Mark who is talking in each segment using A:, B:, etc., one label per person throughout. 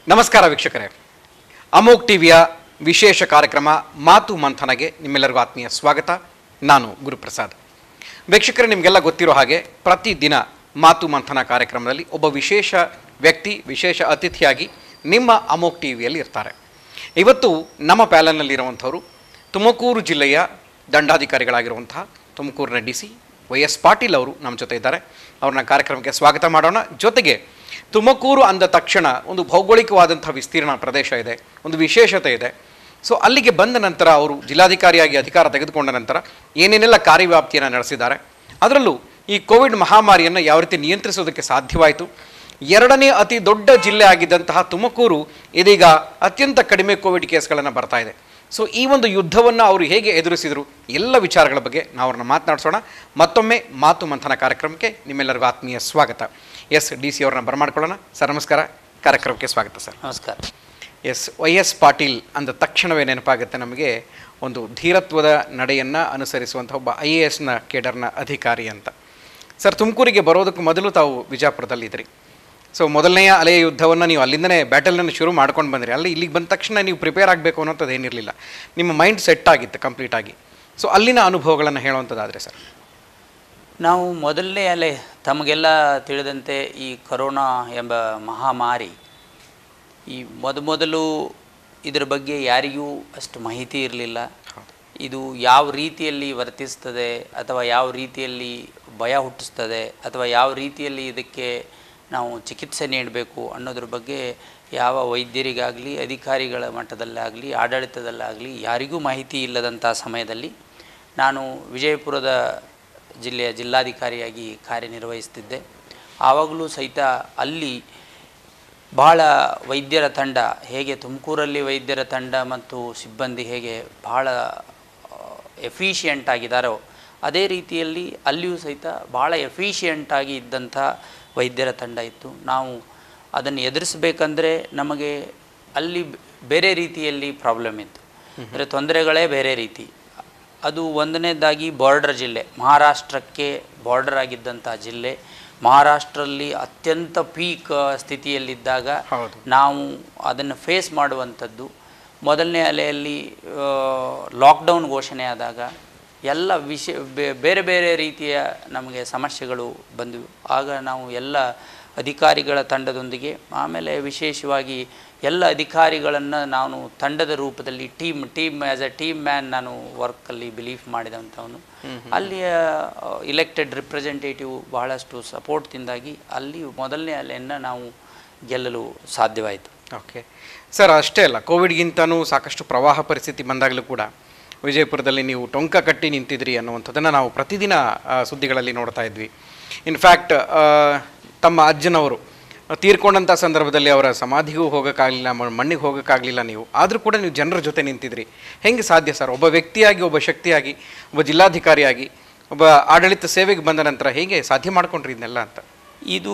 A: ನಮಸ್ಕಾರ ವೀಕ್ಷಕರೇ ಅಮೋಕ್ ಟಿವಿಯ ವಿಶೇಷ ಕಾರ್ಯಕ್ರಮ ಮಾತು ಮಂಥನಗೆ ನಿಮ್ಮೆಲ್ಲರಿಗೂ ಆತ್ಮೀಯ ಸ್ವಾಗತ ನಾನು ಗುರುಪ್ರಸಾದ್ ವೀಕ್ಷಕರೇ ನಿಮಗೆಲ್ಲ ಗೊತ್ತಿರೋ ಹಾಗೆ ಪ್ರತಿದಿನ ಮಾತು ಮಂಥನ ಕಾರ್ಯಕ್ರಮದಲ್ಲಿ ಒಬ್ಬ ವಿಶೇಷ ವ್ಯಕ್ತಿ ವಿಶೇಷ ಅತಿಥಿಯಾಗಿ ನಿಮ್ಮ ಅಮೋಕ್ ಟಿವಿಯಲ್ಲಿ ಇರ್ತಾರೆ ಇವತ್ತು ನಮ್ಮ ಪ್ಯಾಲನ್ನಲ್ಲಿರುವಂಥವರು ತುಮಕೂರು ಜಿಲ್ಲೆಯ ದಂಡಾಧಿಕಾರಿಗಳಾಗಿರುವಂತಹ ತುಮಕೂರಿನ D C Y S Patil ಅವರು ನಮ್ಮ ಜೊತೆ ಇದ್ದಾರೆ ಅವ್ರನ್ನ ಕಾರ್ಯಕ್ರಮಕ್ಕೆ ಸ್ವಾಗತ ಮಾಡೋಣ ಜೊತೆಗೆ ತುಮಕೂರು ಅಂದ ತಕ್ಷಣ ಒಂದು ಭೌಗೋಳಿಕವಾದಂಥ ವಿಸ್ತೀರ್ಣ ಪ್ರದೇಶ ಇದೆ ಒಂದು ವಿಶೇಷತೆ ಇದೆ ಸೊ ಅಲ್ಲಿಗೆ ಬಂದ ನಂತರ ಅವರು ಜಿಲ್ಲಾಧಿಕಾರಿಯಾಗಿ ಅಧಿಕಾರ ತೆಗೆದುಕೊಂಡ ನಂತರ ಏನೇನೆಲ್ಲ ಕಾರ್ಯವ್ಯಾಪ್ತಿಯನ್ನು ನಡೆಸಿದ್ದಾರೆ ಅದರಲ್ಲೂ ಈ ಕೋವಿಡ್ ಮಹಾಮಾರಿಯನ್ನು ಯಾವ ರೀತಿ ನಿಯಂತ್ರಿಸೋದಕ್ಕೆ ಸಾಧ್ಯವಾಯಿತು ಎರಡನೇ ಅತಿ ದೊಡ್ಡ ಜಿಲ್ಲೆ ಆಗಿದ್ದಂತಹ ತುಮಕೂರು ಇದೀಗ ಅತ್ಯಂತ ಕಡಿಮೆ ಕೋವಿಡ್ ಕೇಸ್ಗಳನ್ನು ಬರ್ತಾ ಇದೆ ಸೊ ಈ ಒಂದು ಯುದ್ಧವನ್ನು ಅವರು ಹೇಗೆ ಎದುರಿಸಿದರು ಎಲ್ಲ ವಿಚಾರಗಳ ಬಗ್ಗೆ ನಾವು ಅವ್ರನ್ನ ಮಾತನಾಡಿಸೋಣ ಮತ್ತೊಮ್ಮೆ ಮಾತು ಮಂಥನ ಕಾರ್ಯಕ್ರಮಕ್ಕೆ ನಿಮ್ಮೆಲ್ಲರಿಗೂ ಆತ್ಮೀಯ ಸ್ವಾಗತ ಎಸ್ ಡಿ ಸಿ ಅವ್ರನ್ನ ಬರಮಾಡ್ಕೊಳ್ಳೋಣ ಸರ್ ನಮಸ್ಕಾರ ಕಾರ್ಯಕ್ರಮಕ್ಕೆ ಸ್ವಾಗತ ಸರ್
B: ನಮಸ್ಕಾರ
A: ಎಸ್ ವೈ ಎಸ್ ಪಾಟೀಲ್ ಅಂದ ತಕ್ಷಣವೇ ನೆನಪಾಗುತ್ತೆ ನಮಗೆ ಒಂದು ಧೀರತ್ವದ ನಡೆಯನ್ನು ಅನುಸರಿಸುವಂಥ ಒಬ್ಬ ಐ ಎ ಎಸ್ನ ಕೇಡರ್ನ ಅಧಿಕಾರಿ ಅಂತ ಸರ್ ತುಮಕೂರಿಗೆ ಬರೋದಕ್ಕೂ ಮೊದಲು ತಾವು ವಿಜಯಪುರದಲ್ಲಿದ್ದಿರಿ ಸೊ ಮೊದಲನೆಯ ಅಲೆಯ ಯುದ್ಧವನ್ನು ನೀವು ಅಲ್ಲಿಂದನೇ ಬ್ಯಾಟಲ್ನ ಶುರು ಮಾಡ್ಕೊಂಡು ಬಂದ್ರಿ ಅಲ್ಲಿ ಇಲ್ಲಿಗೆ ಬಂದ ತಕ್ಷಣ ನೀವು ಪ್ರಿಪೇರ್ ಆಗಬೇಕು ಅನ್ನೋಂಥದ್ದು ಏನಿರಲಿಲ್ಲ ನಿಮ್ಮ ಮೈಂಡ್ ಸೆಟ್ ಆಗಿತ್ತು ಕಂಪ್ಲೀಟಾಗಿ ಸೊ ಅಲ್ಲಿನ ಅನುಭವಗಳನ್ನು ಹೇಳುವಂಥದ್ದಾದರೆ ಸರ್
B: ನಾವು ಮೊದಲನೇ ಅಲೆ ತಮಗೆಲ್ಲ ತಿಳಿದಂತೆ ಈ ಕೊರೋನಾ ಎಂಬ ಮಹಾಮಾರಿ ಈ ಮೊದಮೊದಲು ಇದರ ಬಗ್ಗೆ ಯಾರಿಗೂ ಅಷ್ಟು ಮಾಹಿತಿ ಇರಲಿಲ್ಲ ಇದು ಯಾವ ರೀತಿಯಲ್ಲಿ ವರ್ತಿಸ್ತದೆ ಅಥವಾ ಯಾವ ರೀತಿಯಲ್ಲಿ ಭಯ ಹುಟ್ಟಿಸ್ತದೆ ಅಥವಾ ಯಾವ ರೀತಿಯಲ್ಲಿ ಇದಕ್ಕೆ ನಾವು ಚಿಕಿತ್ಸೆ ನೀಡಬೇಕು ಅನ್ನೋದ್ರ ಬಗ್ಗೆ ಯಾವ ವೈದ್ಯರಿಗಾಗಲಿ ಅಧಿಕಾರಿಗಳ ಮಟ್ಟದಲ್ಲಾಗಲಿ ಆಡಳಿತದಲ್ಲಾಗಲಿ ಯಾರಿಗೂ ಮಾಹಿತಿ ಇಲ್ಲದಂಥ ಸಮಯದಲ್ಲಿ ನಾನು ವಿಜಯಪುರದ ಜಿಲ್ಲೆಯ ಜಿಲ್ಲಾಧಿಕಾರಿಯಾಗಿ ಕಾರ್ಯನಿರ್ವಹಿಸ್ತಿದ್ದೆ ಆವಾಗಲೂ ಸಹಿತ ಅಲ್ಲಿ ಬಹಳ ವೈದ್ಯರ ತಂಡ ಹೇಗೆ ತುಮಕೂರಲ್ಲಿ ವೈದ್ಯರ ತಂಡ ಮತ್ತು ಸಿಬ್ಬಂದಿ ಹೇಗೆ ಬಹಳ ಎಫಿಷಿಯೆಂಟ್ ಆಗಿದ್ದಾರೋ ಅದೇ ರೀತಿಯಲ್ಲಿ ಅಲ್ಲಿಯೂ ಸಹಿತ ಭಾಳ ಎಫಿಷಿಯೆಂಟಾಗಿ ಇದ್ದಂಥ ವೈದ್ಯರ ತಂಡ ಇತ್ತು ನಾವು ಅದನ್ನು ಎದುರಿಸಬೇಕಂದ್ರೆ ನಮಗೆ ಅಲ್ಲಿ ಬೇರೆ ರೀತಿಯಲ್ಲಿ ಪ್ರಾಬ್ಲಮ್ ಇತ್ತು ಅಂದರೆ ತೊಂದರೆಗಳೇ ಬೇರೆ ರೀತಿ ಅದು ಒಂದನೇದಾಗಿ ಬಾರ್ಡರ್ ಜಿಲ್ಲೆ ಮಹಾರಾಷ್ಟ್ರಕ್ಕೆ ಬಾರ್ಡರ್ ಆಗಿದ್ದಂಥ ಜಿಲ್ಲೆ ಮಹಾರಾಷ್ಟ್ರಲ್ಲಿ ಅತ್ಯಂತ ಪೀಕ್ ಸ್ಥಿತಿಯಲ್ಲಿದ್ದಾಗ
A: ಹೌದು.
B: ನಾವು ಅದನ್ನು ಫೇಸ್ ಮಾಡುವಂಥದ್ದು ಮೊದಲನೇ ಅಲೆಯಲ್ಲಿ ಲಾಕ್ಡೌನ್ ಘೋಷಣೆ ಆದಾಗ ಎಲ್ಲ ವಿಷಯ ಬೇ- ಬೇರೆ ಬೇರೆ ರೀತಿಯ ನಮಗೆ ಸಮಸ್ಯೆಗಳು ಬಂದವು ಆಗ ನಾವು ಎಲ್ಲ ಅಧಿಕಾರಿಗಳ ತಂಡದೊಂದಿಗೆ ಆಮೇಲೆ ವಿಶೇಷವಾಗಿ ಎಲ್ಲ ಅಧಿಕಾರಿಗಳನ್ನು ನಾನು ತಂಡದ ರೂಪದಲ್ಲಿ team team as a team man ನಾನು ವರ್ಕಲ್ಲಿ ಬಿಲೀಫ್ ಮಾಡಿದಂಥವನು ಅಲ್ಲಿಯ ಇಲೆಕ್ಟೆಡ್ ರಿಪ್ರೆಸೆಂಟೇಟಿವ್ ಬಹಳಷ್ಟು ಸಪೋರ್ಟ್ದಿಂದಾಗಿ ಅಲ್ಲಿ ಮೊದಲನೇ ಅಲೆಯನ್ನು ನಾವು ಗೆಲ್ಲಲು ಸಾಧ್ಯವಾಯಿತು
A: ಓಕೆ ಸರ್ ಅಷ್ಟೇ ಅಲ್ಲ ಕೋವಿಡ್ಗಿಂತನೂ ಸಾಕಷ್ಟು ಪ್ರವಾಹ ಪರಿಸ್ಥಿತಿ ಬಂದಾಗಲೂ ಕೂಡ ವಿಜಯಪುರದಲ್ಲಿ ನೀವು ಟೊಂಕ ಕಟ್ಟಿ ನಿಂತಿದ್ರಿ ಅನ್ನುವಂಥದ್ದನ್ನು ನಾವು ಪ್ರತಿದಿನ ಆ, ಸುದ್ದಿಗಳಲ್ಲಿ ನೋಡ್ತಾ ಇದ್ವಿ ಇನ್ಫ್ಯಾಕ್ಟ್ ತಮ್ಮ ಅಜ್ಜನವರು ತೀರ್ಕೊಂಡಂಥ ಸಂದರ್ಭದಲ್ಲಿ ಅವರ ಸಮಾಧಿಗೂ ಹೋಗೋಕ್ಕಾಗಲಿಲ್ಲ ಮ- ಮಣ್ಣಿಗೆ ಹೋಗೋಕ್ಕಾಗಲಿಲ್ಲ ನೀವು ಆದರೂ ಕೂಡ ನೀವು ಜನರ ಜೊತೆ ನಿಂತಿದ್ರಿ ಹೆಂಗೆ ಸಾಧ್ಯ ಸರ್ ಒಬ್ಬ ವ್ಯಕ್ತಿಯಾಗಿ ಒಬ್ಬ ಶಕ್ತಿಯಾಗಿ ಒಬ್ಬ ಜಿಲ್ಲಾಧಿಕಾರಿಯಾಗಿ ಒಬ್ಬ ಆಡಳಿತ ಸೇವೆಗೆ ಬಂದ ನಂತರ ಹೇಗೆ ಸಾಧ್ಯ ಮಾಡ್ಕೊಂಡ್ರಿ ಇದನ್ನೆಲ್ಲ ಅಂತ
B: ಇದು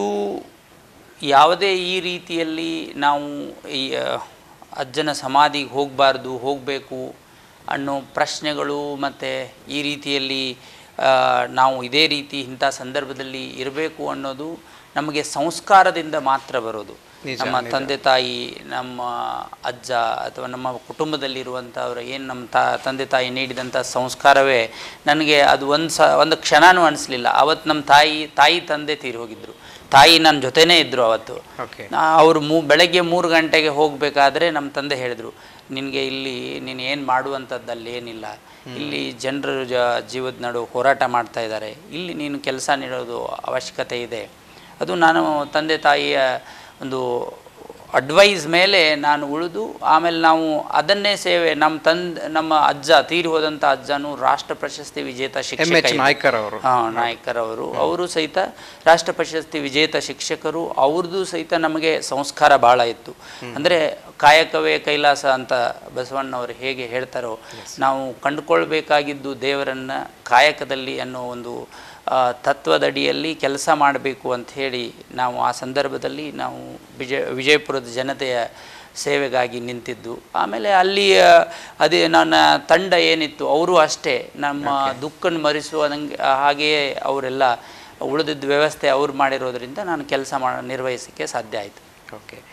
B: ಯಾವುದೇ ಈ ರೀತಿಯಲ್ಲಿ ನಾವು ಈ ಆ, ಅಜ್ಜನ ಸಮಾಧಿಗೆ ಹೋಗಬಾರ್ದು ಹೋಗಬೇಕು ಅನ್ನೋ ಪ್ರಶ್ನೆಗಳು ಮತ್ತು ಈ ರೀತಿಯಲ್ಲಿ ಆ, ನಾವು ಇದೇ ರೀತಿ ಇಂಥ ಸಂದರ್ಭದಲ್ಲಿ ಇರಬೇಕು ಅನ್ನೋದು ನಮಗೆ ಸಂಸ್ಕಾರದಿಂದ ಮಾತ್ರ ಬರೋದು
A: ನಿಜ,
B: ನಮ್ಮ ತಂದೆ ತಾಯಿ ನಮ್ಮ ಅಜ್ಜ ಅಥವಾ ನಮ್ಮ ಕುಟುಂಬದಲ್ಲಿರುವಂಥವ್ರು ಏನು ನಮ್ಮ ತಾ ತಂದೆ ತಾಯಿ ನೀಡಿದಂಥ ಸಂಸ್ಕಾರವೇ ನನಗೆ ಅದು ಒಂದು ಸ ಒಂದು ಕ್ಷಣನೂ ಅನಿಸ್ಲಿಲ್ಲ ಅವತ್ತು ನಮ್ಮ ತಾಯಿ ತಾಯಿ ತಂದೆ ತೀರಿ ಹೋಗಿದ್ರು ತಾಯಿ ನನ್ನ ಜೊತೆನೇ ಇದ್ದರು ಅವತ್ತು
A: ಓಕೆ
B: ಅವರು ಮೂ ಬೆಳಗ್ಗೆ ಮೂರು ಗಂಟೆಗೆ ಹೋಗಬೇಕಾದ್ರೆ ನಮ್ಮ ತಂದೆ ಹೇಳಿದರು ನಿನಗೆ ಇಲ್ಲಿ ನೀನು ಏನು ಮಾಡುವಂಥದ್ದಲ್ಲಿ ಏನಿಲ್ಲ ಇಲ್ಲಿ ಜನರು ಜ ಜೀವದ ನಡು ಹೋರಾಟ ಮಾಡ್ತಾ ಇದ್ದಾರೆ ಇಲ್ಲಿ ನೀನು ಕೆಲಸ ನೀಡೋದು ಅವಶ್ಯಕತೆ ಇದೆ ಅದು ನಾನು ತಂದೆ ತಾಯಿಯ ಒಂದು ಅಡ್ವೈಸ್ ಮೇಲೆ ನಾನು ಉಳಿದು ಆಮೇಲೆ ನಾವು ಅದನ್ನೇ ಸೇವೆ ನಮ್ಮ ತಂದೆ ನಮ್ಮ ಅಜ್ಜ ತೀರಿ ಹೋದಂಥ ಅಜ್ಜನು ರಾಷ್ಟ್ರ ಪ್ರಶಸ್ತಿ ವಿಜೇತ
A: ಎಮ್
B: ಶಿಕ್ಷಕ
A: ಎಚ್
B: ಇದ್ರು.
A: ನಾಯ್ಕರ್ ಅವರು
B: ಹಾ ನಾಯ್ಕರವರು ಅವರು ಸಹಿತ ರಾಷ್ಟ್ರ ಪ್ರಶಸ್ತಿ ವಿಜೇತ ಶಿಕ್ಷಕರು ಅವ್ರದ್ದು ಸಹಿತ ನಮಗೆ ಸಂಸ್ಕಾರ ಭಾಳ ಇತ್ತು ಅಂದರೆ ಕಾಯಕವೇ ಕೈಲಾಸ ಅಂತ ಬಸವಣ್ಣವರು ಹೇಗೆ ಹೇಳ್ತಾರೋ ನಾವು ಕಂಡುಕೊಳ್ಬೇಕಾಗಿದ್ದು ದೇವರನ್ನ ಕಾಯಕದಲ್ಲಿ ಅನ್ನೋ ಒಂದು ಆ, ತತ್ವದಡಿಯಲ್ಲಿ ಕೆಲಸ ಮಾಡಬೇಕು ಅಂತ ಹೇಳಿ ನಾವು ಆ ಸಂದರ್ಭದಲ್ಲಿ ನಾವು ವಿಜಯ ವಿಜಯಪುರದ ಜನತೆಯ ಸೇವೆಗಾಗಿ ನಿಂತಿದ್ದು ಆಮೇಲೆ ಅಲ್ಲಿ ಆ, ಅದೇ ನನ್ನ ತಂಡ ಏನಿತ್ತು ಅವರು ಅಷ್ಟೇ ನಮ್ಮ ದುಃಖನ ಮರೆಸುವಂಗೆ ಹಾಗೆಯೇ ಅವರೆಲ್ಲ ಉಳಿದಿದ್ದ ವ್ಯವಸ್ಥೆ ಅವ್ರು ಮಾಡಿರೋದ್ರಿಂದ ನಾನು ಕೆಲಸ ಮಾ ನಿರ್ವಹಿಸೋಕ್ಕೆ ಸಾಧ್ಯ ಆಯಿತು
A: ಓಕೆ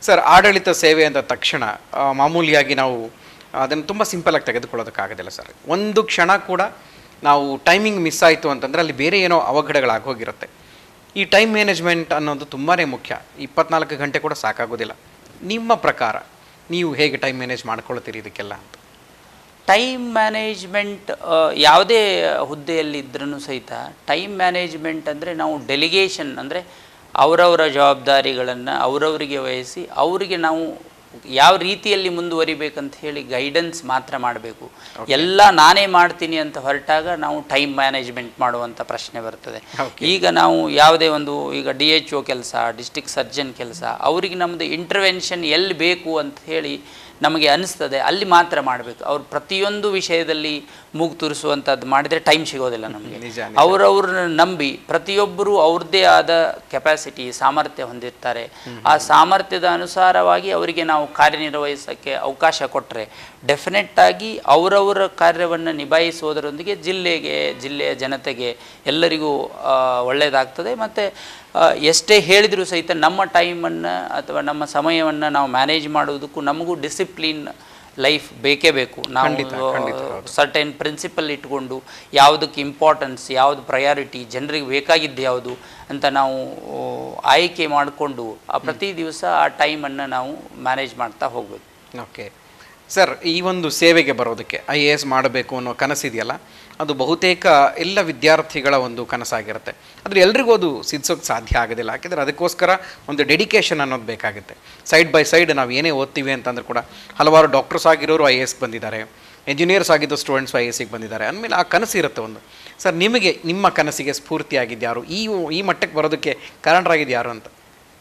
A: ಸರ್ ಆಡಳಿತ ಸೇವೆ ಅಂದ ತಕ್ಷಣ ಆ, ಮಾಮೂಲಿಯಾಗಿ ನಾವು ಅದನ್ನು ತುಂಬ ಸಿಂಪಲಾಗಿ ತೆಗೆದುಕೊಳ್ಳೋದಕ್ಕಾಗೋದಿಲ್ಲ ಸರ್ ಒಂದು ಕ್ಷಣ ಕೂಡ ನಾವು ಟೈಮಿಂಗ್ ಮಿಸ್ ಆಯಿತು ಅಂತಂದರೆ ಅಲ್ಲಿ ಬೇರೆ ಏನೋ ಅವಘಡಗಳಾಗಿ ಹೋಗಿರುತ್ತೆ ಈ ಟೈಮ್ ಮ್ಯಾನೇಜ್ಮೆಂಟ್ ಅನ್ನೋದು ತುಂಬಾ ಮುಖ್ಯ ಇಪ್ಪತ್ನಾಲ್ಕು ಗಂಟೆ ಕೂಡ ಸಾಕಾಗೋದಿಲ್ಲ ನಿಮ್ಮ ಪ್ರಕಾರ ನೀವು ಹೇಗೆ ಟೈಮ್ ಮ್ಯಾನೇಜ್ ಮಾಡ್ಕೊಳ್ತೀರಿ ಇದಕ್ಕೆಲ್ಲ ಅಂತ
B: ಟೈಮ್ ಮ್ಯಾನೇಜ್ಮೆಂಟ್ ಯಾವುದೇ ಹುದ್ದೆಯಲ್ಲಿ ಇದ್ರೂ ಸಹಿತ ಟೈಮ್ ಮ್ಯಾನೇಜ್ಮೆಂಟ್ ಅಂದರೆ ನಾವು ಡೆಲಿಗೇಷನ್ ಅಂದರೆ ಅವರವರ ಜವಾಬ್ದಾರಿಗಳನ್ನು ಅವರವರಿಗೆ ವಹಿಸಿ ಅವರಿಗೆ ನಾವು ಯಾವ ರೀತಿಯಲ್ಲಿ ಮುಂದುವರಿಬೇಕಂತ ಹೇಳಿ ಗೈಡೆನ್ಸ್ ಮಾತ್ರ ಮಾಡಬೇಕು ಎಲ್ಲ ನಾನೇ ಮಾಡ್ತೀನಿ ಅಂತ ಹೊರಟಾಗ ನಾವು ಟೈಮ್ ಮ್ಯಾನೇಜ್ಮೆಂಟ್ ಮಾಡುವಂಥ ಪ್ರಶ್ನೆ ಬರ್ತದೆ ಈಗ ನಾವು ಯಾವುದೇ ಒಂದು ಈಗ ಡಿ ಎಚ್ ಒ ಕೆಲಸ ಡಿಸ್ಟಿಕ್ ಸರ್ಜನ್ ಕೆಲಸ ಅವರಿಗೆ ನಮ್ಮದು ಇಂಟರ್ವೆನ್ಷನ್ ಎಲ್ಲಿ ಬೇಕು ಅಂತ ಹೇಳಿ ನಮಗೆ ಅನಿಸ್ತದೆ ಅಲ್ಲಿ ಮಾತ್ರ ಮಾಡಬೇಕು ಅವ್ರು ಪ್ರತಿಯೊಂದು ವಿಷಯದಲ್ಲಿ ಮೂಗು ತೂರಿಸುವಂಥದ್ದು ಮಾಡಿದರೆ ಟೈಮ್ ಸಿಗೋದಿಲ್ಲ ನಮಗೆ
A: ನಿಜ,
B: ಅವರವ್ರನ್ನ ನಂಬಿ ಪ್ರತಿಯೊಬ್ಬರು ಅವ್ರದ್ದೇ ಆದ ಕೆಪಾಸಿಟಿ ಸಾಮರ್ಥ್ಯ ಹೊಂದಿರ್ತಾರೆ ಆ ಸಾಮರ್ಥ್ಯದ ಅನುಸಾರವಾಗಿ ಅವರಿಗೆ ನಾವು ಕಾರ್ಯನಿರ್ವಹಿಸೋಕ್ಕೆ ಅವಕಾಶ ಕೊಟ್ಟರೆ ಡೆಫಿನೆಟ್ ಆಗಿ ಅವರವರ ಕಾರ್ಯವನ್ನು ನಿಭಾಯಿಸುವುದರೊಂದಿಗೆ ಜಿಲ್ಲೆಗೆ ಜಿಲ್ಲೆಯ ಜನತೆಗೆ ಎಲ್ಲರಿಗೂ ಆ, ಒಳ್ಳೆಯದಾಗ್ತದೆ ಮತ್ತು ಎಷ್ಟೇ ಹೇಳಿದರೂ ಸಹಿತ ನಮ್ಮ ಟೈಮನ್ನು ಅಥವಾ ನಮ್ಮ ಸಮಯವನ್ನು ನಾವು ಮ್ಯಾನೇಜ್ ಮಾಡುವುದಕ್ಕೂ ನಮಗೂ ಡಿಸಿಪ್ಲಿನ್ ಲೈಫ್ ಬೇಕೇ ಬೇಕು ನಾವು ಸರ್ಟೈನ್ ಪ್ರಿನ್ಸಿಪಲ್ ಇಟ್ಕೊಂಡು ಯಾವುದಕ್ಕೆ ಇಂಪಾರ್ಟೆನ್ಸ್ ಯಾವುದು ಪ್ರಯಾರಿಟಿ ಜನರಿಗೆ ಬೇಕಾಗಿದ್ದು ಯಾವುದು ಅಂತ ನಾವು ಆಯ್ಕೆ ಮಾಡಿಕೊಂಡು ಆ ಪ್ರತಿ ದಿವಸ ಆ ಟೈಮನ್ನು ನಾವು ಮ್ಯಾನೇಜ್ ಮಾಡ್ತಾ ಹೋಗ್ಬೇಕು
A: ಓಕೆ ಸರ್ ಈ ಒಂದು ಸೇವೆಗೆ ಬರೋದಕ್ಕೆ ಐ ಎ ಎಸ್ ಮಾಡಬೇಕು ಅನ್ನೋ ಕನಸಿದೆಯಲ್ಲ ಅದು ಬಹುತೇಕ ಎಲ್ಲ ವಿದ್ಯಾರ್ಥಿಗಳ ಒಂದು ಕನಸಾಗಿರುತ್ತೆ ಆದರೆ ಎಲ್ರಿಗೂ ಅದು ಸಿದ್ಧೋಕ್ಕೆ ಸಾಧ್ಯ ಆಗೋದಿಲ್ಲ ಯಾಕೆಂದರೆ ಅದಕ್ಕೋಸ್ಕರ ಒಂದು ಡೆಡಿಕೇಶನ್ ಅನ್ನೋದು ಬೇಕಾಗುತ್ತೆ ಸೈಡ್ ಬೈ ಸೈಡ್ ನಾವು ಏನೇ ಓದ್ತೀವಿ ಅಂತಂದ್ರೆ ಕೂಡ ಹಲವಾರು ಡಾಕ್ಟರ್ಸ್ ಆಗಿರೋರು ಐ ಎ ಎಸ್ ಬಂದಿದ್ದಾರೆ ಇಂಜಿನಿಯರ್ಸ್ ಆಗಿದ್ದು ಸ್ಟೂಡೆಂಟ್ಸ್ ಐ ಎ ಎಸ್ಗೆ ಬಂದಿದ್ದಾರೆ ಅಂದಮೇಲೆ ಆ ಕನಸು ಇರುತ್ತೆ ಒಂದು ಸರ್ ನಿಮಗೆ ನಿಮ್ಮ ಕನಸಿಗೆ ಸ್ಫೂರ್ತಿಯಾಗಿದ್ದು ಯಾರು ಈ ಈ ಮಟ್ಟಕ್ಕೆ ಬರೋದಕ್ಕೆ ಕಾರಣರಾಗಿದ್ದು ಯಾರು ಅಂತ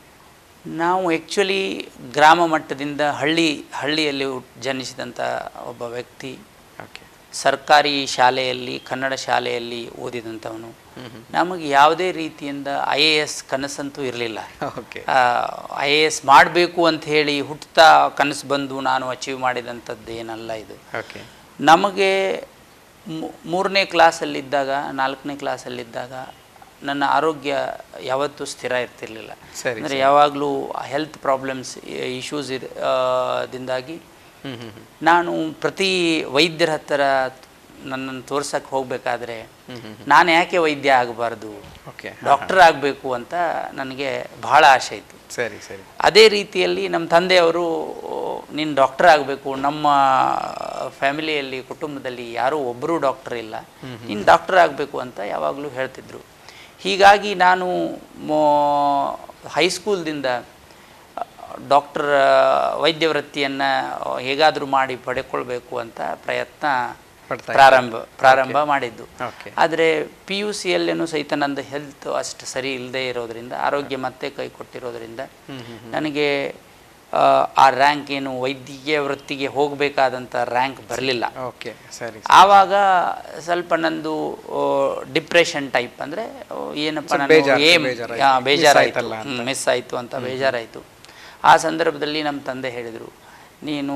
B: ನಾವು ಆ್ಯಕ್ಚುಲಿ ಗ್ರಾಮ ಮಟ್ಟದಿಂದ ಹಳ್ಳಿ ಹಳ್ಳಿಯಲ್ಲಿ ಹುಟ್- ಜನಿಸಿದಂಥ ಒಬ್ಬ ವ್ಯಕ್ತಿ
A: ಓಕೆ
B: ಸರ್ಕಾರಿ ಶಾಲೆಯಲ್ಲಿ ಕನ್ನಡ ಶಾಲೆಯಲ್ಲಿ ಓದಿದಂಥವನು ನಮಗೆ ಯಾವುದೇ ರೀತಿಯಿಂದ ಐ ಎ ಎಸ್ ಕನಸಂತೂ ಇರಲಿಲ್ಲ
A: ಓಕೆ
B: ಐ ಎ ಎಸ್ ಮಾಡಬೇಕು ಅಂತ ಹೇಳಿ ಹುಟ್ಟುತ್ತಾ ಕನಸು ಬಂದು ನಾನು ಅಚೀವ್ ಮಾಡಿದಂಥದ್ದು ಏನಲ್ಲ ಇದು
A: ಓಕೆ
B: ನಮಗೆ ಮೂ- ಮೂರನೇ ಕ್ಲಾಸಲ್ಲಿದ್ದಾಗ ನಾಲ್ಕನೇ ಕ್ಲಾಸಲ್ಲಿದ್ದಾಗ ನನ್ನ ಆರೋಗ್ಯ ಯಾವತ್ತೂ ಸ್ಥಿರ ಇರ್ತಿರ್ಲಿಲ್ಲ
A: ಸರಿ,
B: ಅಂದರೆ ಯಾವಾಗಲೂ ಹೆಲ್ತ್ ಪ್ರಾಬ್ಲಮ್ಸ್ ಇಶ್ಯೂಸ್ ಇರ್ ಆ, ದಿಂದಾಗಿ
A: ಹ್ಞೂ ಹ್ಞೂ ಹ್ಞೂ
B: ನಾನು ಪ್ರತಿ ವೈದ್ಯರ ಹತ್ತಿರ ನನ್ನನ್ನು ತೋರ್ಸಕ್ಕೆ ಹೋಗಬೇಕಾದ್ರೆ ನಾನು ಯಾಕೆ ವೈದ್ಯ ಆಗಬಾರ್ದು
A: ಓಕೆ
B: ಡಾಕ್ಟರ್ ಆಗಬೇಕು ಅಂತ ನನಗೆ ಬಹಳ ಆಸೆ ಇತ್ತು
A: ಸರಿ ಸರಿ
B: ಅದೇ ರೀತಿಯಲ್ಲಿ ನಮ್ಮ ತಂದೆಯವರು ನೀನು ಡಾಕ್ಟರ್ ಆಗಬೇಕು ನಮ್ಮ ಫ್ಯಾಮಿಲಿಯಲ್ಲಿ ಕುಟುಂಬದಲ್ಲಿ ಯಾರೂ ಒಬ್ಬರೂ ಡಾಕ್ಟರ್ ಇಲ್ಲ ನೀನು ಡಾಕ್ಟರ್ ಆಗಬೇಕು ಅಂತ ಯಾವಾಗಲೂ ಹೇಳ್ತಿದ್ರು ಹೀಗಾಗಿ ನಾನು ಮೋ ಹೈಸ್ಕೂಲ್ದಿಂದ ಡಾಕ್ಟರ್ ವೈದ್ಯ ವೃತ್ತಿಯನ್ನು ಹೇಗಾದರೂ ಮಾಡಿ ಪಡೆಕೊಳ್ಬೇಕು ಅಂತ ಪ್ರಯತ್ನ
A: ಪಡ್ತಾ
B: ಪ್ರಾರಂಭ ಪ್ರಾರಂಭ ಮಾಡಿದ್ದು
A: ಓಕೆ
B: ಆದರೆ ಪಿ ಯು ಸಿಯಲ್ಲೇನೂ ಸಹಿತ ನಂದು ಹೆಲ್ತ್ ಅಷ್ಟು ಸರಿ ಇಲ್ಲದೆ ಇರೋದ್ರಿಂದ ಆರೋಗ್ಯ ಮತ್ತೆ ಕೈ ಕೊಟ್ಟಿರೋದ್ರಿಂದ ನನಗೆ ಆ, ಆ ರ್ಯಾಂಕ್ ಏನು ವೈದ್ಯಕೀಯ ವೃತ್ತಿಗೆ ಹೋಗಬೇಕಾದಂಥ ರ್ಯಾಂಕ್ ಬರಲಿಲ್ಲ
A: ಓಕೆ ಸರಿ
B: ಆವಾಗ ಸ್ವಲ್ಪ ನಂದು ಡಿಪ್ರೆಷನ್ ಟೈಪ್ ಅಂದರೆ ಏನಪ್ಪ ನಾನು
A: ಬೇಜಾರು,
B: ಏಮ್
A: ಬೇಜಾರಾಯ್ತು.
B: ಆ,
A: Miss
B: ಬೇಜಾರಾಯಿತು
A: ಆಯ್ತಲ್ಲ ಅಂತ.
B: ಮಿಸ್ ಆಯಿತು ಅಂತ ಬೇಜಾರಾಯಿತು ಆ ಸಂದರ್ಭದಲ್ಲಿ ನಮ್ಮ ತಂದೆ ಹೇಳಿದರು ನೀನು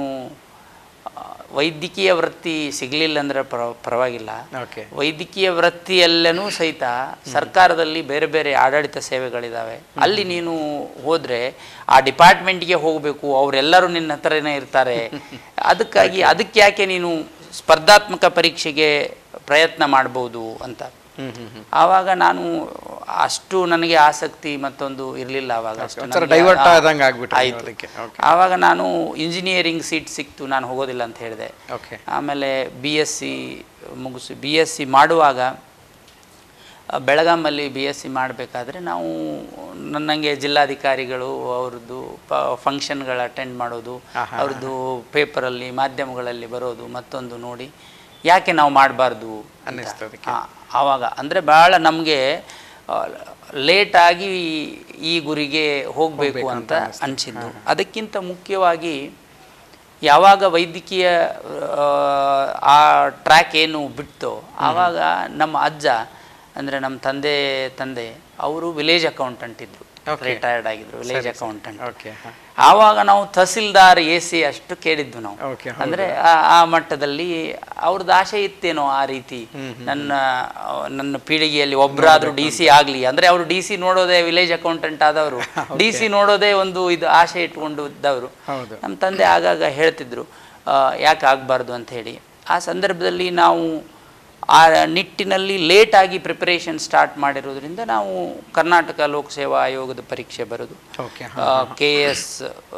B: ಆ, ವೈದ್ಯಕೀಯ ವೃತ್ತಿ ಸಿಗಲಿಲ್ಲ ಅಂದರೆ ಪರ ಪರವಾಗಿಲ್ಲ
A: ಓಕೆ
B: ವೈದ್ಯಕೀಯ ವೃತ್ತಿಯಲ್ಲೇನೂ ಸಹಿತ ಸರ್ಕಾರದಲ್ಲಿ ಬೇರೆ ಬೇರೆ ಆಡಳಿತ ಸೇವೆಗಳಿದ್ದಾವೆ ಅಲ್ಲಿ ನೀನು ಹೋದರೆ ಆ ಡಿಪಾರ್ಟ್ಮೆಂಟ್ಗೆ ಹೋಗಬೇಕು ಅವರೆಲ್ಲರೂ ನಿನ್ನ ಹತ್ರನೇ ಇರ್ತಾರೆ ಅದಕ್ಕಾಗಿ ಅದಕ್ಕೆ ಯಾಕೆ ನೀನು ಸ್ಪರ್ಧಾತ್ಮಕ ಪರೀಕ್ಷೆಗೆ ಪ್ರಯತ್ನ ಮಾಡ್ಬೋದು ಅಂತ
A: ಹ್ಮ್ ಹ್ಮ್ ಹ್ಮ್
B: ಆವಾಗ ನಾನು ಅಷ್ಟು ನನಗೆ ಆಸಕ್ತಿ ಮತ್ತೊಂದು ಇರಲಿಲ್ಲ ಆವಾಗ ಅಷ್ಟು
A: ಒಂಥರ
B: ನನಗೆ
A: ಡೈವರ್ಟ್
B: ಆ-
A: ಆದಂಗೆ ಆಗ್ಬಿಟ್ರು
B: ಆಯ್ತು.
A: ಅದಕ್ಕೆ ಓಕೆ
B: ಆವಾಗ ನಾನು ಇಂಜಿನಿಯರಿಂಗ್ ಸೀಟ್ ಸಿಕ್ತು ನಾನು ಹೋಗೋದಿಲ್ಲ ಅಂತ ಹೇಳಿದೆ
A: ಓಕೆ
B: ಆಮೇಲೆ ಬಿ ಎಸ್ ಸಿ ಮುಗಿಸಿ ಬಿ ಎಸ್ ಸಿ ಮಾಡುವಾಗ ಆ, ಬೆಳಗಾಮಲ್ಲಿ ಬಿ ಎಸ್ ಸಿ ಮಾಡಬೇಕಾದ್ರೆ ನಾವು ನನಗೆ ಜಿಲ್ಲಾಧಿಕಾರಿಗಳು ಅವ್ರದ್ದು ಪ ಫಂಕ್ಷನ್ಗಳು ಅಟೆಂಡ್ ಮಾಡೋದು ಅವ್ರದ್ದು ಪೇಪರಲ್ಲಿ ಮಾಧ್ಯಮಗಳಲ್ಲಿ ಬರೋದು ಮತ್ತೊಂದು ನೋಡಿ ಯಾಕೆ ನಾವು ಮಾಡಬಾರ್ದು
A: ಅನ್ನಿಸ್ತು ಅದಕ್ಕೆ
B: ಆವಾಗ ಅಂದರೆ ಭಾಳ ನಮಗೆ ಲೇಟಾಗಿ ಈ ಗುರಿಗೆ ಹೋಗಬೇಕು ಅಂತ ಅನಿಸಿದ್ದು ಅದಕ್ಕಿಂತ ಮುಖ್ಯವಾಗಿ ಯಾವಾಗ ವೈದ್ಯಕೀಯ ಆ, ಆ ಟ್ರ್ಯಾಕ್ ಏನು ಬಿಡ್ತೋ ಆವಾಗ ನಮ್ಮ ಅಜ್ಜ ಅಂದರೆ ನಮ್ಮ ತಂದೆ ತಂದೆ ಅವರು ವಿಲೇಜ್ ಅಕೌಂಟೆಂಟ್ ಇದ್ದರು ರಿಟೈರ್ಡ್ ಆಗಿದ್ರು ವಿಲೇಜ್ ಅಕೌಂಟೆಂಟ್
A: ಓಕೆ ಹಾಂ
B: ಆವಾಗ ನಾವು ತಹಸೀಲ್ದಾರ್ ಎ ಸಿ ಅಷ್ಟು ಕೇಳಿದ್ವು ನಾವು
A: Okay,
B: ಅಂದ್ರೆ ಆ- ಆ ಮಟ್ಟದಲ್ಲಿ ಅವ್ರದ್ದು ಆಸೆ ಇತ್ತೇನೋ ಆ ರೀತಿ ನನ್ನ ನನ್ನ ಪೀಳಿಗೆಯಲ್ಲಿ ಒಬ್ಬರಾದ್ರೂ ಡಿ ಸಿ ಆಗ್ಲಿ ಅಂದ್ರೆ ಅವರು ಡಿ ಸಿ ನೋಡೋದೇ ವಿಲೇಜ್ ಅಕೌಂಟೆಂಟ್ ಆದವರು ಡಿ ಸಿ ನೋಡೋದೇ ಒಂದು ಇದು ಆಸೆ ಇಟ್ಕೊಂಡು ಇದ್ದವರು
A: ಹೌದು
B: ನಮ್ಮ ತಂದೆ ಆಗಾಗ ಹೇಳ್ತಿದ್ರು ಆ, ಯಾಕೆ ಆಗಬಾರ್ದು ಅಂತ ಹೇಳಿ ಆ ಸಂದರ್ಭದಲ್ಲಿ ನಾವು ಆ ನಿಟ್ಟಿನಲ್ಲಿ ಲೇಟಾಗಿ ಪ್ರಿಪರೇಷನ್ ಸ್ಟಾರ್ಟ್ ಮಾಡಿರೋದ್ರಿಂದ ನಾವು ಕರ್ನಾಟಕ ಲೋಕಸೇವಾ ಆಯೋಗದ ಪರೀಕ್ಷೆ ಬರೋದು
A: ಓಕೆ
B: ಕೆ ಎಸ್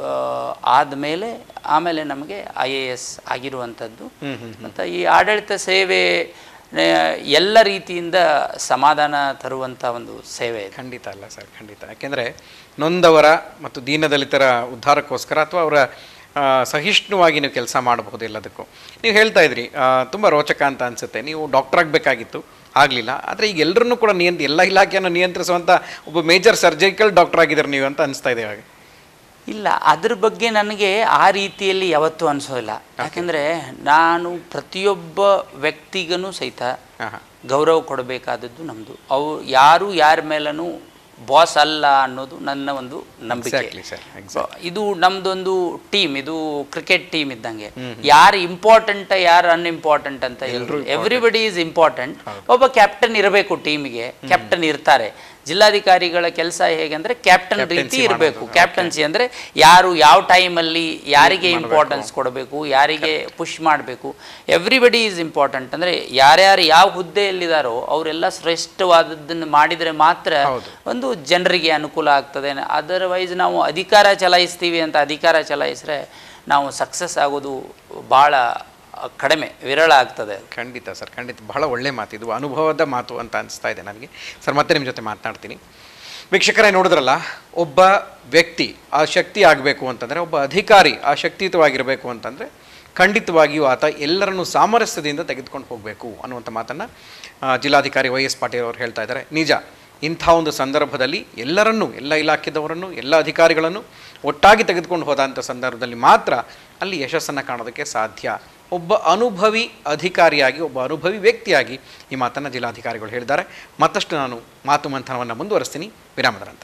B: ಆದಮೇಲೆ ಆಮೇಲೆ ನಮಗೆ ಐ ಎ ಎಸ್ ಆಗಿರುವಂಥದ್ದು ಮತ್ತು ಈ ಆಡಳಿತ ಸೇವೆ ಆ, ಎಲ್ಲ ರೀತಿಯಿಂದ ಸಮಾಧಾನ ತರುವಂಥ ಒಂದು ಸೇವೆ ಇದೆ
A: ಖಂಡಿತ ಅಲ್ಲ ಸರ್ ಖಂಡಿತ ಯಾಕೆಂದರೆ ನೊಂದವರ ಮತ್ತು ದೀನದಲಿತರ ಉದ್ಧಾರಕ್ಕೋಸ್ಕರ ಅಥವಾ ಅವರ ಆ, ಸಹಿಷ್ಣುವಾಗಿ ನೀವು ಕೆಲಸ ಮಾಡಬಹುದು ಎಲ್ಲದಕ್ಕೂ ನೀವು ಹೇಳ್ತಾ ಇದ್ರಿ ತುಂಬ ರೋಚಕ ಅಂತ ಅನಿಸುತ್ತೆ ನೀವು ಡಾಕ್ಟರ್ ಆಗಬೇಕಾಗಿತ್ತು ಆಗಲಿಲ್ಲ ಆದರೆ ಈಗ ಎಲ್ಲರನ್ನೂ ಕೂಡ ನಿಯಂತ್ರ ಎಲ್ಲ ಇಲಾಖೆಯನ್ನು ನಿಯಂತ್ರಿಸುವಂಥ ಒಬ್ಬ ಮೇಜರ್ ಸರ್ಜಿಕಲ್ ಡಾಕ್ಟರ್ ಆಗಿದ್ದಾರೆ ನೀವು ಅಂತ ಅನಿಸ್ತಾ ಇದೆ ಇವಾಗ
B: ಇಲ್ಲ ಅದ್ರ ಬಗ್ಗೆ ನನಗೆ ಆ ರೀತಿಯಲ್ಲಿ ಯಾವತ್ತೂ ಅನಿಸೋದಿಲ್ಲ ಯಾಕಂದರೆ ನಾನು ಪ್ರತಿಯೊಬ್ಬ ವ್ಯಕ್ತಿಗನೂ ಸಹಿತ
A: ಹಾಂ ಹಾಂ
B: ಗೌರವ ಕೊಡಬೇಕಾದದ್ದು ನಮ್ಮದು ಅವು ಯಾರು ಯಾರ ಮೇಲೂ ಬಾಸ್ ಅಲ್ಲ ಅನ್ನೋದು ನನ್ನ ಒಂದು ನಂಬಿಕೆ
A: ಎಕ್ಸಾಕ್ಟ್ಲಿ ಸರ್
B: ಇದು ನಮ್ದೊಂದು ಟೀಮ್ ಇದು ಕ್ರಿಕೆಟ್ ಟೀಮ್ ಇದ್ದಂಗೆ ಯಾರು ಇಂಪಾರ್ಟೆಂಟ್ ಯಾರು ಅನ್ಇಂಪಾರ್ಟೆಂಟ್ ಅಂತ ಎವ್ರಿಬಡಿ ಈಸ್ ಇಂಪಾರ್ಟೆಂಟ್ ಒಬ್ಬ ಕ್ಯಾಪ್ಟನ್ ಇರಬೇಕು ಟೀಮಿಗೆ ಕ್ಯಾಪ್ಟನ್ ಇರ್ತಾರೆ ಜಿಲ್ಲಾಧಿಕಾರಿಗಳ ಕೆಲಸ ಹೇಗೆ ಅಂದ್ರೆ ಕ್ಯಾಪ್ಟನ್ ರೀತಿ ಇರಬೇಕು ಕ್ಯಾಪ್ಟನ್ಸಿ ಅಂದ್ರೆ ಯಾರು ಯಾವ ಟೈಮಲ್ಲಿ ಯಾರಿಗೆ ಇಂಪಾರ್ಟೆನ್ಸ್ ಕೊಡಬೇಕು ಯಾರಿಗೆ ಪುಷ್ ಮಾಡಬೇಕು ಎವ್ರಿಬಡಿ ಈಸ್ ಇಂಪಾರ್ಟೆಂಟ್ ಅಂದ್ರೆ ಯಾರ್ಯಾರು ಯಾವ ಹುದ್ದೆಯಲ್ಲಿದ್ದಾರೋ ಅವರೆಲ್ಲ ಶ್ರೇಷ್ಠವಾದದ್ದನ್ನು ಮಾಡಿದರೆ ಮಾತ್ರ
A: ಹೌದು.
B: ಒಂದು ಜನರಿಗೆ ಅನುಕೂಲ ಆಗ್ತದೆ ಅದರ್ವೈಸ್ ನಾವು ಅಧಿಕಾರ ಚಲಾಯಿಸ್ತೀವಿ ಅಂತ ಅಧಿಕಾರ ಚಲಾಯಿಸಿದ್ರೆ ನಾವು ಸಕ್ಸಸ್ ಆಗೋದು ಭಾಳ ಕಡಿಮೆ ವಿರಳ ಆಗ್ತದೆ
A: ಖಂಡಿತ ಸರ್ ಖಂಡಿತ ಬಹಳ ಒಳ್ಳೆ ಮಾತು ಇದು ಅನುಭವದ ಮಾತು ಅಂತ ಅನಿಸ್ತಾ ಇದೆ ನನಗೆ ಸರ್ ಮತ್ತೆ ನಿಮ್ಮ ಜೊತೆ ಮಾತನಾಡ್ತೀನಿ ವೀಕ್ಷಕರೇ ನೋಡಿದ್ರಲ್ಲ ಒಬ್ಬ ವ್ಯಕ್ತಿ ಆ ಶಕ್ತಿ ಆಗಬೇಕು ಅಂತಂದರೆ ಒಬ್ಬ ಅಧಿಕಾರಿ ಆ ಶಕ್ತಿಯುತವಾಗಿರಬೇಕು ಅಂತಂದರೆ ಖಂಡಿತವಾಗಿಯೂ ಆತ ಎಲ್ಲರನ್ನೂ ಸಾಮರಸ್ಯದಿಂದ ತೆಗೆದುಕೊಂಡು ಹೋಗಬೇಕು ಅನ್ನುವಂಥ ಮಾತನ್ನು ಜಿಲ್ಲಾಧಿಕಾರಿ ವೈ ಎಸ್ ಪಾಟೀಲ್ ಅವರು ಹೇಳ್ತಾ ಇದ್ದಾರೆ ನಿಜ ಇಂಥ ಒಂದು ಸಂದರ್ಭದಲ್ಲಿ ಎಲ್ಲರನ್ನೂ ಎಲ್ಲ ಇಲಾಖೆದವರನ್ನು ಎಲ್ಲ ಅಧಿಕಾರಿಗಳನ್ನು ಒಟ್ಟಾಗಿ ತೆಗೆದುಕೊಂಡು ಹೋದಂಥ ಸಂದರ್ಭದಲ್ಲಿ ಮಾತ್ರ ಅಲ್ಲಿ ಯಶಸ್ಸನ್ನು ಕಾಣೋದಕ್ಕೆ ಸಾಧ್ಯ ಒಬ್ಬ ಅನುಭವಿ ಅಧಿಕಾರಿಯಾಗಿ ಒಬ್ಬ ಅನುಭವಿ ವ್ಯಕ್ತಿಯಾಗಿ ಈ ಮಾತನ್ನು ಜಿಲ್ಲಾಧಿಕಾರಿಗಳು ಹೇಳಿದ್ದಾರೆ ಮತ್ತಷ್ಟು ನಾನು ಮಾತು ಮಂಥನವನ್ನು ಮುಂದುವರಿಸ್ತೀನಿ ವಿರಾಮದ ನಂತರ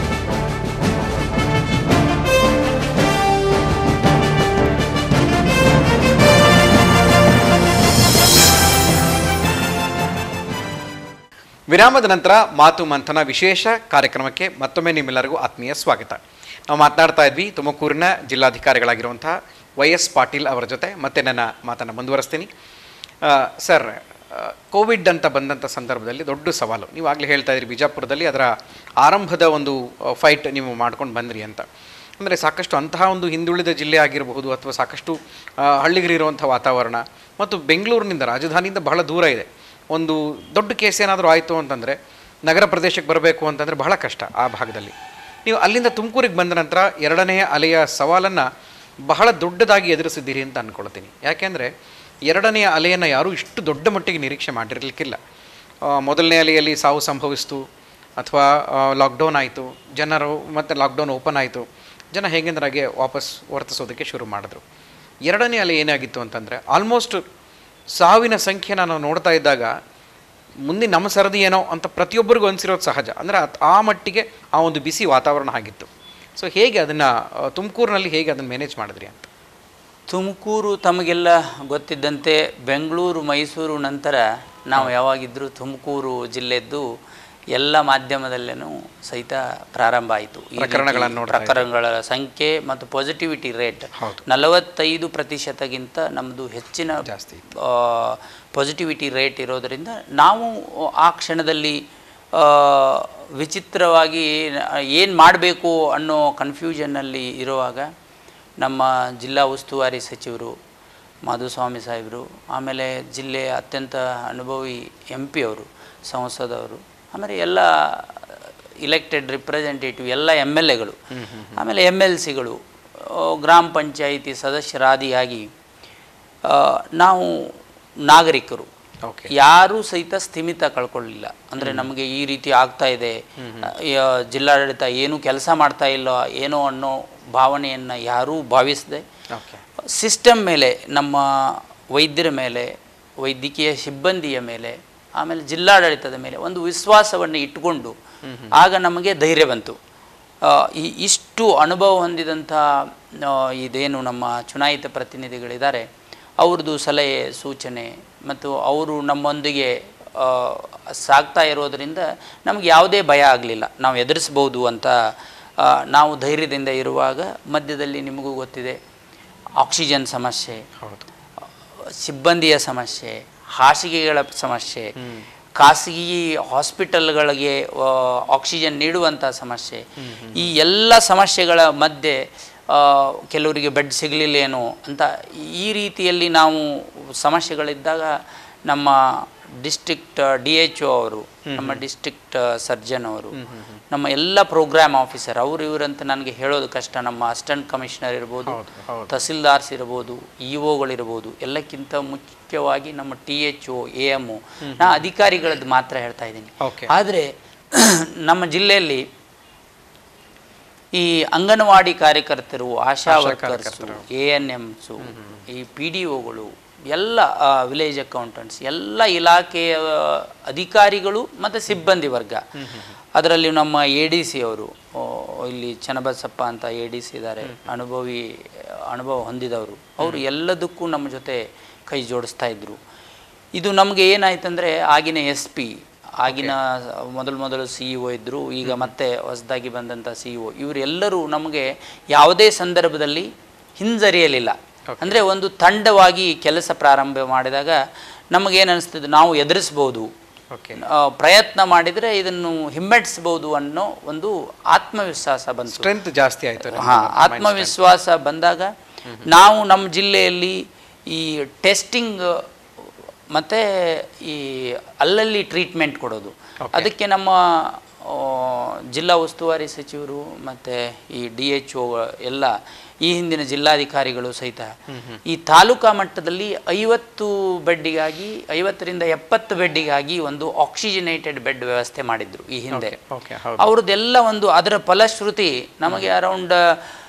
A: ವಿರಾಮದ ನಂತರ ಮಾತು ಮಂಥನ ವಿಶೇಷ ಕಾರ್ಯಕ್ರಮಕ್ಕೆ ಮತ್ತೊಮ್ಮೆ ನಿಮ್ಮೆಲ್ಲರಿಗೂ ಆತ್ಮೀಯ ಸ್ವಾಗತ ನಾವು ಮಾತನಾಡ್ತಾ ಇದ್ವಿ ತುಮಕೂರಿನ ಜಿಲ್ಲಾಧಿಕಾರಿಗಳಾಗಿರುವಂತಹ ವೈ ಎಸ್ ಪಾಟೀಲ್ ಅವರ ಜೊತೆ ಮತ್ತೆ ನನ್ನ ಮಾತನ್ನು ಮುಂದುವರಿಸ್ತೀನಿ ಆ, ಸರ್ ಆ, ಕೋವಿಡ್ ಅಂತ ಬಂದಂಥ ಸಂದರ್ಭದಲ್ಲಿ ದೊಡ್ಡ ಸವಾಲು ನೀವು ಆಗಲೇ ಹೇಳ್ತಾ ಇದ್ರಿ ಬಿಜಾಪುರದಲ್ಲಿ ಅದರ ಆರಂಭದ ಒಂದು ಫೈಟ್ ನೀವು ಮಾಡ್ಕೊಂಡು ಬಂದ್ರಿ ಅಂತ ಅಂದರೆ ಸಾಕಷ್ಟು ಅಂತಹ ಒಂದು ಹಿಂದುಳಿದ ಜಿಲ್ಲೆ ಆಗಿರಬಹುದು ಅಥವಾ ಸಾಕಷ್ಟು ಆ, ಹಳ್ಳಿಗರಿರುವಂಥ ವಾತಾವರಣ ಮತ್ತು ಬೆಂಗಳೂರಿನಿಂದ ರಾಜಧಾನಿಯಿಂದ ಬಹಳ ದೂರ ಇದೆ ಒಂದು ದೊಡ್ಡ ಕೇಸ್ ಏನಾದರೂ ಆಯಿತು ಅಂತಂದರೆ ನಗರ ಪ್ರದೇಶಕ್ಕೆ ಬರಬೇಕು ಅಂತಂದರೆ ಬಹಳ ಕಷ್ಟ ಆ ಭಾಗದಲ್ಲಿ ನೀವು ಅಲ್ಲಿಂದ ತುಮಕೂರಿಗೆ ಬಂದ ನಂತರ ಎರಡನೆಯ ಅಲೆಯ ಸವಾಲನ್ನು ಬಹಳ ದೊಡ್ಡದಾಗಿ ಎದುರಿಸಿದ್ದೀರಿ ಅಂತ ಅಂದ್ಕೊಳ್ತೀನಿ ಯಾಕೆಂದರೆ ಎರಡನೆಯ ಅಲೆಯನ್ನು ಯಾರೂ ಇಷ್ಟು ದೊಡ್ಡ ಮಟ್ಟಿಗೆ ನಿರೀಕ್ಷೆ ಮಾಡಿರಲಿಕ್ಕಿಲ್ಲ ಆ, ಮೊದಲನೇ ಅಲೆಯಲ್ಲಿ ಸಾವು ಸಂಭವಿಸ್ತು ಅಥವಾ ಲಾಕ್ಡೌನ್ ಆಯಿತು ಜನರು ಮತ್ತು ಲಾಕ್ಡೌನ್ ಓಪನ್ ಆಯಿತು ಜನ ಹೇಗೆಂದ್ರಾಗೆ ವಾಪಸ್ ವರ್ತಿಸೋದಕ್ಕೆ ಶುರು ಮಾಡಿದ್ರು ಎರಡನೇ ಅಲೆ ಏನಾಗಿತ್ತು ಅಂತಂದರೆ ಆಲ್ಮೋಸ್ಟ್ ಸಾವಿನ ಸಂಖ್ಯೆನ ನಾವು ನೋಡ್ತಾ ಇದ್ದಾಗ ಮುಂದೆ ನಮ್ಮ ಸರದಿ ಏನೋ ಅಂತ ಪ್ರತಿಯೊಬ್ಬರಿಗೂ ಅನಿಸಿರೋದು ಸಹಜ ಅಂದರೆ ಆ ಮಟ್ಟಿಗೆ ಆ ಒಂದು ಬಿಸಿ ವಾತಾವರಣ ಆಗಿತ್ತು ಸೊ ಹೇಗೆ ಅದನ್ನು ತುಮಕೂರಿನಲ್ಲಿ ಹೇಗೆ ಅದನ್ನು ಮ್ಯಾನೇಜ್ ಮಾಡಿದ್ರಿ ಅಂತ
B: ತುಮಕೂರು ತಮಗೆಲ್ಲ ಗೊತ್ತಿದ್ದಂತೆ ಬೆಂಗಳೂರು ಮೈಸೂರು ನಂತರ ನಾವು ಯಾವಾಗಿದ್ದರೂ ತುಮಕೂರು ಜಿಲ್ಲೆದ್ದು ಎಲ್ಲ ಮಾಧ್ಯಮದಲ್ಲೇನೂ ಸಹಿತ ಪ್ರಾರಂಭ ಆಯಿತು ಈ ರೀತಿ
A: ಪ್ರಕರಣಗಳನ್ನು ನೋಡ್ತಾ ಇದ್ದೀವಿ.
B: ಪ್ರಕರಣಗಳ ಸಂಖ್ಯೆ ಮತ್ತು ಪಾಸಿಟಿವಿಟಿ ರೇಟ್
A: ಹೌದು.
B: ನಲವತ್ತೈದು ಪ್ರತಿಶತಗಿಂತ ನಮ್ಮದು ಹೆಚ್ಚಿನ
A: ಜಾಸ್ತಿ
B: ಪಾಸಿಟಿವಿಟಿ ರೇಟ್ ಇರೋದರಿಂದ ನಾವು ಆ ಕ್ಷಣದಲ್ಲಿ ಆ, ವಿಚಿತ್ರವಾಗಿ ಏನು ಮಾಡಬೇಕು ಅನ್ನೋ ಕನ್ಫ್ಯೂಷನ್ನಲ್ಲಿ ಇರುವಾಗ ನಮ್ಮ ಜಿಲ್ಲಾ ಉಸ್ತುವಾರಿ ಸಚಿವರು ಮಾಧುಸ್ವಾಮಿ ಸಾಹೇಬರು ಆಮೇಲೆ ಜಿಲ್ಲೆಯ ಅತ್ಯಂತ ಅನುಭವಿ ಎಂ ಪಿ ಅವರು ಸಂಸದವರು ಆಮೇಲೆ ಎಲ್ಲ ಇಲೆಕ್ಟೆಡ್ ರಿಪ್ರೆಸೆಂಟೇಟಿವ್ ಎಲ್ಲ ಎಮ್ ಎಲ್ ಎಗಳು ಆಮೇಲೆ ಎಮ್ ಎಲ್ ಸಿಗಳು ಗ್ರಾಮ ಪಂಚಾಯಿತಿ ಸದಸ್ಯರಾದಿಯಾಗಿ ಆ, ನಾವು ನಾಗರಿಕರು
A: ಓಕೆ
B: ಯಾರೂ ಸಹಿತ ಸ್ಥಿಮಿತ ಕಳ್ಕೊಳ್ಳಿಲ್ಲ ಅಂದರೆ ನಮಗೆ ಈ ರೀತಿ ಆಗ್ತಾ ಇದೆ ಯ- ಜಿಲ್ಲಾಡಳಿತ ಏನೂ ಕೆಲಸ ಮಾಡ್ತಾ ಇಲ್ಲ ಏನೋ ಅನ್ನೋ ಭಾವನೆಯನ್ನು ಯಾರೂ ಭಾವಿಸದೆ
A: ಓಕೆ
B: ಸಿಸ್ಟಮ್ ಮೇಲೆ ನಮ್ಮ ವೈದ್ಯರ ಮೇಲೆ ವೈದ್ಯಕೀಯ ಸಿಬ್ಬಂದಿಯ ಮೇಲೆ ಆಮೇಲೆ ಜಿಲ್ಲಾಡಳಿತದ ಮೇಲೆ ಒಂದು ವಿಶ್ವಾಸವನ್ನು ಇಟ್ಟುಕೊಂಡು ಆಗ ನಮಗೆ ಧೈರ್ಯ ಬಂತು ಆ, ಈ ಇಷ್ಟು ಅನುಭವ ಹೊಂದಿದಂಥ ಆ, ಇದೇನು ನಮ್ಮ ಚುನಾಯಿತ ಪ್ರತಿನಿಧಿಗಳಿದ್ದಾರೆ ಅವ್ರದ್ದು ಸಲಹೆ ಸೂಚನೆ ಮತ್ತು ಅವರು ನಮ್ಮೊಂದಿಗೆ ಆ, ಸಾಗ್ತಾ ಇರೋದರಿಂದ ನಮಗೆ ಯಾವುದೇ ಭಯ ಆಗಲಿಲ್ಲ ನಾವು ಎದುರಿಸ್ಬೋದು ಅಂತ ಆ, ನಾವು ಧೈರ್ಯದಿಂದ ಇರುವಾಗ ಮಧ್ಯದಲ್ಲಿ ನಿಮಗೂ ಗೊತ್ತಿದೆ ಆಕ್ಸಿಜನ್ ಸಮಸ್ಯೆ
A: ಹೌದು
B: ಸಿಬ್ಬಂದಿಯ ಸಮಸ್ಯೆ ಹಾಸಿಗೆಗಳ ಸಮಸ್ಯೆ ಖಾಸಗಿ ಹಾಸ್ಪಿಟಲ್ಗಳಿಗೆ ಆ, ಆಕ್ಸಿಜನ್ ನೀಡುವಂಥ ಸಮಸ್ಯೆ ಈ ಎಲ್ಲ ಸಮಸ್ಯೆಗಳ ಮಧ್ಯೆ ಆ, ಕೆಲವರಿಗೆ ಬೆಡ್ ಸಿಗಲಿಲ್ಲೇನೋ ಅಂತ ಈ ರೀತಿಯಲ್ಲಿ ನಾವು ಸಮಸ್ಯೆಗಳಿದ್ದಾಗ ನಮ್ಮ ಡಿಸ್ಟ್ರಿಕ್ಟ್ ಡಿ ಎಚ್ ಒ ಅವರು ನಮ್ಮ ಡಿಸ್ಟ್ರಿಕ್ಟ್ ಸರ್ಜನ್ ಅವರು ನಮ್ಮ ಎಲ್ಲ ಪ್ರೋಗ್ರಾಮ್ ಆಫೀಸರ್ ಅವರು ಇವರಂತ ನನಗೆ ಹೇಳೋದು ಕಷ್ಟ ನಮ್ಮ ಅಸಿಸ್ಟೆಂಟ್ ಕಮಿಷನರ್ ಇರ್ಬೋದು
A: ಹೌದು ಹೌದು
B: ತಹಸೀಲ್ದಾರ್ಸ್ ಇರ್ಬೋದು ಇ ಒಗಳಿರ್ಬೋದು ಎಲ್ಲಕ್ಕಿಂತ ಮುಖ್ಯವಾಗಿ ನಮ್ಮ T H O A M ನಾ ಅಧಿಕಾರಿಗಳದ್ದು ಮಾತ್ರ ಹೇಳ್ತಾ ಇದ್ದೀನಿ
A: ಓಕೆ
B: ಆದರೆ ನಮ್ಮ ಜಿಲ್ಲೆಯಲ್ಲಿ ಈ ಅಂಗನವಾಡಿ ಕಾರ್ಯಕರ್ತರು ಆಶಾ
A: ಆಶಾ
B: ವರ್ಕರ್ಸು
A: ಕಾರ್ಯಕರ್ತರು.
B: ಎ ಎನ್ ಎಮ್ಸು ಈ ಪಿ ಡಿ ಒಗಳು ಎಲ್ಲ ವಿಲೇಜ್ ಅಕೌಂಟೆಂಟ್ಸ್ ಎಲ್ಲ ಇಲಾಖೆಯ ಅಧಿಕಾರಿಗಳು ಮತ್ತು ಸಿಬ್ಬಂದಿ ವರ್ಗ ಅದರಲ್ಲಿ ನಮ್ಮ ಎ ಡಿ ಸಿ ಅವರು ಆ, ಇಲ್ಲಿ ಚನ್ನಬಸಪ್ಪ ಅಂತ ಎ ಡಿ ಸಿ ಇದ್ದಾರೆ ಅನುಭವಿ ಅನುಭವ ಹೊಂದಿದವರು ಅವರು ಎಲ್ಲದಕ್ಕೂ ನಮ್ಮ ಜೊತೆ ಕೈ ಜೋಡಿಸ್ತಾ ಇದ್ರು ಇದು ನಮಗೆ ಏನಾಯ್ತಂದ್ರೆ ಆಗಿನ ಎಸ್ ಪಿ ಆಗಿನ ಮೊದಲು ಮೊದಲು ಸಿ ಇ ಒ ಇದ್ದರು ಈಗ ಮತ್ತೆ ಹೊಸದಾಗಿ ಬಂದಂಥ ಸಿ ಇ ಒ ಇವರೆಲ್ಲರೂ ನಮಗೆ ಯಾವುದೇ ಸಂದರ್ಭದಲ್ಲಿ ಹಿಂಜರಿಯಲಿಲ್ಲ ಅಂದರೆ ಒಂದು ತಂಡವಾಗಿ ಕೆಲಸ ಪ್ರಾರಂಭ ಮಾಡಿದಾಗ ನಮಗೇನು ಅನಿಸ್ತದೆ ನಾವು ಎದುರಿಸ್ಬೋದು
A: ಓಕೆ
B: ಆ, ಪ್ರಯತ್ನ ಮಾಡಿದರೆ ಇದನ್ನು ಹಿಮ್ಮೆಟ್ಟಿಸ್ಬೋದು ಅನ್ನೋ ಒಂದು ಆತ್ಮವಿಶ್ವಾಸ ಬಂತು
A: ಸ್ಟ್ರೆಂತ್ ಜಾಸ್ತಿ ಆಯ್ತು ನಿಮ್ದು.
B: ಹಾ ಆತ್ಮವಿಶ್ವಾಸ ಬಂದಾಗ ನಾವು ನಮ್ಮ ಜಿಲ್ಲೆಯಲ್ಲಿ ಈ ಟೆಸ್ಟಿಂಗ್ ಮತ್ತು ಈ ಅಲ್ಲಲ್ಲಿ ಟ್ರೀಟ್ಮೆಂಟ್ ಕೊಡೋದು ಅದಕ್ಕೆ ನಮ್ಮ ಆ, ಜಿಲ್ಲಾ ಉಸ್ತುವಾರಿ ಸಚಿವರು ಮತ್ತು ಈ ಡಿ ಎಚ್ ಒ ಎಲ್ಲ ಈ ಹಿಂದಿನ ಜಿಲ್ಲಾಧಿಕಾರಿಗಳು ಸಹಿತ ಈ ತಾಲೂಕಾ ಮಟ್ಟದಲ್ಲಿ ಐವತ್ತು ಬೆಡ್ಡಿಗಾಗಿ ಐವತ್ತರಿಂದ ಎಪ್ಪತ್ತು ಬೆಡ್ಡಿಗಾಗಿ ಒಂದು ಆಕ್ಸಿಜನೇಟೆಡ್ ಬೆಡ್ ವ್ಯವಸ್ಥೆ ಮಾಡಿದ್ರು ಈ ಹಿಂದೆ
A: ಓಕೆ ಹೌದು
B: ಅವ್ರದ್ದೆಲ್ಲ ಒಂದು ಅದರ ಫಲಶ್ರುತಿ ನಮಗೆ ಅರೌಂಡ್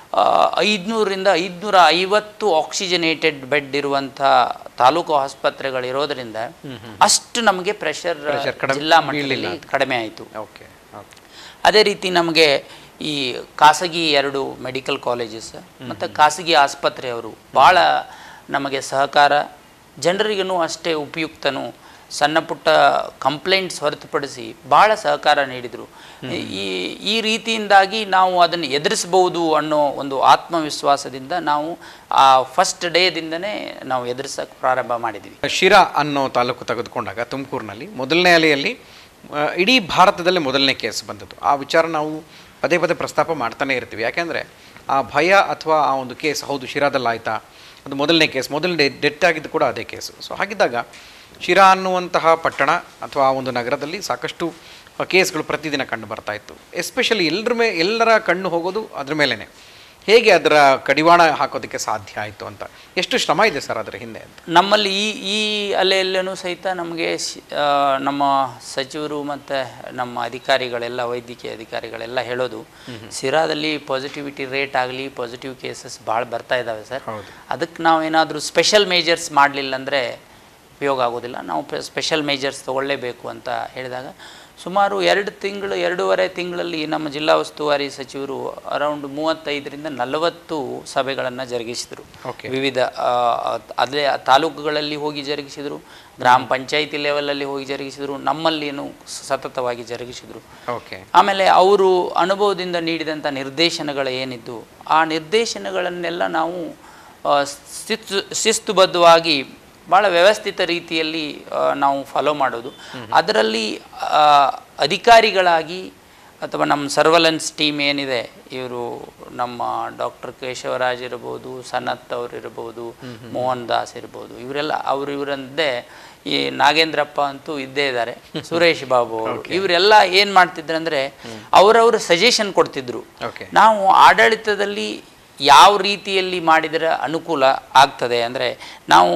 B: ಐದುನೂರರಿಂದ ಐದುನೂರ ಐವತ್ತು ಆಕ್ಸಿಜನೇಟೆಡ್ ಬೆಡ್ ಇರುವಂಥ ತಾಲೂಕು ಆಸ್ಪತ್ರೆಗಳಿರೋದ್ರಿಂದ ಅಷ್ಟು ನಮಗೆ ಪ್ರೆಷರ್
A: Pressure ಕಡಿಮೆ
B: ಜಿಲ್ಲಾ
A: ಬೀಳ್ಲಿಲ್ಲ
B: ಮಟ್ಟದಲ್ಲಿ ಕಡಿಮೆ ಆಯಿತು
A: ಓಕೆ ಓಕೆ
B: ಅದೇ ರೀತಿ ನಮಗೆ ಈ ಖಾಸಗಿ ಎರಡು ಮೆಡಿಕಲ್ ಕಾಲೇಜಸ್ ಮತ್ತು ಖಾಸಗಿ ಆಸ್ಪತ್ರೆಯವರು ಭಾಳ ನಮಗೆ ಸಹಕಾರ ಜನರಿಗೂ ಅಷ್ಟೇ ಉಪಯುಕ್ತನು ಸಣ್ಣ ಪುಟ್ಟ ಕಂಪ್ಲೇಂಟ್ಸ್ ಹೊರತುಪಡಿಸಿ ಭಾಳ ಸಹಕಾರ ನೀಡಿದರು ಈ ಈ ರೀತಿಯಿಂದಾಗಿ ನಾವು ಅದನ್ನು ಎದುರಿಸ್ಬೋದು ಅನ್ನೋ ಒಂದು ಆತ್ಮವಿಶ್ವಾಸದಿಂದ ನಾವು ಆ ಫಸ್ಟ್ ಡೇದಿಂದನೇ ನಾವು ಎದುರಿಸೋಕೆ ಪ್ರಾರಂಭ ಮಾಡಿದ್ವಿ
A: ಶಿರಾ ಅನ್ನೋ ತಾಲೂಕು ತೆಗೆದುಕೊಂಡಾಗ ತುಮಕೂರಿನಲ್ಲಿ ಮೊದಲನೇ ಅಲೆಯಲ್ಲಿ ಆ, ಇಡೀ ಭಾರತದಲ್ಲೇ ಮೊದಲನೇ ಕೇಸ್ ಬಂದದ್ದು ಆ ವಿಚಾರ ನಾವು ಪದೇ ಪದೇ ಪ್ರಸ್ತಾಪ ಮಾಡ್ತಾನೆ ಇರ್ತೀವಿ ಯಾಕೆಂದರೆ ಆ ಭಯ ಅಥವಾ ಆ ಒಂದು ಕೇಸ್ ಹೌದು ಶಿರಾದಲ್ಲಿ ಆಯಿತಾ ಅದು ಮೊದಲನೇ ಕೇಸ್ ಮೊದಲನೇ ಡೆತ್ ಆಗಿದ್ದು ಕೂಡ ಅದೇ ಕೇಸು ಸೊ ಹಾಗಿದ್ದಾಗ ಶಿರಾ ಅನ್ನುವಂತಹ ಪಟ್ಟಣ ಅಥವಾ ಆ ಒಂದು ನಗರದಲ್ಲಿ ಸಾಕಷ್ಟು ಕೇಸ್ಗಳು ಪ್ರತಿದಿನ ಕಂಡು ಬರ್ತಾ ಇತ್ತು ಎಸ್ಪೆಷಲಿ ಎಲ್ಲರ ಮೇ ಎಲ್ಲರ ಕಣ್ಣು ಹೋಗೋದು ಅದ್ರ ಮೇಲೇ ಹೇಗೆ ಅದರ ಕಡಿವಾಣ ಹಾಕೋದಕ್ಕೆ ಸಾಧ್ಯ ಆಯಿತು ಅಂತ ಎಷ್ಟು ಶ್ರಮ ಇದೆ ಸರ್ ಅದರ ಹಿಂದೆ ಅಂತ
B: ನಮ್ಮಲ್ಲಿ ಈ ಈ ಅಲೆಯಲ್ಲೂ ಸಹಿತ ನಮಗೆ ಶಿ- ಆ, ನಮ್ಮ ಸಚಿವರು ಮತ್ತು ನಮ್ಮ ಅಧಿಕಾರಿಗಳೆಲ್ಲ ವೈದ್ಯಕೀಯ ಅಧಿಕಾರಿಗಳೆಲ್ಲ ಹೇಳೋದು ಸಿರಾದಲ್ಲಿ ಪಾಸಿಟಿವಿಟಿ ರೇಟ್ ಆಗಲಿ ಪಾಸಿಟಿವ್ ಕೇಸಸ್ ಭಾಳ ಬರ್ತಾ ಇದ್ದಾವೆ ಸರ್
A: ಹೌದು
B: ಅದಕ್ಕೆ ನಾವೇನಾದರೂ ಸ್ಪೆಷಲ್ ಮೇಜರ್ಸ್ ಮಾಡಲಿಲ್ಲ ಅಂದರೆ ಉಪಯೋಗ ಆಗೋದಿಲ್ಲ ನಾವು ಸ್ಪೆಷಲ್ ಮೇಜರ್ಸ್ ತೊಗೊಳ್ಳೇಬೇಕು ಅಂತ ಹೇಳಿದಾಗ ಸುಮಾರು ಎರಡು ತಿಂಗಳು ಎರಡೂವರೆ ತಿಂಗಳಲ್ಲಿ ನಮ್ಮ ಜಿಲ್ಲಾ ಉಸ್ತುವಾರಿ ಸಚಿವರು ಅರೌಂಡ್ ಮೂವತ್ತೈದರಿಂದ ನಲವತ್ತು ಸಭೆಗಳನ್ನು ಜರುಗಿಸಿದರು
A: Okay.
B: ವಿವಿಧ ಆ, ಅದೇ ತಾಲೂಕುಗಳಲ್ಲಿ ಹೋಗಿ ಜರುಗಿಸಿದರು ಗ್ರಾಮ ಪಂಚಾಯಿತಿ ಲೆವೆಲಲ್ಲಿ ಹೋಗಿ ಜರುಗಿಸಿದರು ನಮ್ಮಲ್ಲಿನೂ ಸತತವಾಗಿ ಜರುಗಿಸಿದರು
A: ಓಕೆ
B: ಆಮೇಲೆ ಅವರು ಅನುಭವದಿಂದ ನೀಡಿದಂಥ ನಿರ್ದೇಶನಗಳು ಏನಿದ್ದು ಆ ನಿರ್ದೇಶನಗಳನ್ನೆಲ್ಲ ನಾವು ಆ, ಶಿಸ್ತು ಶಿಸ್ತುಬದ್ಧವಾಗಿ ಭಾಳ ವ್ಯವಸ್ಥಿತ ರೀತಿಯಲ್ಲಿ ಆ, ನಾವು ಫಾಲೋ ಮಾಡೋದು ಅದರಲ್ಲಿ ಆ, ಅಧಿಕಾರಿಗಳಾಗಿ ಅಥವಾ ನಮ್ಮ ಸರ್ವಲೆನ್ಸ್ ಟೀಮ್ ಏನಿದೆ ಇವರು ನಮ್ಮ ಡಾಕ್ಟರ್ ಕೇಶವರಾಜ್ ಇರ್ಬೋದು ಸನತ್ ಅವರು ಇರ್ಬೋದು ಮೋಹನ್ ದಾಸ್ ಇರ್ಬೋದು ಇವರೆಲ್ಲ ಅವರು ಇವರಂದೇ ಈ ನಾಗೇಂದ್ರಪ್ಪ ಅಂತೂ ಇದ್ದೇ ಇದ್ದಾರೆ ಸುರೇಶ್ ಬಾಬು ಅವರು ಇವರೆಲ್ಲ ಏನು ಮಾಡ್ತಿದ್ರಂದ್ರೆ ಅವರವರು ಸಜೆಷನ್ ಕೊಡ್ತಿದ್ರು
A: ಓಕೆ
B: ನಾವು ಆಡಳಿತದಲ್ಲಿ ಯಾವ ರೀತಿಯಲ್ಲಿ ಮಾಡಿದರೆ ಅನುಕೂಲ ಆಗ್ತದೆ ಅಂದರೆ ನಾವು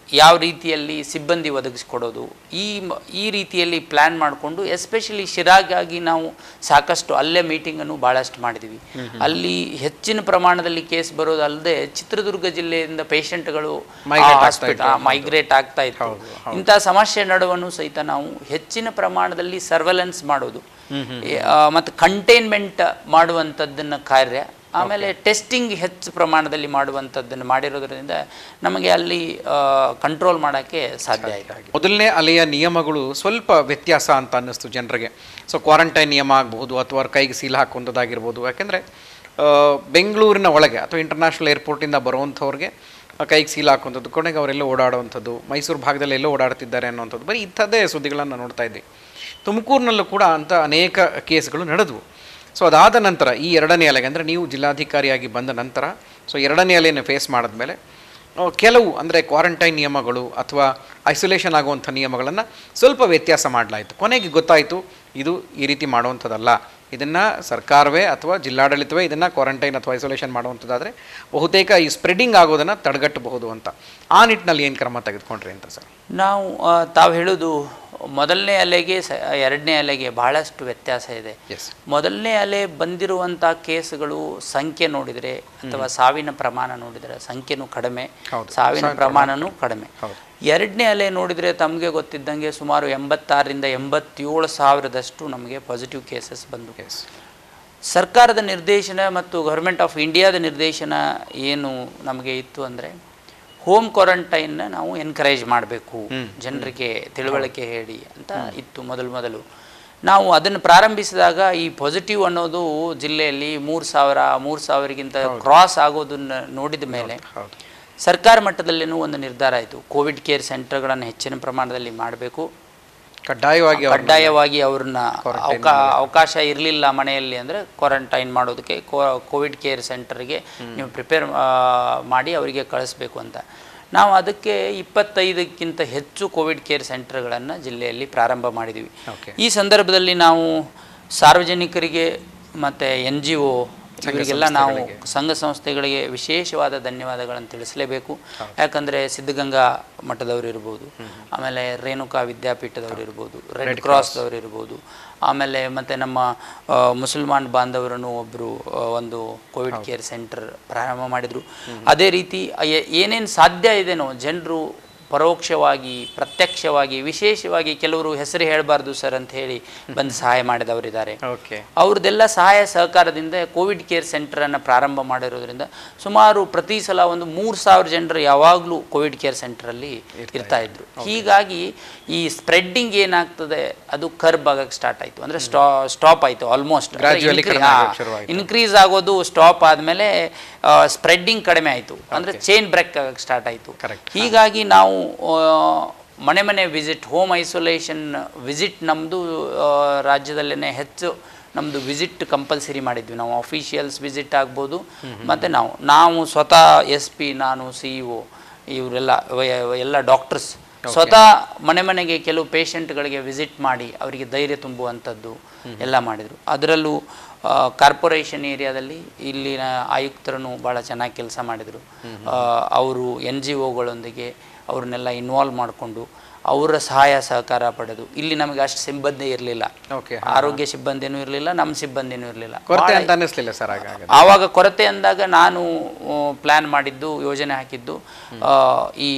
B: ಯಾವ ರೀತಿಯಲ್ಲಿ ಸಿಬ್ಬಂದಿ ಒದಗಿಸ್ಕೊಡೋದು ಈ ಮ- ಈ ರೀತಿಯಲ್ಲಿ ಪ್ಲ್ಯಾನ್ ಮಾಡಿಕೊಂಡು ಎಸ್ಪೆಷಲಿ ಶಿರಾಗಾಗಿ ನಾವು ಸಾಕಷ್ಟು ಅಲ್ಲೇ ಮೀಟಿಂಗನ್ನು ಭಾಳಷ್ಟು ಮಾಡಿದ್ವಿ ಅಲ್ಲಿ ಹೆಚ್ಚಿನ ಪ್ರಮಾಣದಲ್ಲಿ ಕೇಸ್ ಬರೋದಲ್ಲದೆ ಚಿತ್ರದುರ್ಗ ಜಿಲ್ಲೆಯಿಂದ ಪೇಷಂಟ್ಗಳು
A: Migrate ಆಗ್ತಾ ಇದ್ರು.
B: ಮೈಗ್ರೇಟ್ ಆಗ್ತಾ ಇತ್ತು ಇಂಥ ಸಮಸ್ಯೆ ನಡುವನ್ನು ಸಹಿತ ನಾವು ಹೆಚ್ಚಿನ ಪ್ರಮಾಣದಲ್ಲಿ ಸರ್ವೆಲೆನ್ಸ್ ಮಾಡೋದು ಮತ್ತು ಕಂಟೈನ್ಮೆಂಟ್ ಮಾಡುವಂಥದ್ದನ್ನು ಕಾರ್ಯ ಆಮೇಲೆ ಟೆಸ್ಟಿಂಗ್ ಹೆಚ್ಚು ಪ್ರಮಾಣದಲ್ಲಿ ಮಾಡುವಂಥದ್ದನ್ನು ಮಾಡಿರೋದ್ರಿಂದ ನಮಗೆ ಅಲ್ಲಿ ಕಂಟ್ರೋಲ್ ಮಾಡೋಕ್ಕೆ ಸಾಧ್ಯ ಆಯಿತು
A: ಮೊದಲನೇ ಅಲೆಯ ನಿಯಮಗಳು ಸ್ವಲ್ಪ ವ್ಯತ್ಯಾಸ ಅಂತ ಅನ್ನಿಸ್ತು ಜನರಿಗೆ ಸೊ ಕ್ವಾರಂಟೈನ್ ನಿಯಮ ಆಗಬಹುದು ಅಥವಾ ಅವ್ರ ಕೈಗೆ ಸೀಲ್ ಹಾಕುವಂಥದ್ದಾಗಿರ್ಬೋದು ಯಾಕೆಂದರೆ ಬೆಂಗಳೂರಿನ ಒಳಗೆ ಅಥವಾ ಇಂಟರ್ನ್ಯಾಷನಲ್ ಏರ್ಪೋರ್ಟಿಂದ ಬರುವಂಥವ್ರಿಗೆ ಆ ಕೈಗೆ ಸೀಲ್ ಹಾಕುವಂಥದ್ದು ಕೊನೆಗೆ ಅವರೆಲ್ಲ ಓಡಾಡುವಂಥದ್ದು ಮೈಸೂರು ಭಾಗದಲ್ಲಿ ಎಲ್ಲೋ ಓಡಾಡ್ತಿದ್ದಾರೆ ಅನ್ನುವಂಥದ್ದು ಬರೀ ಇಂಥದ್ದೇ ಸುದ್ದಿಗಳನ್ನು ನೋಡ್ತಾ ಇದ್ವಿ ತುಮಕೂರಿನಲ್ಲೂ ಕೂಡ ಅಂಥ ಅನೇಕ ಕೇಸ್ಗಳು ನಡೆದವು ಸೊ ಅದಾದ ನಂತರ ಈ ಎರಡನೇ ಅಲೆಗೆ ಅಂದರೆ ನೀವು ಜಿಲ್ಲಾಧಿಕಾರಿಯಾಗಿ ಬಂದ ನಂತರ ಸೊ ಎರಡನೇ ಅಲೆಯನ್ನು ಫೇಸ್ ಮಾಡಿದ್ಮೇಲೆ ಆ, ಕೆಲವು ಅಂದರೆ ಕ್ವಾರಂಟೈನ್ ನಿಯಮಗಳು ಅಥವಾ ಐಸೋಲೇಷನ್ ಆಗುವಂಥ ನಿಯಮಗಳನ್ನು ಸ್ವಲ್ಪ ವ್ಯತ್ಯಾಸ ಮಾಡಲಾಯಿತು ಕೊನೆಗೆ ಗೊತ್ತಾಯಿತು ಇದು ಈ ರೀತಿ ಮಾಡುವಂಥದ್ದಲ್ಲ ಇದನ್ನು ಸರ್ಕಾರವೇ ಅಥವಾ ಜಿಲ್ಲಾಡಳಿತವೇ ಇದನ್ನು ಕ್ವಾರಂಟೈನ್ ಅಥವಾ ಐಸೋಲೇಷನ್ ಮಾಡುವಂಥದ್ದಾದರೆ ಬಹುತೇಕ ಈ ಸ್ಪ್ರೆಡಿಂಗ್ ಆಗೋದನ್ನು ತಡೆಗಟ್ಟಬಹುದು ಅಂತ ಆ ನಿಟ್ಟಿನಲ್ಲಿ ಏನು ಕ್ರಮ ತೆಗೆದುಕೊಂಡ್ರಿ ಅಂತ ಸರ್
B: ನಾವು ಆ, ತಾವು ಹೇಳೋದು ಮೊದಲನೇ ಅಲೆಗೆ ಸ ಎರಡನೇ ಅಲೆಗೆ ಬಹಳಷ್ಟು ವ್ಯತ್ಯಾಸ ಇದೆ
A: ಎಸ್
B: ಮೊದಲನೇ ಅಲೆ ಬಂದಿರುವಂಥ ಕೇಸ್ಗಳು ಸಂಖ್ಯೆ ನೋಡಿದರೆ ಅಥವಾ ಸಾವಿನ ಪ್ರಮಾಣ ನೋಡಿದರೆ ಸಂಖ್ಯೆನೂ ಕಡಿಮೆ
A: ಹೌದು.
B: ಸಾವಿನ ಪ್ರಮಾಣನೂ ಕಡಿಮೆ
A: ಹೌದು.
B: ಎರಡನೇ ಅಲೆ ನೋಡಿದರೆ ತಮಗೆ ಗೊತ್ತಿದ್ದಂಗೆ ಸುಮಾರು ಎಂಬತ್ತಾರರಿಂದ ಎಂಬತ್ತೇಳು ಸಾವಿರದಷ್ಟು ನಮಗೆ ಪಾಸಿಟಿವ್ ಕೇಸಸ್ ಬಂದು
A: ಎಸ್
B: ಸರ್ಕಾರದ ನಿರ್ದೇಶನ ಮತ್ತು ಗೌರ್ಮೆಂಟ್ ಆಫ್ ಇಂಡಿಯಾದ ನಿರ್ದೇಶನ ಏನು ನಮಗೆ ಇತ್ತು ಅಂದರೆ ಹೋಮ್ ಕ್ವಾರಂಟೈನ್ನ ನಾವು ಎನ್ಕರೇಜ್ ಮಾಡಬೇಕು ಜನರಿಗೆ ತಿಳುವಳಿಕೆ ಹೇಳಿ ಅಂತ ಇತ್ತು ಮೊದಲು ಮೊದಲು ನಾವು ಅದನ್ನು ಪ್ರಾರಂಭಿಸಿದಾಗ ಈ ಪಾಸಿಟಿವ್ ಅನ್ನೋದು ಜಿಲ್ಲೆಯಲ್ಲಿ ಮೂರು ಸಾವಿರ ಮೂರು ಸಾವಿರಗಿಂತ ಕ್ರಾಸ್ ಆಗೋದನ್ನು ನೋಡಿದ ಮೇಲೆ
A: ಹೌದು
B: ಸರ್ಕಾರ ಮಟ್ಟದಲ್ಲೇನೂ ಒಂದು ನಿರ್ಧಾರ ಆಯಿತು ಕೋವಿಡ್ ಕೇರ್ ಸೆಂಟರ್ಗಳನ್ನು ಹೆಚ್ಚಿನ ಪ್ರಮಾಣದಲ್ಲಿ ಮಾಡಬೇಕು
A: ಕಡ್ಡಾಯವಾಗಿ ಅವ್ರನ್ನ-
B: ಕಡ್ಡಾಯವಾಗಿ ಅವ್ರನ್ನ ಅವಕಾ ಅವಕಾಶ ಇರಲಿಲ್ಲ ಮನೆಯಲ್ಲಿ ಅಂದರೆ ಕ್ವಾರಂಟೈನ್ ಮಾಡೋದಕ್ಕೆ ಕೋವಿಡ್ ಕೇರ್ ಸೆಂಟರ್ಗೆ ನೀವು ಪ್ರಿಪೇರ್ ಮಾಡಿ ಅವರಿಗೆ ಕಳಿಸ್ಬೇಕು ಅಂತ ನಾವು ಅದಕ್ಕೆ ಇಪ್ಪತ್ತೈದಕ್ಕಿಂತ ಹೆಚ್ಚು ಕೋವಿಡ್ ಕೇರ್ ಸೆಂಟರ್ಗಳನ್ನು ಜಿಲ್ಲೆಯಲ್ಲಿ ಪ್ರಾರಂಭ ಮಾಡಿದ್ವಿ
A: Okay.
B: ಈ ಸಂದರ್ಭದಲ್ಲಿ ನಾವು ಸಾರ್ವಜನಿಕರಿಗೆ ಮತ್ತು ಎನ್ ಜಿ ಒ ಇವರಿಗೆಲ್ಲ ನಾವು ಸಂಘ ಸಂಸ್ಥೆಗಳಿಗೆ ವಿಶೇಷವಾದ ಧನ್ಯವಾದಗಳನ್ನು ತಿಳಿಸಲೇಬೇಕು ಯಾಕಂದರೆ ಸಿದ್ಧಗಂಗಾ ಮಠದವರು ಇರ್ಬೋದು ಆಮೇಲೆ ರೇಣುಕಾ ವಿದ್ಯಾಪೀಠದವರು ಇರ್ಬೋದು ರೆಡ್ ಕ್ರಾಸ್ದವರು ಇರ್ಬೋದು ಆಮೇಲೆ ಮತ್ತು ನಮ್ಮ ಆ, ಮುಸಲ್ಮಾನ್ ಬಾಂಧವರನ್ನು ಒಬ್ಬರು ಒಂದು ಕೋವಿಡ್ ಕೇರ್ ಸೆಂಟರ್ ಪ್ರಾರಂಭ ಮಾಡಿದರು ಅದೇ ರೀತಿ ಏನೇನು ಸಾಧ್ಯ ಇದೆನೋ ಜನರು ಪರೋಕ್ಷವಾಗಿ ಪ್ರತ್ಯಕ್ಷವಾಗಿ ವಿಶೇಷವಾಗಿ ಕೆಲವರು ಹೆಸರು ಹೇಳಬಾರ್ದು ಸರ್ ಅಂತ ಹೇಳಿ ಬಂದು ಸಹಾಯ ಮಾಡಿದವರಿದ್ದಾರೆ
A: ಓಕೆ
B: ಅವ್ರದ್ದೆಲ್ಲ ಸಹಾಯ ಸಹಕಾರದಿಂದ ಕೋವಿಡ್ ಕೇರ್ ಸೆಂಟರನ್ನು ಪ್ರಾರಂಭ ಮಾಡಿರೋದ್ರಿಂದ ಸುಮಾರು ಪ್ರತಿ ಸಲ ಒಂದು ಮೂರು ಸಾವಿರ ಜನರು ಯಾವಾಗಲೂ ಕೋವಿಡ್ ಕೇರ್ ಸೆಂಟರಲ್ಲಿ ಇರ್ತಾ ಇದ್ರು ಹೀಗಾಗಿ ಈ ಸ್ಪ್ರೆಡ್ಡಿಂಗ್ ಏನಾಗ್ತದೆ ಅದು ಕರ್ಬ್ ಆಗಕ್ಕೆ ಸ್ಟಾರ್ಟ್ ಆಯಿತು ಅಂದರೆ ಸ್ಟಾ ಸ್ಟಾಪ್ ಆಯಿತು ಆಲ್ಮೋಸ್ಟ್
A: Gradually ಕಡಿಮೆ ಆಗಕ್ಕೆ ಶುರುವಾಯ್ತು.
B: ಇನ್ಕ್ರೀಸ್ ಆಗೋದು ಸ್ಟಾಪ್ ಆದಮೇಲೆ ಸ್ಪ್ರೆಡ್ಡಿಂಗ್ ಕಡಿಮೆ ಆಯಿತು ಅಂದರೆ ಚೈನ್ ಬ್ರೇಕ್ ಆಗಕ್ಕೆ ಸ್ಟಾರ್ಟ್ ಆಯಿತು
A: Correct.
B: ಹೀಗಾಗಿ ನಾವು ಆ, ಮನೆ ಮನೆ ವಿಸಿಟ್ ಹೋಮ್ ಐಸೋಲೇಷನ್ ವಿಸಿಟ್ ನಮ್ಮದು ರಾಜ್ಯದಲ್ಲೇ ಹೆಚ್ಚು ನಮ್ಮದು ವಿಸಿಟ್ ಕಂಪಲ್ಸರಿ ಮಾಡಿದ್ವಿ ನಾವು ಅಫಿಷಿಯಲ್ಸ್ ವಿಸಿಟ್ ಆಗ್ಬೋದು ಮತ್ತು ನಾವು ನಾವು ಸ್ವತಃ ಎಸ್ ಪಿ ನಾನು ಸಿ ಇ ಒ ಇವರೆಲ್ಲ ವ- ಎಲ್ಲ ಡಾಕ್ಟರ್ಸ್ ಸ್ವತಃ ಮನೆ ಮನೆಗೆ ಕೆಲವು ಪೇಷಂಟ್ಗಳಿಗೆ ವಿಸಿಟ್ ಮಾಡಿ ಅವರಿಗೆ ಧೈರ್ಯ ತುಂಬುವಂಥದ್ದು ಎಲ್ಲ ಮಾಡಿದರು ಅದರಲ್ಲೂ ಕಾರ್ಪೊರೇಷನ್ ಏರಿಯಾದಲ್ಲಿ ಇಲ್ಲಿನ ಆಯುಕ್ತರನ್ನು ಭಾಳ ಚೆನ್ನಾಗಿ ಕೆಲಸ ಮಾಡಿದರು ಅವರು ಎನ್ ಜಿ ಒಗಳೊಂದಿಗೆ ಅವ್ರನ್ನೆಲ್ಲ ಇನ್ವಾಲ್ವ್ ಮಾಡಿಕೊಂಡು ಅವರ ಸಹಾಯ ಸಹಕಾರ ಪಡೆದು ಇಲ್ಲಿ ನಮಗೆ ಅಷ್ಟು ಸಿಬ್ಬಂದಿ ಇರಲಿಲ್ಲ
A: ಓಕೆ
B: ಆರೋಗ್ಯ ಸಿಬ್ಬಂದಿನೂ ಇರಲಿಲ್ಲ ನಮ್ಮ ಸಿಬ್ಬಂದಿನೂ ಇರಲಿಲ್ಲ
A: ಕೊರತೆ ಅಂತ ಅನ್ನಿಸ್ಲಿಲ್ಲ ಸರ್ ಆಗ
B: ಆವಾಗ ಕೊರತೆ ಅಂದಾಗ ನಾನು ಪ್ಲ್ಯಾನ್ ಮಾಡಿದ್ದು ಯೋಜನೆ ಹಾಕಿದ್ದು ಆ, ಈ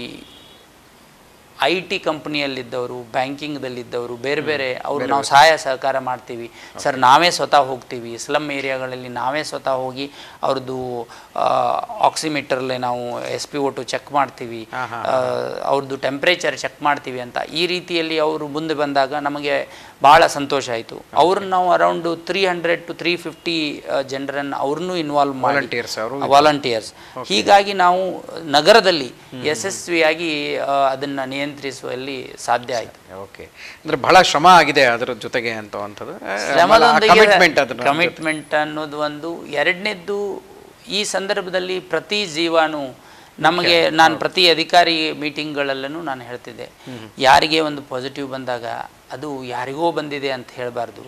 B: ಐ ಟಿ ಕಂಪ್ನಿಯಲ್ಲಿದ್ದವರು ಬ್ಯಾಂಕಿಂಗ್ದಲ್ಲಿದ್ದವರು ಬೇರೆ ಬೇರೆ ಅವರು ನಾವು ಸಹಾಯ ಸಹಕಾರ ಮಾಡ್ತೀವಿ ಸರ್ ನಾವೇ ಸ್ವತಃ ಹೋಗ್ತೀವಿ ಸ್ಲಮ್ ಏರಿಯಾಗಳಲ್ಲಿ ನಾವೇ ಸ್ವತಃ ಹೋಗಿ ಅವ್ರದ್ದು ಆಕ್ಸಿಮೀಟರ್ಲೆ ನಾವು ಎಸ್ ಪಿ ಒಟ್ಟು ಚೆಕ್ ಮಾಡ್ತೀವಿ ಆ, ಅವ್ರದ್ದು ಟೆಂಪ್ರೇಚರ್ ಚೆಕ್ ಮಾಡ್ತೀವಿ ಅಂತ ಈ ರೀತಿಯಲ್ಲಿ ಅವರು ಮುಂದೆ ಬಂದಾಗ ನಮಗೆ ಭಾಳ ಸಂತೋಷ ಆಯಿತು ಅವ್ರನ್ನ ನಾವು around three hundred to three fifty ಜನರನ್ನು ಅವ್ರನ್ನೂ ಇನ್ವಾಲ್ವ್ ಮಾಡಿ
A: ವಾಲಂಟಿಯರ್ಸ್ ಅವರು
B: ವಾಲಂಟಿಯರ್ಸ್ ಹೀಗಾಗಿ ನಾವು ನಗರದಲ್ಲಿ ಯಶಸ್ವಿಯಾಗಿ ಆ, ಅದನ್ನ ನಿಯಂತ್ರಿಸುವಲ್ಲಿ ಸಾಧ್ಯ ಆಯಿತು
A: ಓಕೆ ಅಂದ್ರೆ ಬಹಳ ಶ್ರಮ ಆಗಿದೆ ಅದರ ಜೊತೆಗೆ ಅಂತ ಅಂಥದ್ದು
B: ಶ್ರಮದೊಂದಿಗೆ
A: ಕಮಿಟ್ಮೆಂಟ್ ಅದನ್ನ
B: ಕಮಿಟ್ಮೆಂಟ್ ಅನ್ನೋದು ಒಂದು ಎರಡನೇದ್ದು ಈ ಸಂದರ್ಭದಲ್ಲಿ ಪ್ರತಿ ಜೀವಾನು ನಮಗೆ ನಾನು ಪ್ರತಿ ಅಧಿಕಾರಿ ಮೀಟಿಂಗ್ಗಳಲ್ಲೂ ನಾನು ಹೇಳ್ತಿದ್ದೆ ಯಾರಿಗೆ ಒಂದು ಪಾಸಿಟಿವ್ ಬಂದಾಗ ಅದು ಯಾರಿಗೋ ಬಂದಿದೆ ಅಂತ ಹೇಳಬಾರ್ದು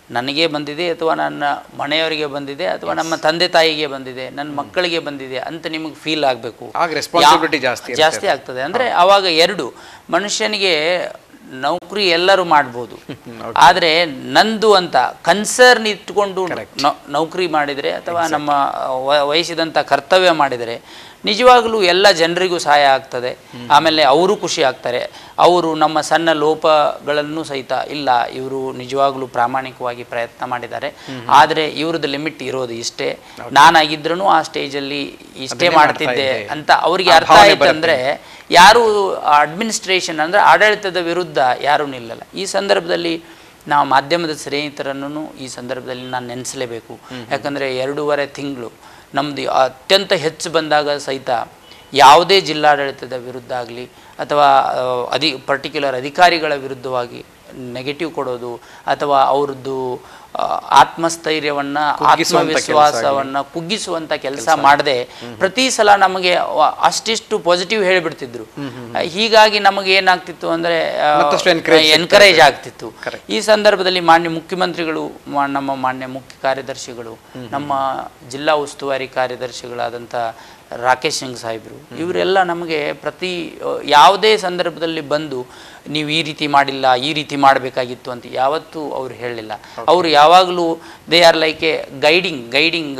B: ನನಗೆ ಬಂದಿದೆ ಅಥವಾ ನನ್ನ ಮನೆಯವರಿಗೆ ಬಂದಿದೆ ಅಥವಾ ನಮ್ಮ ತಂದೆ ತಾಯಿಗೆ ಬಂದಿದೆ ನನ್ನ ಮಕ್ಕಳಿಗೆ ಬಂದಿದೆ ಅಂತ ನಿಮಗೆ ಫೀಲ್ ಆಗಬೇಕು
A: ಆಗ responsibility ಜಾಸ್ತಿ ಇರುತ್ತೆ.
B: ಜಾಸ್ತಿ ಆಗ್ತದೆ ಅಂದರೆ ಅವಾಗ ಎರಡು ಮನುಷ್ಯನಿಗೆ ನೌಕರಿ ಎಲ್ಲರೂ ಮಾಡ್ಬೋದು ಆದರೆ ನಂದು ಅಂತ ಕನ್ಸರ್ನ್ ಇಟ್ಕೊಂಡು ನೌ- ನೌಕರಿ ಮಾಡಿದರೆ ಅಥವಾ ನಮ್ಮ ವ- ವಹಿಸಿದಂಥ ಕರ್ತವ್ಯ ಮಾಡಿದರೆ ನಿಜವಾಗಲೂ ಎಲ್ಲ ಜನರಿಗೂ ಸಹಾಯ ಆಗ್ತದೆ ಆಮೇಲೆ ಅವರು ಖುಷಿ ಆಗ್ತಾರೆ ಅವರು ನಮ್ಮ ಸಣ್ಣ ಲೋಪಗಳನ್ನು ಸಹಿತ ಇಲ್ಲ ಇವರು ನಿಜವಾಗ್ಲೂ ಪ್ರಾಮಾಣಿಕವಾಗಿ ಪ್ರಯತ್ನ ಮಾಡಿದ್ದಾರೆ ಆದರೆ ಇವ್ರದ್ದು ಲಿಮಿಟ್ ಇರೋದು ಇಷ್ಟೇ ನಾನಾಗಿದ್ರೂ ಆ ಸ್ಟೇಜಲ್ಲಿ ಇಷ್ಟೇ
A: ಅದನ್ನೇ ಮಾಡ್ತಾ
B: ಮಾಡ್ತಿದ್ದೆ
A: ಇದ್ದೆ.
B: ಅಂತ ಅವ್ರಿಗೆ
A: ಆ
B: ಅರ್ಥ
A: ಭಾವನೆ
B: ಆಯ್ತು ಅಂದ್ರೆ ಯಾರು ಅಡ್ಮಿನಿಸ್ಟ್ರೇಷನ್ ಅಂದ್ರೆ ಆಡಳಿತದ ವಿರುದ್ಧ ಯಾರೂ ನಿಲ್ಲಲ್ಲ ಈ ಸಂದರ್ಭದಲ್ಲಿ ನಾವು ಮಾಧ್ಯಮದ ಸ್ನೇಹಿತರನ್ನು ಈ ಸಂದರ್ಭದಲ್ಲಿ ನಾನು ನೆನೆಸಲೇಬೇಕು ಯಾಕಂದರೆ ಎರಡೂವರೆ ತಿಂಗಳು ನಮ್ಮದು ಅತ್ಯಂತ ಹೆಚ್ಚು ಬಂದಾಗ ಸಹಿತ ಯಾವುದೇ ಜಿಲ್ಲಾಡಳಿತದ ವಿರುದ್ಧ ಆಗಲಿ ಅಥವಾ ಆ, ಅಧಿ ಪರ್ಟಿಕ್ಯುಲರ್ ಅಧಿಕಾರಿಗಳ ವಿರುದ್ಧವಾಗಿ ನೆಗೆಟಿವ್ ಕೊಡೋದು ಅಥವಾ ಅವ್ರದ್ದು ಆ, ಆತ್ಮಸ್ಥೈರ್ಯವನ್ನ
A: ಕುಗ್ಗಿಸುವಂಥ ಕೆಲ್ಸ
B: ಆತ್ಮವಿಶ್ವಾಸವನ್ನ ಕುಗ್ಗಿಸುವಂತ ಕೆಲಸ ಮಾಡದೆ ಪ್ರತಿ ಸಲ ನಮಗೆ ವ- ಅಷ್ಟಿಷ್ಟು ಪಾಸಿಟಿವ್ ಹೇಳಿಬಿಡ್ತಿದ್ರು ಹೀಗಾಗಿ ನಮಗೆ ಏನಾಗ್ತಿತ್ತು ಅಂದ್ರೆ ಆ,
A: ಮತ್ತಷ್ಟು encourage
B: ಎನ್ಕರೇಜ್ ಆಗ್ತಿತ್ತು
A: Correct.
B: ಈ ಸಂದರ್ಭದಲ್ಲಿ ಮಾನ್ಯ ಮುಖ್ಯಮಂತ್ರಿಗಳು ಮಾ- ನಮ್ಮ ಮಾನ್ಯ ಮುಖ್ಯ ಕಾರ್ಯದರ್ಶಿಗಳು ನಮ್ಮ ಜಿಲ್ಲಾ ಉಸ್ತುವಾರಿ ಕಾರ್ಯದರ್ಶಿಗಳಾದಂಥ ರಾಕೇಶ್ ಸಿಂಗ್ ಸಾಹೇಬರು ಇವರೆಲ್ಲ ನಮಗೆ ಪ್ರತಿ ಆ, ಯಾವುದೇ ಸಂದರ್ಭದಲ್ಲಿ ಬಂದು ನೀವು ಈ ರೀತಿ ಮಾಡಿಲ್ಲ ಈ ರೀತಿ ಮಾಡಬೇಕಾಗಿತ್ತು ಅಂತ ಯಾವತ್ತೂ ಅವ್ರು ಹೇಳಲಿಲ್ಲ ಅವರು ಯಾವಾಗಲೂ they are like a guiding guiding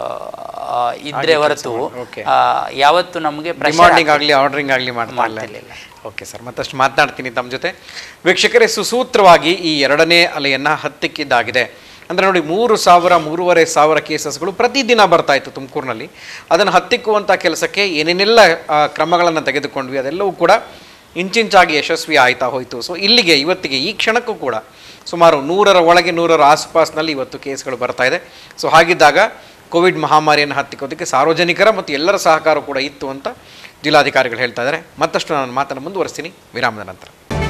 B: ಇದ್ರೆ ಹೊರತು
A: Okay.
B: ಆ, ಯಾವತ್ತು ನಮಗೆ
A: ಡಿಮಾಂಡಿಂಗ್ ಆಗಲಿ ಆರ್ಡರಿಂಗ್ ಆಗಲಿ ಮಾಡ್ತಾ ಇಲ್ಲ ಓಕೆ ಸರ್ ಮತ್ತಷ್ಟು ಮಾತನಾಡ್ತೀನಿ ತಮ್ಮ ಜೊತೆ ವೀಕ್ಷಕರೇ ಸುಸೂತ್ರವಾಗಿ ಈ ಎರಡನೇ ಅಲೆಯನ್ನು ಹತ್ತಿಕ್ಕಿದ್ದಾಗಿದೆ ಅಂದರೆ ನೋಡಿ ಮೂರು ಸಾವಿರ ಮೂರುವರೆ ಸಾವಿರ ಕೇಸಸ್ಗಳು ಪ್ರತಿದಿನ ಬರ್ತಾ ಇತ್ತು ತುಮಕೂರಿನಲ್ಲಿ ಅದನ್ನು ಹತ್ತಿಕ್ಕುವಂಥ ಕೆಲಸಕ್ಕೆ ಏನೇನೆಲ್ಲ ಕ್ರಮಗಳನ್ನು ತೆಗೆದುಕೊಂಡ್ವಿ ಅದೆಲ್ಲವೂ ಕೂಡ ಇಂಚಿಂಚಾಗಿ ಯಶಸ್ವಿ ಆಯ್ತಾ ಹೋಯಿತು ಸೊ ಇಲ್ಲಿಗೆ ಇವತ್ತಿಗೆ ಈ ಕ್ಷಣಕ್ಕೂ ಕೂಡ ಸುಮಾರು ನೂರರ ಒಳಗೆ ನೂರರ ಆಸುಪಾಸಿನಲ್ಲಿ ಇವತ್ತು ಕೇಸ್ಗಳು ಬರ್ತಾ ಇದೆ ಸೊ ಹಾಗಿದ್ದಾಗ ಕೋವಿಡ್ ಮಹಾಮಾರಿಯನ್ನು ಹತ್ತಿಕ್ಕೋದಕ್ಕೆ ಸಾರ್ವಜನಿಕರ ಮತ್ತು ಎಲ್ಲರ ಸಹಕಾರ ಕೂಡ ಇತ್ತು ಅಂತ ಜಿಲ್ಲಾಧಿಕಾರಿಗಳು ಹೇಳ್ತಾ ಇದ್ದಾರೆ ಮತ್ತಷ್ಟು ನಾನು ಮಾತನ್ನು ಮುಂದುವರಿಸ್ತೀನಿ ವಿರಾಮದ ನಂತರ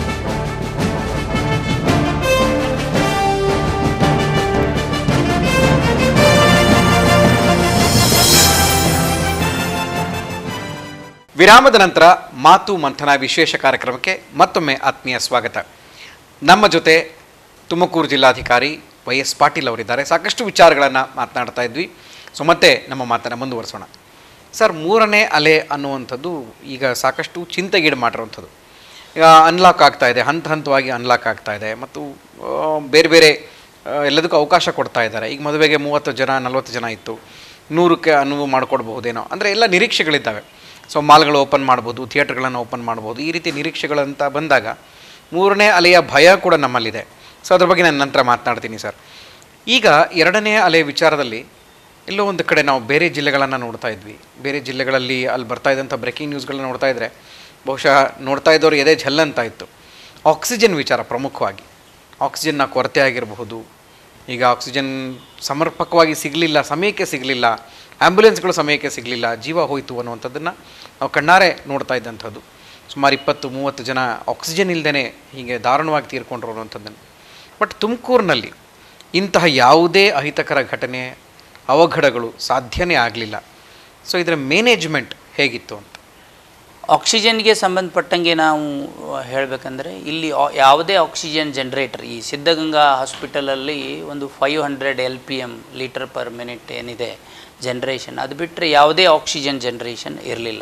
A: ವಿರಾಮದ ನಂತರ ಮಾತು ಮಂಥನ ವಿಶೇಷ ಕಾರ್ಯಕ್ರಮಕ್ಕೆ ಮತ್ತೊಮ್ಮೆ ಆತ್ಮೀಯ ಸ್ವಾಗತ ನಮ್ಮ ಜೊತೆ ತುಮಕೂರು ಜಿಲ್ಲಾಧಿಕಾರಿ ವೈ ಎಸ್ ಪಾಟೀಲ್ ಅವರಿದ್ದಾರೆ ಸಾಕಷ್ಟು ವಿಚಾರಗಳನ್ನು ಮಾತನಾಡ್ತಾ ಇದ್ವಿ ಸೊ ಮತ್ತೆ ನಮ್ಮ ಮಾತನ್ನು ಮುಂದುವರಿಸೋಣ ಸರ್ ಮೂರನೇ ಅಲೆ ಅನ್ನುವಂಥದ್ದು ಈಗ ಸಾಕಷ್ಟು ಚಿಂತೆಗೀಡು ಮಾಡಿರುವಂಥದ್ದು ಈಗ ಅನ್ಲಾಕ್ ಆಗ್ತಾ ಇದೆ ಹಂತ ಹಂತವಾಗಿ ಅನ್ಲಾಕ್ ಆಗ್ತಾ ಇದೆ ಮತ್ತು ಆ, ಬೇರೆ ಬೇರೆ ಆ, ಎಲ್ಲದಕ್ಕೂ ಅವಕಾಶ ಕೊಡ್ತಾ ಇದ್ದಾರೆ ಈಗ ಮದುವೆಗೆ ಮೂವತ್ತು ಜನ ನಲವತ್ತು ಜನ ಇತ್ತು ನೂರಕ್ಕೆ ಅನುವು ಮಾಡಿಕೊಡ್ಬಹುದೇನೋ ಅಂದರೆ ಎಲ್ಲ ನಿರೀಕ್ಷೆಗಳಿದ್ದಾವೆ ಸೊ ಮಾಲ್ಗಳು ಓಪನ್ ಮಾಡ್ಬೋದು ಥಿಯೇಟ್ರ್ಗಳನ್ನು ಓಪನ್ ಮಾಡ್ಬೋದು ಈ ರೀತಿ ನಿರೀಕ್ಷೆಗಳಂತ ಬಂದಾಗ ಮೂರನೇ ಅಲೆಯ ಭಯ ಕೂಡ ನಮ್ಮಲ್ಲಿದೆ ಸೊ ಅದ್ರ ಬಗ್ಗೆ ನಾನು ನಂತರ ಮಾತನಾಡ್ತೀನಿ ಸರ್ ಈಗ ಎರಡನೇ ಅಲೆಯ ವಿಚಾರದಲ್ಲಿ ಎಲ್ಲೋ ಒಂದು ಕಡೆ ನಾವು ಬೇರೆ ಜಿಲ್ಲೆಗಳನ್ನು ನೋಡ್ತಾ ಇದ್ವಿ ಬೇರೆ ಜಿಲ್ಲೆಗಳಲ್ಲಿ ಅಲ್ಲಿ ಬರ್ತಾ ಇದ್ದಂಥ ಬ್ರೇಕಿಂಗ್ ನ್ಯೂಸ್ಗಳನ್ನ ನೋಡ್ತಾ ಇದ್ದರೆ ಬಹುಶಃ ನೋಡ್ತಾ ಇದ್ದವ್ರು ಎದೆ ಝಲ್ಲಂತ ಇತ್ತು ಆಕ್ಸಿಜನ್ ವಿಚಾರ ಪ್ರಮುಖವಾಗಿ ಆಕ್ಸಿಜನ್ನ ಕೊರತೆ ಆಗಿರಬಹುದು ಈಗ ಆಕ್ಸಿಜನ್ ಸಮರ್ಪಕವಾಗಿ ಸಿಗಲಿಲ್ಲ ಸಮಯಕ್ಕೆ ಸಿಗಲಿಲ್ಲ ಆ್ಯಂಬುಲೆನ್ಸ್ಗಳು ಸಮಯಕ್ಕೆ ಸಿಗಲಿಲ್ಲ ಜೀವ ಹೋಯಿತು ಅನ್ನುವಂಥದ್ದನ್ನು ನಾವು ಕಣ್ಣಾರೆ ನೋಡ್ತಾ ಇದ್ದಂಥದ್ದು ಸುಮಾರು ಇಪ್ಪತ್ತು ಮೂವತ್ತು ಜನ ಆಕ್ಸಿಜನ್ ಇಲ್ಲದೇ ಹೀಗೆ ದಾರುಣವಾಗಿ ತೀರ್ಕೊಂಡ್ರು ಅನ್ನುವಂಥದ್ದನ್ನು ಬಟ್ ತುಮಕೂರಿನಲ್ಲಿ ಇಂತಹ ಯಾವುದೇ ಅಹಿತಕರ ಘಟನೆ ಅವಘಡಗಳು ಸಾಧ್ಯನೇ ಆಗಲಿಲ್ಲ ಸೊ ಇದರ ಮ್ಯಾನೇಜ್ಮೆಂಟ್ ಹೇಗಿತ್ತು ಅಂತ
B: ಆಕ್ಸಿಜನ್ಗೆ ಸಂಬಂಧಪಟ್ಟಂಗೆ ನಾವು ಹೇಳಬೇಕಂದ್ರೆ ಇಲ್ಲಿ ಆ- ಯಾವುದೇ ಆಕ್ಸಿಜನ್ ಜನರೇಟರ್ ಈ ಸಿದ್ಧಗಂಗಾ ಹಾಸ್ಪಿಟಲಲ್ಲಿ ಒಂದು five hundred L P M litre per minute ಏನಿದೆ ಜನ್ರೇಷನ್ ಅದು ಬಿಟ್ಟರೆ ಯಾವುದೇ ಆಕ್ಸಿಜನ್ ಜನ್ರೇಷನ್ ಇರಲಿಲ್ಲ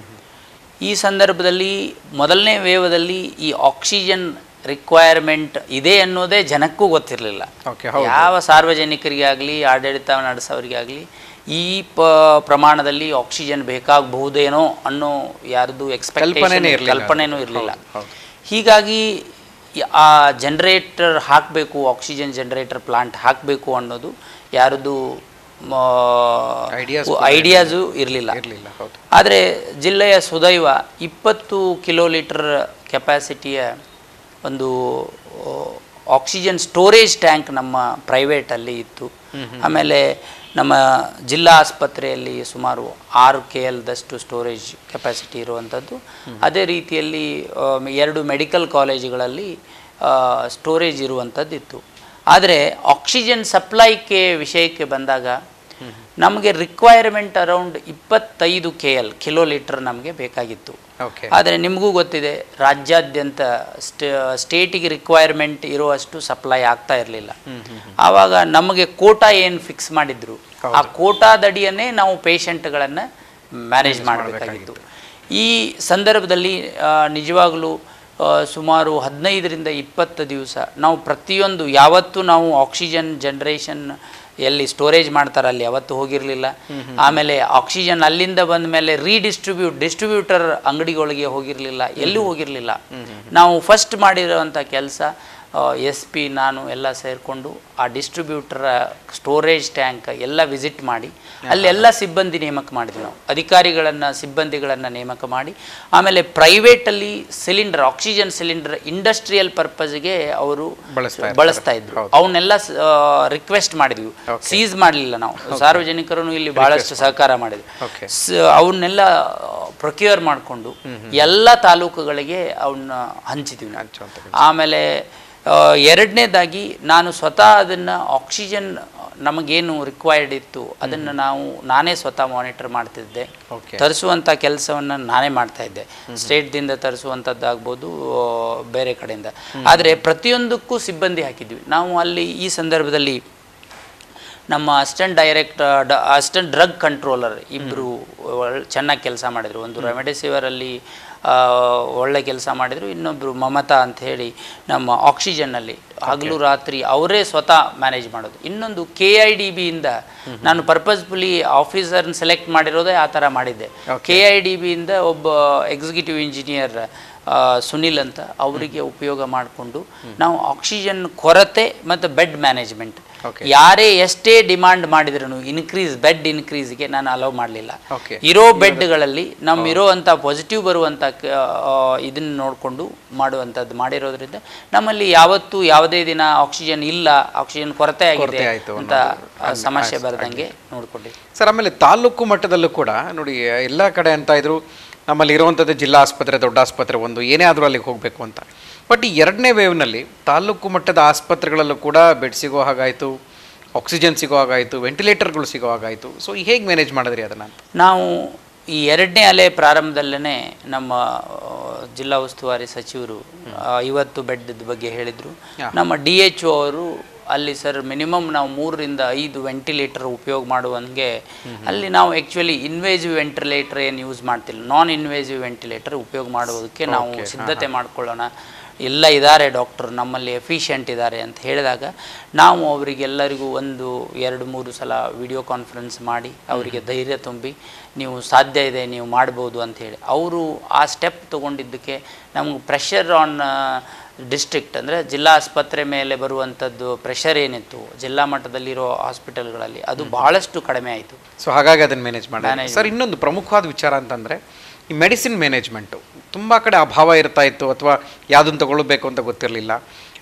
B: ಈ ಸಂದರ್ಭದಲ್ಲಿ ಮೊದಲನೇ ವೇವದಲ್ಲಿ ಈ ಆಕ್ಸಿಜನ್ ರಿಕ್ವೈರ್ಮೆಂಟ್ ಇದೆ ಅನ್ನೋದೇ ಜನಕ್ಕೂ ಗೊತ್ತಿರಲಿಲ್ಲ
A: ಓಕೆ ಹೌದು
B: ಯಾವ ಸಾರ್ವಜನಿಕರಿಗಾಗಲಿ ಆಡಳಿತ ನಡೆಸೋರಿಗಾಗಲಿ ಈ ಪ ಪ್ರಮಾಣದಲ್ಲಿ ಆಕ್ಸಿಜನ್ ಬೇಕಾಗಬಹುದೇನೋ ಅನ್ನೋ ಯಾರ್ದು
A: ಕಲ್ಪನೆನೇ
B: ಎಕ್ಸ್ಪೆಕ್ಟೇಷನ್
A: ಇರ್ಲಿಲ್ಲ.
B: ಕಲ್ಪನೆನೂ ಇರಲಿಲ್ಲ
A: ಹೌದು, ಹೌದು.
B: ಹೀಗಾಗಿ ಈ- ಆ ಜನರೇಟರ್ ಹಾಕಬೇಕು ಆಕ್ಸಿಜನ್ ಜನರೇಟರ್ ಪ್ಲಾಂಟ್ ಹಾಕಬೇಕು ಅನ್ನೋದು ಯಾರದು
A: Ideas
B: ಐಡಿಯಾಸು ಇರಲಿಲ್ಲ
A: ಇರಲಿಲ್ಲ ಹೌದು
B: ಆದರೆ ಜಿಲ್ಲೆಯ ಸುದೈವ ಇಪ್ಪತ್ತು ಕಿಲೋ ಲೀಟರ್ ಕೆಪಾಸಿಟಿಯ ಒಂದು ಆಕ್ಸಿಜನ್ ಸ್ಟೋರೇಜ್ ಟ್ಯಾಂಕ್ ನಮ್ಮ ಪ್ರೈವೇಟಲ್ಲಿ ಇತ್ತು ಆಮೇಲೆ ನಮ್ಮ ಜಿಲ್ಲಾ ಆಸ್ಪತ್ರೆಯಲ್ಲಿ ಸುಮಾರು ಆರು ಕೆ ಎಲ್ದಷ್ಟು ಸ್ಟೋರೇಜ್ ಕೆಪಾಸಿಟಿ ಇರುವಂಥದ್ದು ಅದೇ ರೀತಿಯಲ್ಲಿ ಆ, ಎರಡು ಮೆಡಿಕಲ್ ಕಾಲೇಜುಗಳಲ್ಲಿ ಸ್ಟೋರೇಜ್ ಇರುವಂಥದ್ದು ಇತ್ತು ಆದರೆ ಆಕ್ಸಿಜನ್ ಸಪ್ಲೈಗೆ ವಿಷಯಕ್ಕೆ ಬಂದಾಗ ನಮಗೆ ರಿಕ್ವೈರ್ಮೆಂಟ್ ಅರೌಂಡ್ ಇಪ್ಪತ್ತೈದು ಕೆ ಎಲ್ ಕಿಲೋ ಲೀಟರ್ ನಮಗೆ ಬೇಕಾಗಿತ್ತು
A: ಓಕೆ
B: ಆದರೆ ನಿಮಗೂ ಗೊತ್ತಿದೆ ರಾಜ್ಯಾದ್ಯಂತ ಸ್ಟೇಟಿಗೆ ರಿಕ್ವೈರ್ಮೆಂಟ್ ಇರುವಷ್ಟು ಸಪ್ಲೈ ಆಗ್ತಾ ಇರಲಿಲ್ಲ ಆವಾಗ ನಮಗೆ ಕೋಟಾ ಏನು ಫಿಕ್ಸ್ ಮಾಡಿದ್ರು ಆ ಕೋಟಾದಡಿಯನ್ನೇ ನಾವು ಪೇಷಂಟ್ಗಳನ್ನು ಮ್ಯಾನೇಜ್ ಮಾಡಬೇಕಾಗಿತ್ತು ಈ ಸಂದರ್ಭದಲ್ಲಿ ಆ, ನಿಜವಾಗಲೂ ಆ, ಸುಮಾರು ಹದಿನೈದರಿಂದ ಇಪ್ಪತ್ತು ದಿವಸ ನಾವು ಪ್ರತಿಯೊಂದು ಯಾವತ್ತೂ ನಾವು ಆಕ್ಸಿಜನ್ ಜನ್ರೇಷನ್ ಎಲ್ಲಿ ಸ್ಟೋರೇಜ್ ಮಾಡ್ತಾರೆ ಅಲ್ಲಿ ಯಾವತ್ತೂ ಹೋಗಿರಲಿಲ್ಲ ಆಮೇಲೆ ಆಕ್ಸಿಜನ್ ಅಲ್ಲಿಂದ ಬಂದ ಮೇಲೆ ರೀಡಿಸ್ಟ್ರಿಬ್ಯೂಟ್ ಡಿಸ್ಟ್ರಿಬ್ಯೂಟರ್ ಅಂಗಡಿಗಳಿಗೆ ಹೋಗಿರಲಿಲ್ಲ ಎಲ್ಲೂ ಹೋಗಿರಲಿಲ್ಲ ನಾವು ಫಸ್ಟ್ ಮಾಡಿರೋವಂಥ ಕೆಲಸ ಎಸ್ ಪಿ ನಾನು ಎಲ್ಲ ಸೇರಿಕೊಂಡು ಆ ಡಿಸ್ಟ್ರಿಬ್ಯೂಟರ್ ಸ್ಟೋರೇಜ್ ಟ್ಯಾಂಕ್ ಎಲ್ಲ ವಿಸಿಟ್ ಮಾಡಿ ಅಲ್ಲಿ ಎಲ್ಲ ಸಿಬ್ಬಂದಿ ನೇಮಕ ಮಾಡಿದ್ವಿ ನಾವು ಅಧಿಕಾರಿಗಳನ್ನು ಸಿಬ್ಬಂದಿಗಳನ್ನು ನೇಮಕ ಮಾಡಿ ಆಮೇಲೆ ಪ್ರೈವೇಟಲ್ಲಿ ಸಿಲಿಂಡರ್ ಆಕ್ಸಿಜನ್ ಸಿಲಿಂಡರ್ ಇಂಡಸ್ಟ್ರಿಯಲ್ ಪರ್ಪಸ್ಗೆ ಅವರು
A: ಬಳಸ್ತಾ ಇರ್ತಾರೆ.
B: ಬಳಸ್ತಾ ಇದ್ರು ಅವನ್ನೆಲ್ಲ ರಿಕ್ವೆಸ್ಟ್ ಮಾಡಿದ್ವಿ ಸೀಸ್ ಮಾಡಲಿಲ್ಲ ನಾವು ಸಾರ್ವಜನಿಕರು ಇಲ್ಲಿ ಬಹಳಷ್ಟು ಸಹಕಾರ ಮಾಡಿದ್ವಿ
A: Okay.
B: ಸ- ಅವನ್ನೆಲ್ಲ ಪ್ರೊಕ್ಯೂರ್ ಮಾಡಿಕೊಂಡು ಎಲ್ಲ ತಾಲೂಕುಗಳಿಗೆ ಅವನ್ನ ಹಂಚಿದ್ವಿ ನಾವು.
A: ಹಂಚುವಂಥ
B: ಆಮೇಲೆ ಆ, ಎರಡನೇದಾಗಿ ನಾನು ಸ್ವತಃ ಅದನ್ನು ಆಕ್ಸಿಜನ್ ನಮಗೇನು ರಿಕ್ವೈರ್ಡ್ ಇತ್ತು ಅದನ್ನು ನಾವು ನಾನೇ ಸ್ವತಃ ಮಾನಿಟರ್ ಮಾಡ್ತಿದ್ದೆ
A: ಓಕೆ
B: ತರಿಸುವಂಥ ಕೆಲಸವನ್ನು ನಾನೇ ಮಾಡ್ತಾ ಇದ್ದೆ ಸ್ಟೇಟ್ದಿಂದ ತರಿಸುವಂಥದ್ದಾಗ್ಬೋದು ಆ, ಬೇರೆ ಕಡೆಯಿಂದ ಆದರೆ ಪ್ರತಿಯೊಂದಕ್ಕೂ ಸಿಬ್ಬಂದಿ ಹಾಕಿದ್ವಿ ನಾವು ಅಲ್ಲಿ ಈ ಸಂದರ್ಭದಲ್ಲಿ ನಮ್ಮ assistant direct assistant drug controller ಇಬ್ಬರು ಚೆನ್ನಾಗಿ ಕೆಲಸ ಮಾಡಿದರು ಒಂದು ರೆಮಿಡಿಸಿವರಲ್ಲಿ ಒಳ್ಳೆ ಕೆಲಸ ಮಾಡಿದರು ಇನ್ನೊಬ್ಬರು ಮಮತಾ ಅಂತ ಹೇಳಿ ನಮ್ಮ ಆಕ್ಸಿಜನ್ನಲ್ಲಿ ಹಗಲು ರಾತ್ರಿ ಅವರೇ ಸ್ವತಃ ಮ್ಯಾನೇಜ್ ಮಾಡೋದು ಇನ್ನೊಂದು ಕೆ ಐ ಡಿ ಬಿಯಿಂದ ನಾನು ಪರ್ಪಸ್ಫುಲಿ ಆಫೀಸರ್ನ ಸೆಲೆಕ್ಟ್ ಮಾಡಿರೋದೇ ಆ ಥರ ಮಾಡಿದ್ದೆ ಕೆ ಐ ಡಿ ಬಿಯಿಂದ ಒಬ್ಬ ಎಕ್ಸಿಕ್ಯೂಟಿವ್ ಇಂಜಿನಿಯರ್ ಸುನಿಲ್ ಅಂತ ಅವರಿಗೆ ಉಪಯೋಗ ಮಾಡಿಕೊಂಡು ನಾವು ಆಕ್ಸಿಜನ್ ಕೊರತೆ ಮತ್ತು ಬೆಡ್ ಮ್ಯಾನೇಜ್ಮೆಂಟ್
A: Okay.
B: ಯಾರೇ ಎಷ್ಟೇ ಡಿಮಾಂಡ್ ಮಾಡಿದ್ರು ಇನ್ಕ್ರೀಸ್ ಬೆಡ್ ಇನ್ಕ್ರೀಸ್ಗೆ ನಾನು ಅಲೌ ಮಾಡಲಿಲ್ಲ
A: Okay.
B: ಇರೋ ಬೆಡ್ಗಳಲ್ಲಿ ನಮ್ಮ ಇರೋವಂಥ ಪಾಸಿಟಿವ್ ಬರುವಂಥ ಇದನ್ನು ನೋಡಿಕೊಂಡು ಮಾಡುವಂಥದ್ದು ಮಾಡಿರೋದ್ರಿಂದ ನಮ್ಮಲ್ಲಿ ಯಾವತ್ತೂ ಯಾವುದೇ ದಿನ ಆಕ್ಸಿಜನ್ ಇಲ್ಲ ಆಕ್ಸಿಜನ್ ಕೊರತೆ ಆಗಿದೆ
A: ಕೊರತೆ ಆಯ್ತು
B: ಅಂತ ಆ, ಸಮಸ್ಯೆ ಬರದಂಗೆ ನೋಡ್ಕೊಂಡಿವಿ
A: ಸರ್ ಆಮೇಲೆ ತಾಲೂಕು ಮಟ್ಟದಲ್ಲೂ ಕೂಡ ನೋಡಿ ಎಲ್ಲ ಕಡೆ ಅಂತ ಇದ್ರು ನಮ್ಮಲ್ಲಿ ಇರುವಂಥದ್ದು ಜಿಲ್ಲಾ ಆಸ್ಪತ್ರೆ ದೊಡ್ಡ ಆಸ್ಪತ್ರೆ ಒಂದು ಏನೇ ಆದರೂ ಅಲ್ಲಿಗೆ ಹೋಗಬೇಕು ಅಂತ ಬಟ್ ಈ ಎರಡನೇ ವೇವ್ನಲ್ಲಿ ತಾಲೂಕು ಮಟ್ಟದ ಆಸ್ಪತ್ರೆಗಳಲ್ಲೂ ಕೂಡ ಬೆಡ್ ಸಿಗೋ ಹಾಗಾಯಿತು ಆಕ್ಸಿಜನ್ ಸಿಗೋ ಹಾಗಾಯಿತು ವೆಂಟಿಲೇಟರ್ಗಳು ಸಿಗೋ ಹಾಗಾಯಿತು ಸೊ ಹೇಗೆ ಮ್ಯಾನೇಜ್ ಮಾಡಿದ್ರಿ ಅದನ್ನು ಅಂತ
B: ನಾವು ಈ ಎರಡನೇ ಅಲೆ ಪ್ರಾರಂಭದಲ್ಲೇ ನಮ್ಮ ಆ, ಜಿಲ್ಲಾ ಉಸ್ತುವಾರಿ ಸಚಿವರು ಐವತ್ತು ಬೆಡ್ ಬಗ್ಗೆ ಹೇಳಿದರು ನಮ್ಮ ಡಿ ಎಚ್ ಒ ಅವರು ಅಲ್ಲಿ ಸರ್ ಮಿನಿಮಮ್ ನಾವು ಮೂರರಿಂದ ಐದು ವೆಂಟಿಲೇಟರ್ ಉಪಯೋಗ ಮಾಡುವಂಗೆ ಅಲ್ಲಿ ನಾವು ಆ್ಯಕ್ಚುಲಿ ಇನ್ವೇಸಿವ್ ವೆಂಟಿಲೇಟರ್ ಏನು ಯೂಸ್ ಮಾಡ್ತಿಲ್ಲ ನಾನ್ ಇನ್ವೇಸಿವ್ ವೆಂಟಿಲೇಟರ್ ಉಪಯೋಗ ಮಾಡುವುದಕ್ಕೆ ನಾವು ಸಿದ್ಧತೆ ಮಾಡ್ಕೊಳ್ಳೋಣ ಎಲ್ಲ ಇದ್ದಾರೆ ಡಾಕ್ಟರ್ ನಮ್ಮಲ್ಲಿ ಎಫಿಷಿಯೆಂಟ್ ಇದ್ದಾರೆ ಅಂತ ಹೇಳಿದಾಗ ನಾವು ಅವರಿಗೆಲ್ಲರಿಗೂ ಒಂದು ಎರಡು ಮೂರು ಸಲ ವಿಡಿಯೋ ಕಾನ್ಫರೆನ್ಸ್ ಮಾಡಿ ಅವರಿಗೆ ಧೈರ್ಯ ತುಂಬಿ ನೀವು ಸಾಧ್ಯ ಇದೆ ನೀವು ಮಾಡ್ಬೋದು ಅಂತ ಹೇಳಿ ಅವರು ಆ ಸ್ಟೆಪ್ ತೊಗೊಂಡಿದ್ದಕ್ಕೆ ನಮ್ಗೆ ಪ್ರೆಷರ್ ಆನ್ ಡಿಸ್ಟ್ರಿಕ್ಟ್ ಅಂದರೆ ಜಿಲ್ಲಾ ಆಸ್ಪತ್ರೆ ಮೇಲೆ ಬರುವಂಥದ್ದು ಪ್ರೆಷರ್ ಏನಿತ್ತು ಜಿಲ್ಲಾ ಮಟ್ಟದಲ್ಲಿರೋ ಹಾಸ್ಪಿಟಲ್ಗಳಲ್ಲಿ ಅದು ಬಹಳಷ್ಟು ಕಡಿಮೆ ಆಯಿತು
A: ಸೊ ಹಾಗಾಗಿ ಅದನ್ನು ಮ್ಯಾನೇಜ್ ಮಾಡಿ ಸರ್ ಇನ್ನೊಂದು ಪ್ರಮುಖವಾದ ವಿಚಾರ ಅಂತಂದರೆ ಈ ಮೆಡಿಸಿನ್ ಮ್ಯಾನೇಜ್ಮೆಂಟು ತುಂಬ ಕಡೆ ಅಭಾವ ಇರ್ತಾ ಇತ್ತು ಅಥವಾ ಯಾವುದನ್ನು ತಗೊಳ್ಬೇಕು ಅಂತ ಗೊತ್ತಿರಲಿಲ್ಲ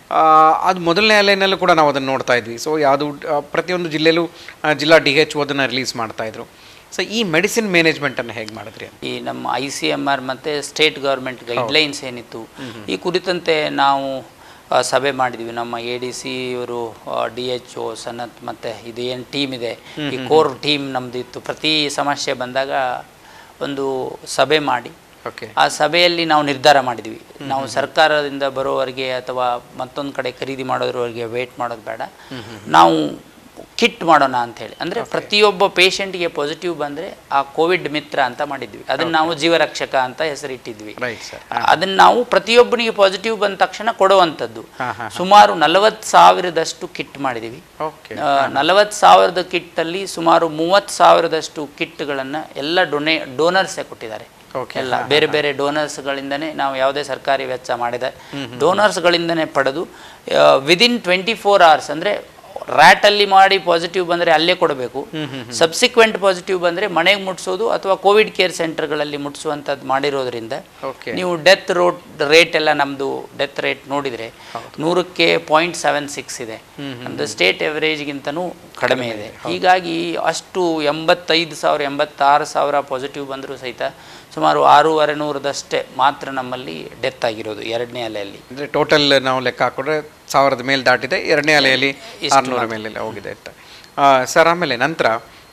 A: ಅದು ಮೊದಲನೇ ಅಲೆನಲ್ಲೂ ಕೂಡ ನಾವು ಅದನ್ನು ನೋಡ್ತಾ ಇದ್ವಿ ಸೊ ಯಾವುದು ಆ, ಪ್ರತಿಯೊಂದು ಜಿಲ್ಲೆಯಲ್ಲೂ ಆ, ಜಿಲ್ಲಾ ಡಿ ಎಚ್ ಅದನ್ನು ರಿಲೀಸ್ ಮಾಡ್ತಾ ಇದ್ರು ಸೊ ಈ ಮೆಡಿಸಿನ್ ಮ್ಯಾನೇಜ್ಮೆಂಟನ್ನು ಹೇಗೆ ಮಾಡಿದ್ರಿ ಅಂತ
B: ಈ ನಮ್ಮ ಐ ಸಿ ಎಮ್ ಆರ್ ಮತ್ತು ಸ್ಟೇಟ್ ಗೌರ್ಮೆಂಟ್ ಗೈಡ್ಲೈನ್ಸ್ ಏನಿತ್ತು ಈ ಕುರಿತಂತೆ ನಾವು ಆ, ಸಭೆ ಮಾಡಿದ್ವಿ ನಮ್ಮ ಎ ಡಿ ಸಿ ಇವರು ಡಿ ಎಚ್ ಒ ಸನತ್ ಮತ್ತು ಇದು ಏನು ಟೀಮ್ ಇದೆ ಈ ಕೋರ್ ಟೀಮ್ ನಮ್ದು ಇತ್ತು ಪ್ರತಿ ಸಮಸ್ಯೆ ಬಂದಾಗ ಒಂದು ಸಭೆ ಮಾಡಿ
A: ಓಕೆ
B: ಆ ಸಭೆಯಲ್ಲಿ ನಾವು ನಿರ್ಧಾರ ಮಾಡಿದ್ವಿ ನಾವು ಸರ್ಕಾರದಿಂದ ಬರೋವರೆಗೆ ಅಥವಾ ಮತ್ತೊಂದು ಕಡೆ ಖರೀದಿ ಮಾಡೋದ್ರವರೆಗೆ ವೇಟ್ ಮಾಡೋದು ಬೇಡ ನಾವು ಕಿಟ್ ಮಾಡೋಣ ಅಂತ ಹೇಳಿ ಅಂದರೆ ಪ್ರತಿಯೊಬ್ಬ ಪೇಷಂಟ್ಗೆ ಪಾಸಿಟಿವ್ ಬಂದರೆ ಆ ಕೋವಿಡ್ ಮಿತ್ರ ಅಂತ ಮಾಡಿದ್ವಿ ಅದನ್ನು ನಾವು ಜೀವರಕ್ಷಕ ಅಂತ ಹೆಸರಿಟ್ಟಿದ್ವಿ
A: ರೈಟ್ ಸರ್
B: ಅದನ್ನು ನಾವು ಪ್ರತಿಯೊಬ್ಬನಿಗೆ ಪಾಸಿಟಿವ್ ಬಂದ ತಕ್ಷಣ ಕೊಡುವಂಥದ್ದು ಸುಮಾರು ನಲವತ್ತು ಸಾವಿರದಷ್ಟು ಕಿಟ್ ಮಾಡಿದ್ದೀವಿ
A: ಓಕೆ
B: ನಲವತ್ತು ಸಾವಿರದ ಕಿಟ್ಟಲ್ಲಿ ಸುಮಾರು ಮೂವತ್ತು ಸಾವಿರದಷ್ಟು ಕಿಟ್ಗಳನ್ನು ಎಲ್ಲ ಡೊನೇ ಡೋನರ್ಸೇ ಕೊಟ್ಟಿದ್ದಾರೆ
A: Okay.
B: ಎಲ್ಲ ಬೇರೆ ಬೇರೆ ಡೋನರ್ಸ್ಗಳಿಂದನೇ ನಾವು ಯಾವುದೇ ಸರ್ಕಾರಿ ವೆಚ್ಚ ಮಾಡಿದೆ ಡೋನರ್ಸ್ಗಳಿಂದನೇ ಪಡೆದು ವಿದಿನ್ ಟ್ವೆಂಟಿ ಫೋರ್ ಅವರ್ಸ್ ಅಂದರೆ ರ್ಯಾಟಲ್ಲಿ ಮಾಡಿ ಪಾಸಿಟಿವ್ ಬಂದರೆ ಅಲ್ಲೇ ಕೊಡಬೇಕು ಸಬ್ಸಿಕ್ವೆಂಟ್ ಪಾಸಿಟಿವ್ ಬಂದರೆ ಮನೆಗೆ ಮುಟ್ಸೋದು ಅಥವಾ ಕೋವಿಡ್ ಕೇರ್ ಸೆಂಟರ್ಗಳಲ್ಲಿ ಮುಟ್ಸುವಂಥದ್ದು ಮಾಡಿರೋದ್ರಿಂದ
A: ಓಕೆ
B: ನೀವು ಡೆತ್ ರೋಟ್ ರೇಟ್ ಎಲ್ಲ ನಮ್ಮದು ಡೆತ್ ರೇಟ್ ನೋಡಿದರೆ ನೂರಕ್ಕೆ ಪಾಯಿಂಟ್ ಸೆವೆನ್ ಸಿಕ್ಸ್ ಇದೆ ನಮ್ಮದು ಸ್ಟೇಟ್ ಎವರೇಜ್ಗಿಂತನೂ ಕಡಿಮೆ ಇದೆ ಹೀಗಾಗಿ ಅಷ್ಟು ಎಂಬತ್ತೈದು ಸಾವಿರ ಎಂಬತ್ತಾರು ಸಾವಿರ ಪಾಸಿಟಿವ್ ಬಂದರೂ ಸಹಿತ ಸುಮಾರು ಆರೂವರೆ ನೂರದಷ್ಟೇ ಮಾತ್ರ ನಮ್ಮಲ್ಲಿ ಡೆತ್ ಆಗಿರೋದು ಎರಡನೇ ಅಲೆಯಲ್ಲಿ
A: ಅಂದರೆ ಟೋಟಲ್ ನಾವು ಲೆಕ್ಕ ಹಾಕೊಂಡ್ರೆ ಸಾವಿರದ ಮೇಲೆ ದಾಟಿದೆ ಎರಡನೇ ಅಲೆಯಲ್ಲಿ ಆರುನೂರ ಮೇಲೆ ಹೋಗಿದೆ ಅಂತ ಆ, ಸರ್ ಆಮೇಲೆ ನಂತರ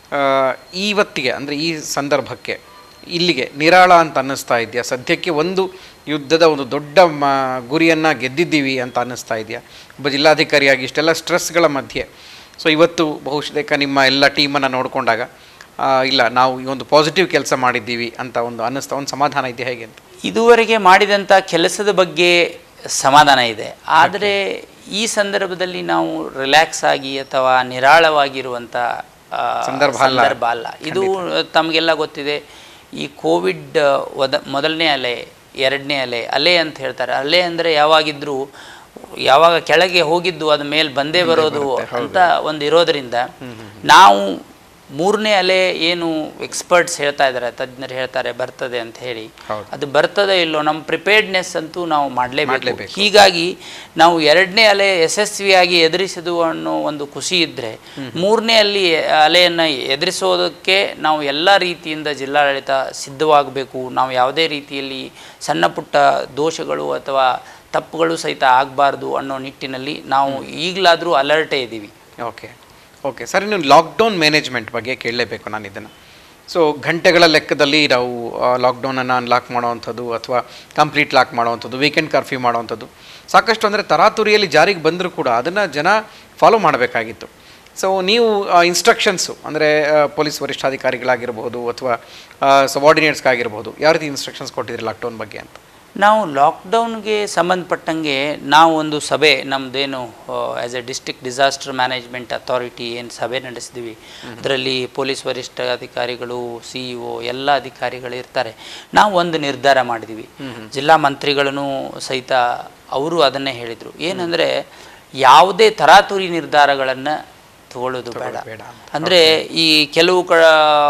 A: ಆ, ಇವತ್ತಿಗೆ ಅಂದರೆ ಈ ಸಂದರ್ಭಕ್ಕೆ ಇಲ್ಲಿಗೆ ನಿರಾಳ ಅಂತ ಅನ್ನಿಸ್ತಾ ಇದೆಯಾ ಸದ್ಯಕ್ಕೆ ಒಂದು ಯುದ್ಧದ ಒಂದು ದೊಡ್ಡ ಮ ಗುರಿಯನ್ನು ಗೆದ್ದಿದ್ದೀವಿ ಅಂತ ಅನ್ನಿಸ್ತಾ ಇದೆಯಾ ಒಬ್ಬ ಜಿಲ್ಲಾಧಿಕಾರಿಯಾಗಿ ಇಷ್ಟೆಲ್ಲ ಸ್ಟ್ರೆಸ್ಗಳ ಮಧ್ಯೆ ಸೊ ಇವತ್ತು ಬಹುಶಃ ನಿಮ್ಮ ಎಲ್ಲ ಟೀಮನ್ನು ನೋಡಿಕೊಂಡಾಗ ಇಲ್ಲ ನಾವು ಈ ಒಂದು ಪಾಸಿಟಿವ್ ಕೆಲಸ ಮಾಡಿದ್ದೀವಿ ಅಂತ ಒಂದು ಅನ್ನಿಸ್ತಾ ಒಂದು ಸಮಾಧಾನ ಇದೆಯಾ ಹೇಗೆ ಅಂತ
B: ಇದುವರೆಗೆ ಮಾಡಿದಂಥ ಕೆಲಸದ ಬಗ್ಗೆ ಸಮಾಧಾನ ಇದೆ ಆದರೆ ಈ ಸಂದರ್ಭದಲ್ಲಿ ನಾವು ರಿಲ್ಯಾಕ್ಸ್ ಆಗಿ ಅಥವಾ ನಿರಾಳವಾಗಿರುವಂಥ ಆ,
A: ಸಂದರ್ಭ ಅಲ್ಲ.
B: ಸಂದರ್ಭ ಅಲ್ಲ ಇದು ತಮಗೆಲ್ಲ ಗೊತ್ತಿದೆ ಈ ಕೋವಿಡ್ ಒದ ಮೊದಲನೇ ಅಲೆ ಎರಡನೇ ಅಲೆ ಅಲೆ ಅಂತ ಹೇಳ್ತಾರೆ ಅಲೆ ಅಂದರೆ ಯಾವಾಗಿದ್ರೂ ಯಾವಾಗ ಕೆಳಗೆ ಹೋಗಿದ್ದು ಅದ ಮೇಲೆ ಬಂದೇ ಬರೋದು ಅಂತ ಒಂದು ಇರೋದ್ರಿಂದ ನಾವು ಮೂರನೇ ಅಲೆ ಏನು ಎಕ್ಸ್ಪರ್ಟ್ಸ್ ಹೇಳ್ತಾ ಇದ್ದಾರೆ ತಜ್ಞರು ಹೇಳ್ತಾರೆ ಬರ್ತದೆ ಅಂತ ಹೇಳಿ
A: ಹೌದು.
B: ಅದು ಬರ್ತದೆ ಇಲ್ಲೋ ನಮ್ಮ ಪ್ರಿಪೇರ್ಡ್ನೆಸ್ ಅಂತೂ ನಾವು ಮಾಡಲೇಬೇಕು
A: ಮಾಡ್ಲೇಬೇಕು.
B: ಹೀಗಾಗಿ ನಾವು ಎರಡನೇ ಅಲೆ ಯಶಸ್ವಿಯಾಗಿ ಎದುರಿಸಿದು ಅನ್ನೋ ಒಂದು ಖುಷಿ ಇದ್ದರೆ ಮೂರನೇ ಅಲ್ಲಿ ಅಲೆಯನ್ನು ಎದುರಿಸೋದಕ್ಕೆ ನಾವು ಎಲ್ಲ ರೀತಿಯಿಂದ ಜಿಲ್ಲಾಡಳಿತ ಸಿದ್ಧವಾಗಬೇಕು ನಾವು ಯಾವುದೇ ರೀತಿಯಲ್ಲಿ ಸಣ್ಣ ಪುಟ್ಟ ದೋಷಗಳು ಅಥವಾ ತಪ್ಪುಗಳು ಸಹಿತ ಆಗಬಾರ್ದು ಅನ್ನೋ ನಿಟ್ಟಿನಲ್ಲಿ ನಾವು ಈಗಲಾದರೂ ಅಲರ್ಟೇ ಇದ್ದೀವಿ
A: ಓಕೆ ಓಕೆ ಸರ್ ಇನ್ನು ಲಾಕ್ಡೌನ್ ಮ್ಯಾನೇಜ್ಮೆಂಟ್ ಬಗ್ಗೆ ಕೇಳಲೇಬೇಕು ನಾನು ಇದನ್ನು ಸೊ ಗಂಟೆಗಳ ಲೆಕ್ಕದಲ್ಲಿ ನಾವು ಲಾಕ್ಡೌನನ್ನು ಅನ್ಲಾಕ್ ಮಾಡುವಂಥದ್ದು ಅಥವಾ ಕಂಪ್ಲೀಟ್ ಲಾಕ್ ಮಾಡುವಂಥದ್ದು ವೀಕೆಂಡ್ ಕರ್ಫ್ಯೂ ಮಾಡುವಂಥದ್ದು ಸಾಕಷ್ಟು ಅಂದರೆ ತರಾತುರಿಯಲ್ಲಿ ಜಾರಿಗೆ ಬಂದರೂ ಕೂಡ ಅದನ್ನು ಜನ ಫಾಲೋ ಮಾಡಬೇಕಾಗಿತ್ತು ಸೊ ನೀವು ಇನ್ಸ್ಟ್ರಕ್ಷನ್ಸು ಅಂದರೆ ಪೊಲೀಸ್ ವರಿಷ್ಠಾಧಿಕಾರಿಗಳಾಗಿರ್ಬೋದು ಅಥವಾ ಸಬಾರ್ಡಿನೇಟ್ಸ್ಗಾಗಿರ್ಬೋದು ಯಾವ ರೀತಿ ಇನ್ಸ್ಟ್ರಕ್ಷನ್ಸ್ ಕೊಟ್ಟಿದ್ರಿ ಲಾಕ್ಡೌನ್ ಬಗ್ಗೆ ಅಂತ
B: ನಾವು ಲಾಕ್ಡೌನ್ಗೆ ಸಂಬಂಧಪಟ್ಟಂಗೆ ನಾವು ಒಂದು ಸಭೆ ನಮ್ಮದೇನು as a district disaster management authority ಏನು ಸಭೆ ನಡೆಸಿದ್ವಿ ಅದರಲ್ಲಿ ಪೊಲೀಸ್ ವರಿಷ್ಠ ಅಧಿಕಾರಿಗಳು ಸಿ ಇ ಒ ಎಲ್ಲ ಅಧಿಕಾರಿಗಳು ಇರ್ತಾರೆ ನಾವು ಒಂದು ನಿರ್ಧಾರ ಮಾಡಿದ್ವಿ ಜಿಲ್ಲಾ ಮಂತ್ರಿಗಳನ್ನು ಸಹಿತ ಅವರು ಅದನ್ನೇ ಹೇಳಿದರು ಏನಂದರೆ ಯಾವುದೇ ತರಾತುರಿ ನಿರ್ಧಾರಗಳನ್ನು ತಗೊಳ್ಳೋದು ಬೇಡ
A: ಬೇಡ
B: ಅಂದರೆ ಈ ಕೆಲವು ಕ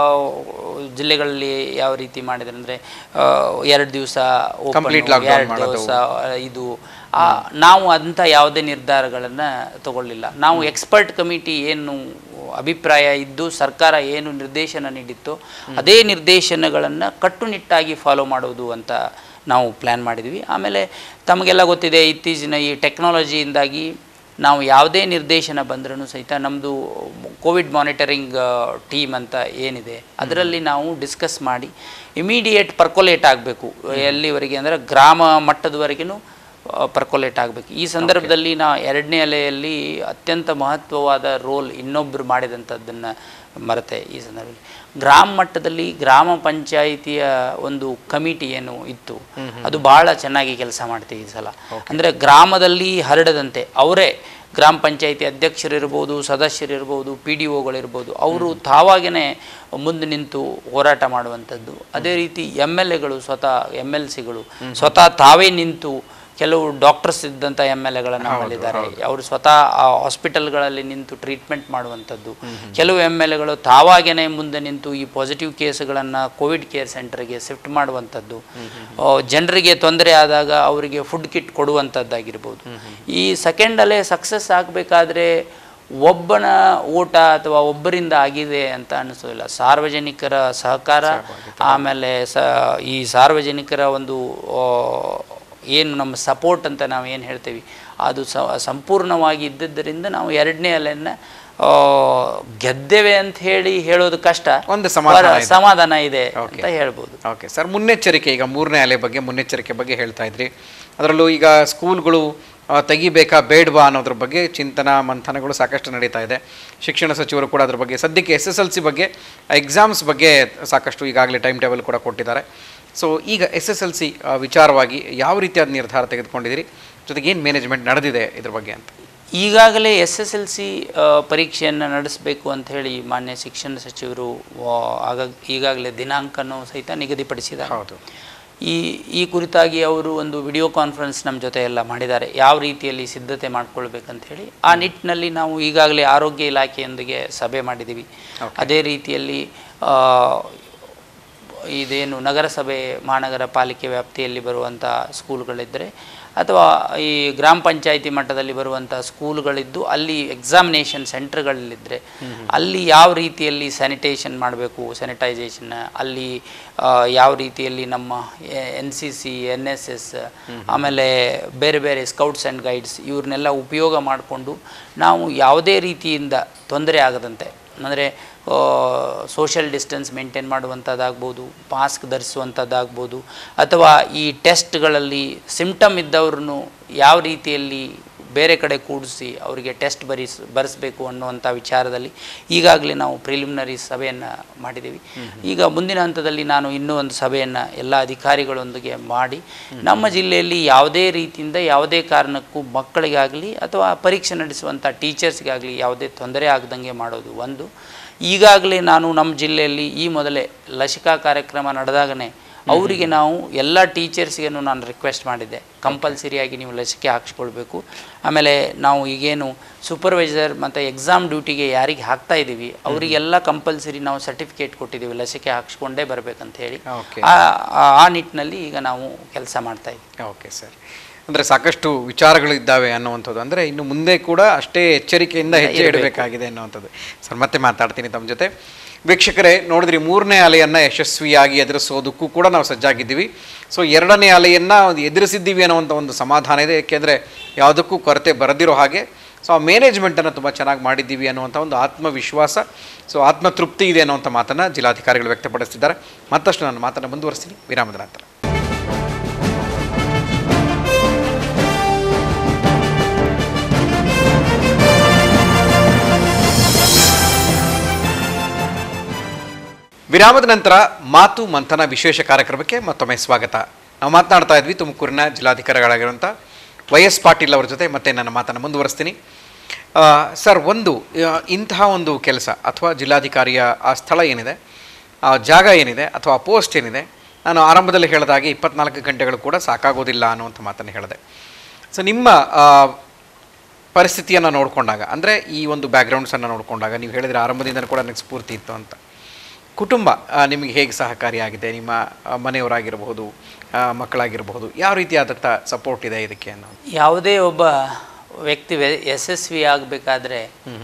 B: ಜಿಲ್ಲೆಗಳಲ್ಲಿ ಯಾವ ರೀತಿ ಮಾಡಿದ್ರೆ ಅಂದರೆ ಎರಡು ದಿವಸ
A: Complete lockdown
B: ಎರಡು
A: ಮಾಡೋದು.
B: ದಿವಸ ಇದು ಆ, ನಾವು ಅಂಥ ಯಾವುದೇ ನಿರ್ಧಾರಗಳನ್ನು ತಗೊಳ್ಳಿಲ್ಲ ನಾವು ಎಕ್ಸ್ಪರ್ಟ್ ಕಮಿಟಿ ಏನು ಅಭಿಪ್ರಾಯ ಇದ್ದು ಸರ್ಕಾರ ಏನು ನಿರ್ದೇಶನ ನೀಡಿತ್ತೋ ಅದೇ ನಿರ್ದೇಶನಗಳನ್ನು ಕಟ್ಟುನಿಟ್ಟಾಗಿ ಫಾಲೋ ಮಾಡೋದು ಅಂತ ನಾವು ಪ್ಲ್ಯಾನ್ ಮಾಡಿದ್ವಿ ಆಮೇಲೆ ತಮಗೆಲ್ಲ ಗೊತ್ತಿದೆ ಇತ್ತೀಚಿನ ಈ ಟೆಕ್ನಾಲಜಿಯಿಂದಾಗಿ ನಾವು ಯಾವುದೇ ನಿರ್ದೇಶನ ಬಂದ್ರೂ ಸಹಿತ ನಮ್ಮದು ಕೋವಿಡ್ ಮಾನಿಟರಿಂಗ್ ಟೀಮ್ ಅಂತ ಏನಿದೆ ಅದರಲ್ಲಿ ನಾವು ಡಿಸ್ಕಸ್ ಮಾಡಿ ಇಮಿಡಿಯೇಟ್ ಪರ್ಕೊಲೇಟ್ ಆಗಬೇಕು ಎಲ್ಲಿವರೆಗೆ ಅಂದರೆ ಗ್ರಾಮ ಮಟ್ಟದವರೆಗೂ ಪರ್ಕೊಲೇಟ್ ಆಗಬೇಕು ಈ ಸಂದರ್ಭದಲ್ಲಿ ನಾ ಎರಡನೇ ಅಲೆಯಲ್ಲಿ ಅತ್ಯಂತ ಮಹತ್ವವಾದ ರೋಲ್ ಇನ್ನೊಬ್ಬರು ಮಾಡಿದಂಥದ್ದನ್ನು ಮರೆತೆ ಈ ಸಂದರ್ಭದಲ್ಲಿ ಗ್ರಾಮ ಮಟ್ಟದಲ್ಲಿ ಗ್ರಾಮ ಪಂಚಾಯಿತಿಯ ಒಂದು ಕಮಿಟಿ ಏನು ಇತ್ತು ಅದು ಬಹಳ ಚೆನ್ನಾಗಿ ಕೆಲಸ ಮಾಡ್ತೀವಿ ಈ ಸಲ ಅಂದರೆ ಗ್ರಾಮದಲ್ಲಿ ಹರಡದಂತೆ ಅವರೇ ಗ್ರಾಮ ಪಂಚಾಯಿತಿ ಅಧ್ಯಕ್ಷರಿರ್ಬೋದು ಸದಸ್ಯರಿರ್ಬೋದು ಪಿ ಡಿ ಒಗಳಿರ್ಬೋದು ಅವರು ತಾವಾಗೇ ಮುಂದೆ ನಿಂತು ಹೋರಾಟ ಮಾಡುವಂಥದ್ದು ಅದೇ ರೀತಿ ಎಮ್ ಎಲ್ ಎಗಳು ಸ್ವತಃ ಎಮ್ ಎಲ್ ಸಿಗಳು ಸ್ವತಃ ತಾವೇ ನಿಂತು ಕೆಲವು ಡಾಕ್ಟರ್ಸ್ ಇದ್ದಂಥ ಎಮ್ ಎಲ್ ಎಗಳನ್ನು ನಮ್ಮಲ್ಲಿದ್ದಾರೆ ಅವರು ಸ್ವತಃ ಆ ಹಾಸ್ಪಿಟಲ್ಗಳಲ್ಲಿ ನಿಂತು ಟ್ರೀಟ್ಮೆಂಟ್ ಮಾಡುವಂಥದ್ದು ಕೆಲವು ಎಮ್ ಎಲ್ ಎಗಳು ತಾವಾಗೇನೆ ಮುಂದೆ ನಿಂತು ಈ ಪಾಸಿಟಿವ್ ಕೇಸ್ಗಳನ್ನು ಕೋವಿಡ್ ಕೇರ್ ಸೆಂಟರ್ಗೆ ಶಿಫ್ಟ್ ಮಾಡುವಂಥದ್ದು ಆ, ಜನರಿಗೆ ತೊಂದರೆ ಆದಾಗ ಅವರಿಗೆ ಫುಡ್ ಕಿಟ್ ಕೊಡುವಂಥದ್ದಾಗಿರ್ಬೋದು ಈ ಸೆಕೆಂಡ್ ಅಲೆ ಸಕ್ಸಸ್ ಆಗಬೇಕಾದ್ರೆ ಒಬ್ಬನ ಓಟ ಅಥವಾ ಒಬ್ಬರಿಂದ ಆಗಿದೆ ಅಂತ ಅನಿಸೋದಿಲ್ಲ ಸಾರ್ವಜನಿಕರ ಸಹಕಾರ ಆಮೇಲೆ ಸ ಈ ಸಾರ್ವಜನಿಕರ ಒಂದು ಆ, ಏನು ನಮ್ಮ ಸಪೋರ್ಟ್ ಅಂತ ನಾವು ಏನು ಹೇಳ್ತೀವಿ ಅದು ಸ ಸಂಪೂರ್ಣವಾಗಿ ಇದ್ದದ್ದರಿಂದ ನಾವು ಎರಡನೇ ಅಲೆಯನ್ನು ಆ, ಗೆದ್ದೇವೆ ಅಂತ ಹೇಳಿ ಹೇಳೋದು ಕಷ್ಟ
A: ಒಂದು ಸಮಾಧಾನ
B: ಬರ-
A: ಇದೆ.
B: ಸಮಾಧಾನ ಇದೆ
A: Okay.
B: ಅಂತ ಹೇಳ್ಬೋದು
A: ಓಕೆ ಸರ್ ಮುನ್ನೆಚ್ಚರಿಕೆ ಈಗ ಮೂರನೇ ಅಲೆ ಬಗ್ಗೆ ಮುನ್ನೆಚ್ಚರಿಕೆ ಬಗ್ಗೆ ಹೇಳ್ತಾ ಇದ್ರಿ ಅದರಲ್ಲೂ ಈಗ ಸ್ಕೂಲ್ಗಳು ಆ, ತೆಗಿಬೇಕಾ ಬೇಡವಾ ಅನ್ನೋದ್ರ ಬಗ್ಗೆ ಚಿಂತನ ಮಂಥನಗಳು ಸಾಕಷ್ಟು ನಡೀತಾ ಇದೆ ಶಿಕ್ಷಣ ಸಚಿವರು ಕೂಡ ಅದ್ರ ಬಗ್ಗೆ ಸದ್ಯಕ್ಕೆ ಎಸ್ ಎಸ್ ಎಲ್ ಸಿ ಬಗ್ಗೆ ಎಕ್ಸಾಮ್ಸ್ ಬಗ್ಗೆ ಸಾಕಷ್ಟು ಈಗಾಗಲೇ ಟೈಮ್ ಟೇಬಲ್ ಕೂಡ ಕೊಟ್ಟಿದ್ದಾರೆ ಸೊ ಈಗ ಎಸ್ ಎಸ್ ಎಲ್ ಸಿ ವಿಚಾರವಾಗಿ ಯಾವ ರೀತಿಯಾದ ನಿರ್ಧಾರ ತೆಗೆದುಕೊಂಡಿದ್ದೀರಿ ಜೊತೆಗೆ ಏನು ಮ್ಯಾನೇಜ್ಮೆಂಟ್ ನಡೆದಿದೆ ಇದ್ರ ಬಗ್ಗೆ ಅಂತ
B: ಈಗಾಗಲೇ ಎಸ್ ಎಸ್ ಎಲ್ ಸಿ ಪರೀಕ್ಷೆಯನ್ನು ನಡೆಸಬೇಕು ಅಂತ ಹೇಳಿ ಮಾನ್ಯ ಶಿಕ್ಷಣ ಸಚಿವರು ಆ, ಆಗ ಈಗಾಗಲೇ ದಿನಾಂಕನೂ ಸಹಿತ ನಿಗದಿಪಡಿಸಿದ್ದಾರೆ
A: ಹೌದು
B: ಈ ಈ ಕುರಿತಾಗಿ ಅವರು ಒಂದು ವಿಡಿಯೋ ಕಾನ್ಫರೆನ್ಸ್ ನಮ್ಮ ಜೊತೆ ಎಲ್ಲ ಮಾಡಿದ್ದಾರೆ ಯಾವ ರೀತಿಯಲ್ಲಿ ಸಿದ್ಧತೆ ಮಾಡ್ಕೊಳ್ಬೇಕಂತ ಹೇಳಿ ಆ ನಿಟ್ಟಿನಲ್ಲಿ ನಾವು ಈಗಾಗಲೇ ಆರೋಗ್ಯ ಇಲಾಖೆಯೊಂದಿಗೆ ಸಭೆ ಮಾಡಿದ್ದೀವಿ ಅದೇ ರೀತಿಯಲ್ಲಿ ಆ, ಇದೇನು ನಗರಸಭೆ ಮಹಾನಗರ ಪಾಲಿಕೆ ವ್ಯಾಪ್ತಿಯಲ್ಲಿ ಬರುವಂಥ ಸ್ಕೂಲ್ಗಳಿದ್ದರೆ ಅಥವಾ ಈ ಗ್ರಾಮ ಪಂಚಾಯಿತಿ ಮಟ್ಟದಲ್ಲಿ ಬರುವಂಥ ಸ್ಕೂಲ್ಗಳಿದ್ದು ಅಲ್ಲಿ ಎಕ್ಸಾಮಿನೇಷನ್ ಸೆಂಟರ್ಗಳಲ್ಲಿದ್ದರೆ ಅಲ್ಲಿ ಯಾವ ರೀತಿಯಲ್ಲಿ ಸ್ಯಾನಿಟೇಷನ್ ಮಾಡಬೇಕು ಸ್ಯಾನಿಟೈಸೇಷನ್ ಅಲ್ಲಿ ಆ, ಯಾವ ರೀತಿಯಲ್ಲಿ ನಮ್ಮ N C C N S S ಆಮೇಲೆ ಬೇರೆ ಬೇರೆ ಸ್ಕೌಟ್ಸ್ ಆ್ಯಂಡ್ ಗೈಡ್ಸ್ ಇವ್ರನ್ನೆಲ್ಲ ಉಪಯೋಗ ಮಾಡಿಕೊಂಡು ನಾವು ಯಾವುದೇ ರೀತಿಯಿಂದ ತೊಂದರೆ ಆಗದಂತೆ ಅಂದರೆ ಸೋಷಿಯಲ್ ಡಿಸ್ಟೆನ್ಸ್ ಮೇಂಟೈನ್ ಮಾಡುವಂಥದ್ದಾಗ್ಬೋದು ಮಾಸ್ಕ್ ಧರಿಸುವಂಥದ್ದಾಗ್ಬೋದು ಅಥವಾ ಈ ಟೆಸ್ಟ್ಗಳಲ್ಲಿ ಸಿಮ್ಟಮ್ ಇದ್ದವ್ರನ್ನು ಯಾವ ರೀತಿಯಲ್ಲಿ ಬೇರೆ ಕಡೆ ಕೂಡಿಸಿ ಅವರಿಗೆ ಟೆಸ್ಟ್ ಬರಿಸ್ ಬರೆಸಬೇಕು ಅನ್ನುವಂಥ ವಿಚಾರದಲ್ಲಿ ಈಗಾಗಲೇ ನಾವು ಪ್ರಿಲಿಮಿನರಿ ಸಭೆಯನ್ನು ಮಾಡಿದ್ದೀವಿ ಈಗ ಮುಂದಿನ ಹಂತದಲ್ಲಿ ನಾನು ಇನ್ನೂ ಒಂದು ಸಭೆಯನ್ನು ಎಲ್ಲ ಅಧಿಕಾರಿಗಳೊಂದಿಗೆ ಮಾಡಿ ನಮ್ಮ ಜಿಲ್ಲೆಯಲ್ಲಿ ಯಾವುದೇ ರೀತಿಯಿಂದ ಯಾವುದೇ ಕಾರಣಕ್ಕೂ ಮಕ್ಕಳಿಗಾಗಲಿ ಅಥವಾ ಪರೀಕ್ಷೆ ನಡೆಸುವಂಥ ಟೀಚರ್ಸ್ಗಾಗಲಿ ಯಾವುದೇ ತೊಂದರೆ ಆಗದಂಗೆ ಮಾಡೋದು ಒಂದು ಈಗಾಗಲೇ ನಾನು ನಮ್ಮ ಜಿಲ್ಲೆಯಲ್ಲಿ ಈ ಮೊದಲೇ ಲಸಿಕಾ ಕಾರ್ಯಕ್ರಮ ನಡೆದಾಗನೇ ಅವರಿಗೆ ನಾವು ಎಲ್ಲ ಟೀಚರ್ಸ್ಗೆನು ನಾನು ರಿಕ್ವೆಸ್ಟ್ ಮಾಡಿದ್ದೆ ಕಂಪಲ್ಸರಿಯಾಗಿ ನೀವು ಲಸಿಕೆ ಹಾಕ್ಸ್ಕೊಳ್ಬೇಕು ಆಮೇಲೆ ನಾವು ಈಗೇನು ಸೂಪರ್ವೈಸರ್ ಮತ್ತು ಎಕ್ಸಾಮ್ ಡ್ಯೂಟಿಗೆ ಯಾರಿಗೆ ಹಾಕ್ತಾ ಇದ್ದೀವಿ ಅವರಿಗೆಲ್ಲ ಕಂಪಲ್ಸರಿ ನಾವು ಸರ್ಟಿಫಿಕೇಟ್ ಕೊಟ್ಟಿದ್ದೀವಿ ಲಸಿಕೆ ಹಾಕ್ಸ್ಕೊಂಡೇ ಬರಬೇಕಂತ ಹೇಳಿ
A: ಓಕೆ
B: ಆ ಆ- ಆ ನಿಟ್ಟಿನಲ್ಲಿ ಈಗ ನಾವು ಕೆಲಸ ಮಾಡ್ತಾ ಇದ್ದೀವಿ
A: ಓಕೆ ಸರ್ ಅಂದರೆ ಸಾಕಷ್ಟು ವಿಚಾರಗಳಿದ್ದಾವೆ ಅನ್ನುವಂಥದ್ದು ಅಂದರೆ ಇನ್ನು ಮುಂದೆ ಕೂಡ ಅಷ್ಟೇ ಎಚ್ಚರಿಕೆಯಿಂದ ಹೆಜ್ಜೆ ಇಡಬೇಕಾಗಿದೆ ಅನ್ನುವಂಥದ್ದು ಸರ್ ಮತ್ತೆ ಮಾತಾಡ್ತೀನಿ ತಮ್ಮ ಜೊತೆ ವೀಕ್ಷಕರೇ ನೋಡಿದ್ರಿ ಮೂರನೇ ಅಲೆಯನ್ನು ಯಶಸ್ವಿಯಾಗಿ ಎದುರಿಸೋದಕ್ಕೂ ಕೂಡ ನಾವು ಸಜ್ಜಾಗಿದ್ದೀವಿ ಸೊ ಎರಡನೇ ಅಲೆಯನ್ನು ಎದುರಿಸಿದ್ದೀವಿ ಅನ್ನುವಂಥ ಒಂದು ಸಮಾಧಾನ ಇದೆ ಏಕೆಂದರೆ ಯಾವುದಕ್ಕೂ ಕೊರತೆ ಬರದಿರೋ ಹಾಗೆ ಸೊ ಆ ಮ್ಯಾನೇಜ್ಮೆಂಟನ್ನು ತುಂಬ ಚೆನ್ನಾಗಿ ಮಾಡಿದ್ದೀವಿ ಅನ್ನುವಂಥ ಒಂದು ಆತ್ಮವಿಶ್ವಾಸ ಸೊ ಆತ್ಮತೃಪ್ತಿ ಇದೆ ಅನ್ನುವಂಥ ಮಾತನ್ನು ಜಿಲ್ಲಾಧಿಕಾರಿಗಳು ವ್ಯಕ್ತಪಡಿಸಿದ್ದಾರೆ ಮತ್ತಷ್ಟು ನಾನು ಮಾತನ್ನು ಮುಂದುವರಿಸ್ತೀನಿ ವಿರಾಮದ ನಂತರ ವಿರಾಮದ ನಂತರ ಮಾತು ಮಂಥನ ವಿಶೇಷ ಕಾರ್ಯಕ್ರಮಕ್ಕೆ ಮತ್ತೊಮ್ಮೆ ಸ್ವಾಗತ ನಾವು ಮಾತನಾಡ್ತಾ ಇದ್ವಿ ತುಮಕೂರಿನ ಜಿಲ್ಲಾಧಿಕಾರಿಗಳಾಗಿರುವಂಥ ವೈ ಎಸ್ ಪಾಟೀಲ್ ಅವರ ಜೊತೆ ಮತ್ತೆ ನನ್ನ ಮಾತನ್ನು ಮುಂದುವರಿಸ್ತೀನಿ ಆ, ಸರ್ ಒಂದು ಆ, ಇಂತಹ ಒಂದು ಕೆಲಸ ಅಥವಾ ಜಿಲ್ಲಾಧಿಕಾರಿಯ ಆ ಸ್ಥಳ ಏನಿದೆ ಆ ಜಾಗ ಏನಿದೆ ಅಥವಾ ಆ ಪೋಸ್ಟ್ ಏನಿದೆ ನಾನು ಆರಂಭದಲ್ಲಿ ಹೇಳಿದಾಗೆ ಇಪ್ಪತ್ನಾಲ್ಕು ಗಂಟೆಗಳು ಕೂಡ ಸಾಕಾಗೋದಿಲ್ಲ ಅನ್ನುವಂಥ ಮಾತನ್ನು ಹೇಳಿದೆ ಸೊ ನಿಮ್ಮ ಆ, ಪರಿಸ್ಥಿತಿಯನ್ನು ನೋಡಿಕೊಂಡಾಗ ಅಂದರೆ ಈ ಒಂದು ಬ್ಯಾಕ್ಗ್ರೌಂಡ್ಸನ್ನು ನೋಡಿಕೊಂಡಾಗ ನೀವು ಹೇಳಿದರೆ ಆರಂಭದಿಂದ ಕೂಡ ನನಗೆ ಸ್ಫೂರ್ತಿ ಇತ್ತು ಅಂತ ಕುಟುಂಬ ಆ, ನಿಮಗೆ ಹೇಗೆ ಸಹಕಾರಿಯಾಗಿದೆ ನಿಮ್ಮ ಆ, ಮನೆಯವರಾಗಿರಬಹುದು ಆ, ಮಕ್ಕಳಾಗಿರಬಹುದು ಯಾವ ರೀತಿಯಾದಂಥ ಸಪೋರ್ಟ್ ಇದೆ ಇದಕ್ಕೆ ಅನ್ನೋ
B: ಯಾವುದೇ ಒಬ್ಬ ವ್ಯಕ್ತಿ ವೆ- ಯಶಸ್ವಿ ಆಗಬೇಕಾದ್ರೆ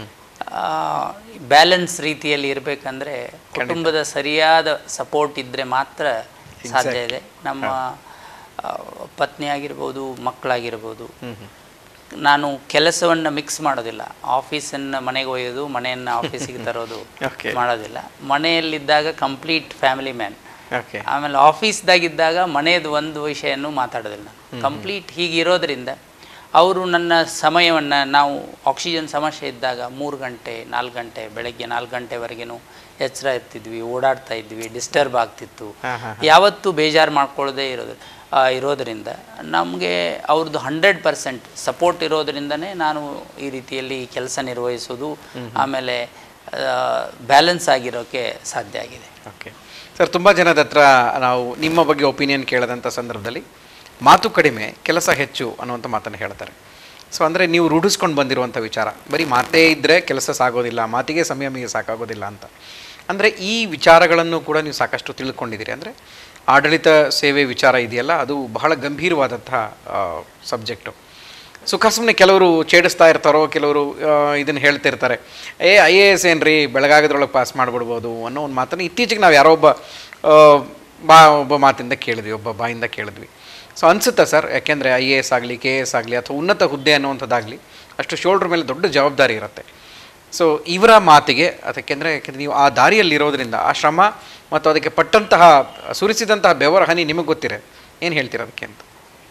B: ಬ್ಯಾಲೆನ್ಸ್ ರೀತಿಯಲ್ಲಿ ಇರಬೇಕಂದ್ರೆ ಕುಟುಂಬದ ಸರಿಯಾದ ಸಪೋರ್ಟ್ ಇದ್ದರೆ ಮಾತ್ರ ಸಾಧ್ಯ ಇದೆ ನಮ್ಮ ಆ, ಪತ್ನಿ ಆಗಿರ್ಬೋದು ಮಕ್ಕಳಾಗಿರ್ಬೋದು ನಾನು ಕೆಲಸವನ್ನು ಮಿಕ್ಸ್ ಮಾಡೋದಿಲ್ಲ ಆಫೀಸನ್ನು ಮನೆಗೆ ಒಯ್ಯೋದು ಮನೆಯನ್ನು ಆಫೀಸಿಗೆ ತರೋದು
A: Okay.
B: ಮಾಡೋದಿಲ್ಲ ಮನೆಯಲ್ಲಿದ್ದಾಗ ಕಂಪ್ಲೀಟ್ ಫ್ಯಾಮಿಲಿ ಮ್ಯಾನ್
A: ಓಕೆ
B: ಆಮೇಲೆ ಆಫೀಸ್ದಾಗಿದ್ದಾಗ ಮನೆಯದು ಒಂದು ವಿಷಯನೂ ಮಾತಾಡೋದಿಲ್ಲ ಕಂಪ್ಲೀಟ್ ಹೀಗಿರೋದ್ರಿಂದ ಅವರು ನನ್ನ ಸಮಯವನ್ನು ನಾವು ಆಕ್ಸಿಜನ್ ಸಮಸ್ಯೆ ಇದ್ದಾಗ ಮೂರು ಗಂಟೆ ನಾಲ್ಕು ಗಂಟೆ ಬೆಳಗ್ಗೆ ನಾಲ್ಕು ಗಂಟೆವರೆಗೂ ಎಚ್ಚರ ಇರ್ತಿದ್ವಿ ಓಡಾಡ್ತಾ ಇದ್ವಿ ಡಿಸ್ಟರ್ಬ್ ಆಗ್ತಿತ್ತು
A: ಹಾ, ಹಾ,
B: ಯಾವತ್ತೂ ಬೇಜಾರು ಮಾಡ್ಕೊಳ್ಳೋದೇ ಇರೋದು ಆ, ಇರೋದರಿಂದ ನಮಗೆ ಅವ್ರದ್ದು ಹಂಡ್ರೆಡ್ ಪರ್ಸೆಂಟ್ ಸಪೋರ್ಟ್ ಇರೋದರಿಂದನೇ ನಾನು ಈ ರೀತಿಯಲ್ಲಿ ಕೆಲಸ ನಿರ್ವಹಿಸೋದು ಆಮೇಲೆ ಬ್ಯಾಲೆನ್ಸ್ ಆಗಿರೋಕ್ಕೆ ಸಾಧ್ಯ ಆಗಿದೆ
A: ಓಕೆ ಸರ್ ತುಂಬ ಜನದ ಹತ್ರ ನಾವು ನಿಮ್ಮ ಬಗ್ಗೆ ಒಪಿನಿಯನ್ ಕೇಳದಂಥ ಸಂದರ್ಭದಲ್ಲಿ ಮಾತು ಕಡಿಮೆ ಕೆಲಸ ಹೆಚ್ಚು ಅನ್ನುವಂಥ ಮಾತನ್ನು ಹೇಳ್ತಾರೆ ಸೊ ಅಂದರೆ ನೀವು ರೂಢಿಸ್ಕೊಂಡು ಬಂದಿರುವಂಥ ವಿಚಾರ ಬರೀ ಮಾತೇ ಇದ್ದರೆ ಕೆಲಸ ಸಾಗೋದಿಲ್ಲ ಮಾತಿಗೆ ಸಮಯ ಮೀಗೆ ಸಾಕಾಗೋದಿಲ್ಲ ಅಂತ ಅಂದರೆ ಈ ವಿಚಾರಗಳನ್ನು ಕೂಡ ನೀವು ಸಾಕಷ್ಟು ತಿಳ್ಕೊಂಡಿದ್ದೀರಿ ಅಂದರೆ ಆಡಳಿತ ಸೇವೆ ವಿಚಾರ ಇದೆಯಲ್ಲ ಅದು ಬಹಳ ಗಂಭೀರವಾದಂಥ ಸಬ್ಜೆಕ್ಟು ಸುಖ ಸುಮ್ಮನೆ ಕೆಲವರು ಛೇಡಿಸ್ತಾ ಇರ್ತಾರೋ ಕೆಲವರು ಇದನ್ನು ಹೇಳ್ತಿರ್ತಾರೆ ಏ ಐ ಎ ಎಸ್ ಏನ್ರಿ ಬೆಳಗಾಗದ್ರೊಳಗೆ ಪಾಸ್ ಮಾಡಿಬಿಡ್ಬೋದು ಅನ್ನೋ ಒಂದು ಮಾತನ್ನು ಇತ್ತೀಚೆಗೆ ನಾವು ಯಾರೋ ಒಬ್ಬ ಆ, ಬಾ ಒಬ್ಬ ಮಾತಿಂದ ಕೇಳಿದ್ವಿ ಒಬ್ಬ ಬಾಯಿಂದ ಕೇಳಿದ್ವಿ ಸೊ ಅನಿಸುತ್ತಾ ಸರ್ ಯಾಕೆಂದರೆ ಐ ಎ ಎಸ್ ಆಗಲಿ ಕೆ ಎ ಎಸ್ ಆಗಲಿ ಅಥವಾ ಉನ್ನತ ಹುದ್ದೆ ಅನ್ನುವಂಥದ್ದಾಗಲಿ ಅಷ್ಟು ಶೋಲ್ಡ್ರ್ ಮೇಲೆ ದೊಡ್ಡ ಜವಾಬ್ದಾರಿ ಇರುತ್ತೆ ಸೊ ಇವರ ಮಾತಿಗೆ ಅದಕ್ಕೆಂದರೆ ಯಾಕೆಂದರೆ ನೀವು ಆ ದಾರಿಯಲ್ಲಿರೋದ್ರಿಂದ ಆ ಶ್ರಮ ಮತ್ತು ಅದಕ್ಕೆ ಪಟ್ಟಂತಹ ಸುರಿಸಿದಂತಹ ಬೆವರ ಹನಿ ನಿಮಗೆ ಗೊತ್ತಿರ ಏನು ಹೇಳ್ತೀರ ಅದಕ್ಕೆ ಅಂತ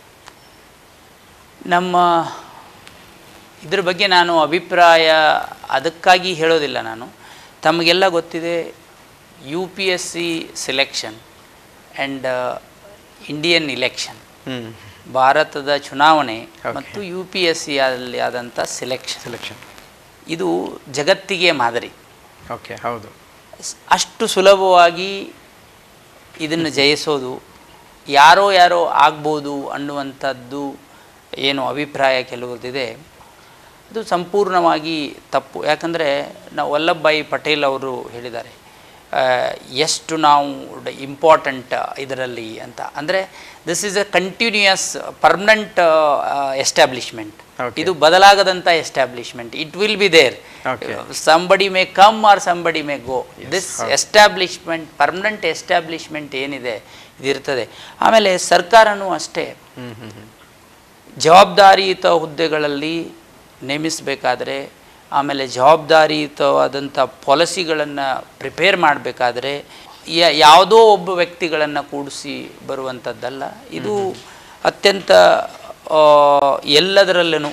B: ನಮ್ಮ ಇದ್ರ ಬಗ್ಗೆ ನಾನು ಅಭಿಪ್ರಾಯ ಅದಕ್ಕಾಗಿ ಹೇಳೋದಿಲ್ಲ ನಾನು ತಮಗೆಲ್ಲ ಗೊತ್ತಿದೆ U P S C selection and Indian election
A: ಹ್ಞೂ
B: ಭಾರತದ ಚುನಾವಣೆ
A: Okay.
B: ಮತ್ತು ಯು ಪಿ ಎಸ್ ಸಿ ಅಲ್ಲಿ ಆದಂಥ ಸೆಲೆಕ್ಷನ್
A: ಸೆಲೆಕ್ಷನ್
B: ಇದು ಜಗತ್ತಿಗೆ ಮಾದರಿ
A: ಓಕೆ ಹೌದು
B: ಸ್- ಅಷ್ಟು ಸುಲಭವಾಗಿ ಇದನ್ನು ಜಯಿಸೋದು ಯಾರೋ ಯಾರೋ ಆಗ್ಬೋದು ಅನ್ನುವಂಥದ್ದು ಏನು ಅಭಿಪ್ರಾಯ ಕೆಲವ್ರದ್ದಿದೆ ಅದು ಸಂಪೂರ್ಣವಾಗಿ ತಪ್ಪು ಯಾಕಂದರೆ ನಾವು ವಲ್ಲಭಭಾಯಿ ಪಟೇಲ್ ಅವರು ಹೇಳಿದ್ದಾರೆ ಆ, ಎಷ್ಟು ನಾವು ಇಂಪಾರ್ಟೆಂಟ್ ಇದರಲ್ಲಿ ಅಂತ ಅಂದರೆ this is a continuous permanent establishment
A: Okay.
B: ಇದು ಬದಲಾಗದಂಥ establishment it will be there
A: Okay.
B: Somebody may come or somebody may go this establishment permanent establishment ಏನಿದೆ ಇದಿರ್ತದೆ ಆಮೇಲೆ ಸರ್ಕಾರನೂ ಅಷ್ಟೇ
A: ಹ್ಞೂ ಹ್ಞೂ ಹ್ಞೂ
B: ಜವಾಬ್ದಾರಿಯುತ ಹುದ್ದೆಗಳಲ್ಲಿ ನೇಮಿಸಬೇಕಾದ್ರೆ ಆಮೇಲೆ ಜವಾಬ್ದಾರಿಯುತವಾದಂಥ ಪಾಲಿಸಿಗಳನ್ನು ಪ್ರಿಪೇರ್ ಮಾಡಬೇಕಾದ್ರೆ ಯಾವುದೋ ಒಬ್ಬ ವ್ಯಕ್ತಿಗಳನ್ನು ಕೂಡಿಸಿ ಬರುವಂಥದ್ದಲ್ಲ ಇದು ಅತ್ಯಂತ ಆ, ಎಲ್ಲದರಲ್ಲೂ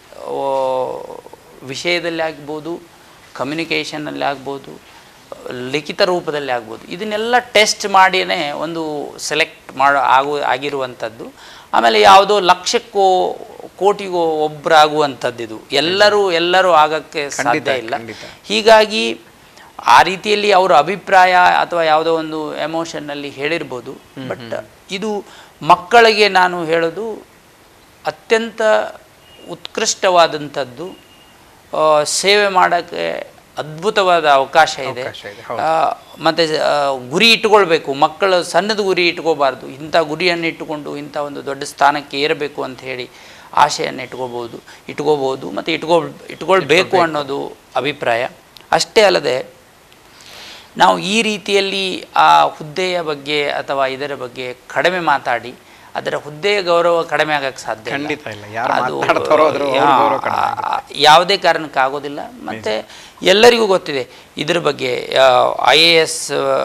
B: ವಿಷಯದಲ್ಲಿ ಆಗ್ಬೋದು ಕಮ್ಯುನಿಕೇಷನಲ್ಲಿ ಆಗ್ಬೋದು ಲಿಖಿತ ರೂಪದಲ್ಲಿ ಆಗ್ಬೋದು ಇದನ್ನೆಲ್ಲ ಟೆಸ್ಟ್ ಮಾಡಿಯೇ ಒಂದು ಸೆಲೆಕ್ಟ್ ಮಾಡೋ ಆಗು ಆಗಿರುವಂಥದ್ದು ಆಮೇಲೆ ಯಾವುದೋ ಲಕ್ಷಕ್ಕೋ ಕೋಟಿಗೋ ಒಬ್ಬರಾಗುವಂಥದ್ದು ಇದು ಎಲ್ಲರೂ ಎಲ್ಲರೂ ಆಗಕ್ಕೆ ಸಾಧ್ಯ ಇಲ್ಲ
A: ಖಂಡಿತ.
B: ಹೀಗಾಗಿ ಆ ರೀತಿಯಲ್ಲಿ ಅವರ ಅಭಿಪ್ರಾಯ ಅಥವಾ ಯಾವುದೋ ಒಂದು ಎಮೋಷನ್ನಲ್ಲಿ ಹೇಳಿರ್ಬೋದು ಬಟ್ ಇದು ಮಕ್ಕಳಿಗೆ ನಾನು ಹೇಳೋದು ಅತ್ಯಂತ ಉತ್ಕೃಷ್ಟವಾದಂಥದ್ದು ಆ, ಸೇವೆ ಮಾಡೋಕ್ಕೆ ಅದ್ಭುತವಾದ ಅವಕಾಶ ಇದೆ
A: ಅವಕಾಶ ಇದೆ, ಹೌದು.
B: ಆ, ಮತ್ತೆ ಆ, ಗುರಿ ಇಟ್ಕೊಳ್ಬೇಕು ಮಕ್ಕಳು ಸಣ್ಣದ ಗುರಿ ಇಟ್ಕೋಬಾರ್ದು ಇಂಥ ಗುರಿಯನ್ನು ಇಟ್ಟುಕೊಂಡು ಇಂಥ ಒಂದು ದೊಡ್ಡ ಸ್ಥಾನಕ್ಕೆ ಏರಬೇಕು ಅಂತ ಹೇಳಿ ಆಶೆಯನ್ನು ಇಟ್ಕೋಬೋದು ಇಟ್ಕೋಬೋದು ಮತ್ತು ಇಟ್ಕೊ ಇಟ್ಕೊಳ್ಬೇಕು ಅನ್ನೋದು ಅಭಿಪ್ರಾಯ ಅಷ್ಟೇ ಅಲ್ಲದೆ ನಾವು ಈ ರೀತಿಯಲ್ಲಿ ಆ ಹುದ್ದೆಯ ಬಗ್ಗೆ ಅಥವಾ ಇದರ ಬಗ್ಗೆ ಕಡಿಮೆ ಮಾತಾಡಿ ಅದರ ಹುದ್ದೆಯ ಗೌರವ ಕಡಿಮೆ ಆಗಕ್ಕೆ ಸಾಧ್ಯ ಇಲ್ಲ.
A: ಖಂಡಿತ ಇಲ್ಲ. ಯಾರು
B: ಅದು,
A: ಮಾತಾಡ್ತಾರೋ ಅದ್ರ ಅವ್ರ
B: ಯಾ-
A: ಗೌರವ ಕಡಿಮೆ
B: ಆ- ಯಾವುದೇ ಕಾರಣಕ್ಕೆ ಆಗೋದಿಲ್ಲ ಮತ್ತು ಎಲ್ಲರಿಗೂ ಗೊತ್ತಿದೆ ಇದ್ರ ಬಗ್ಗೆ I A S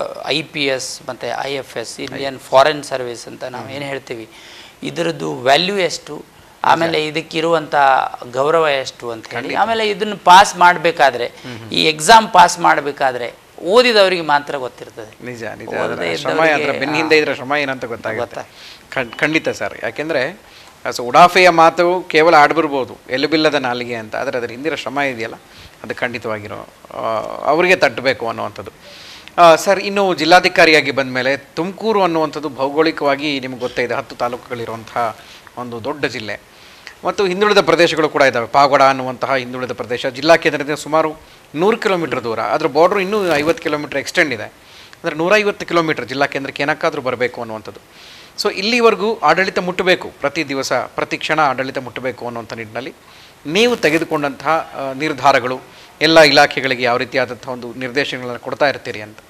B: I P S ಮತ್ತು I F S Indian foreign service ಅಂತ ನಾವು ಏನು ಹೇಳ್ತೀವಿ ಇದರದ್ದು ವ್ಯಾಲ್ಯೂ ಎಷ್ಟು ಆಮೇಲೆ ಇದಕ್ಕಿರುವಂಥ ಗೌರವ ಎಷ್ಟು ಅಂತ ಹೇಳಿ ಆಮೇಲೆ ಇದನ್ನು ಪಾಸ್ ಮಾಡಬೇಕಾದ್ರೆ ಈ ಎಕ್ಸಾಮ್ ಪಾಸ್ ಮಾಡಬೇಕಾದ್ರೆ ಓದಿದವರಿಗೆ ಮಾತ್ರ ಗೊತ್ತಿರ್ತದೆ
A: ನಿಜ ನಿಜ
B: ಓದದೇ
A: ಅದರ ಶ್ರಮ
B: ಇದ್ದವರಿಗೆ,
A: ಅದರ ಬೆನ್ನಿಂದ ಇದ್ರ ಶ್ರಮ ಏನಂತ ಗೊತ್ತಾಗುತ್ತೆ
B: ಗೊತ್ತಾ?
A: ಖಂಡ್- ಖಂಡಿತ ಸರ್ ಯಾಕೆಂದ್ರೆ ಸೊ ಉಡಾಫೆಯ ಮಾತು ಕೇವಲ ಆಡ್ಬಿರ್ಬೋದು ಎಲುಬಿಲ್ಲದ ನಾಲಿಗೆ ಅಂತ ಆದರೆ ಅದರ ಹಿಂದಿನ ಶ್ರಮ ಇದೆಯಲ್ಲ ಅದು ಖಂಡಿತವಾಗಿರೋ ಆ, ಅವರಿಗೆ ತಟ್ಟಬೇಕು ಅನ್ನುವಂಥದ್ದು ಆ, ಸರ್ ಇನ್ನು ಜಿಲ್ಲಾಧಿಕಾರಿಯಾಗಿ ಬಂದ ಮೇಲೆ ತುಮಕೂರು ಅನ್ನುವಂಥದ್ದು ಭೌಗೋಳಿಕವಾಗಿ ನಿಮ್ಗೆ ಗೊತ್ತೇ ಇದೆ ಹತ್ತು ತಾಲೂಕುಗಳಿರುವಂತಹ ಒಂದು ದೊಡ್ಡ ಜಿಲ್ಲೆ ಮತ್ತು ಹಿಂದುಳಿದ ಪ್ರದೇಶಗಳು ಕೂಡ ಇದ್ದಾವೆ ಪಾವಗಡ ಅನ್ನುವಂತಹ ಹಿಂದುಳಿದ ಪ್ರದೇಶ ಜಿಲ್ಲಾ ಕೇಂದ್ರದಿಂದ ಸುಮಾರು ನೂರು ಕಿಲೋಮೀಟರ್ ದೂರ ಅದರ ಬಾರ್ಡ್ರು ಇನ್ನೂ ಐವತ್ತು ಕಿಲೋಮೀಟರ್ ಎಕ್ಸ್ಟೆಂಡ್ ಇದೆ ಅಂದರೆ ನೂರೈವತ್ತು ಕಿಲೋಮೀಟರ್ ಜಿಲ್ಲಾ ಕೇಂದ್ರಕ್ಕೆ ಏನಕ್ಕಾದರೂ ಬರಬೇಕು ಅನ್ನುವಂಥದ್ದು ಸೊ ಇಲ್ಲಿವರೆಗೂ ಆಡಳಿತ ಮುಟ್ಟಬೇಕು ಪ್ರತಿ ದಿವಸ ಪ್ರತಿ ಕ್ಷಣ ಆಡಳಿತ ಮುಟ್ಟಬೇಕು ಅನ್ನುವಂಥ ನಿಟ್ಟಿನಲ್ಲಿ ನೀವು ತೆಗೆದುಕೊಂಡಂತಹ ಆ, ನಿರ್ಧಾರಗಳು ಎಲ್ಲ ಇಲಾಖೆಗಳಿಗೆ ಯಾವ ರೀತಿಯಾದಂಥ ಒಂದು ನಿರ್ದೇಶನಗಳನ್ನು ಕೊಡ್ತಾ ಇರ್ತೀರಿ ಅಂತ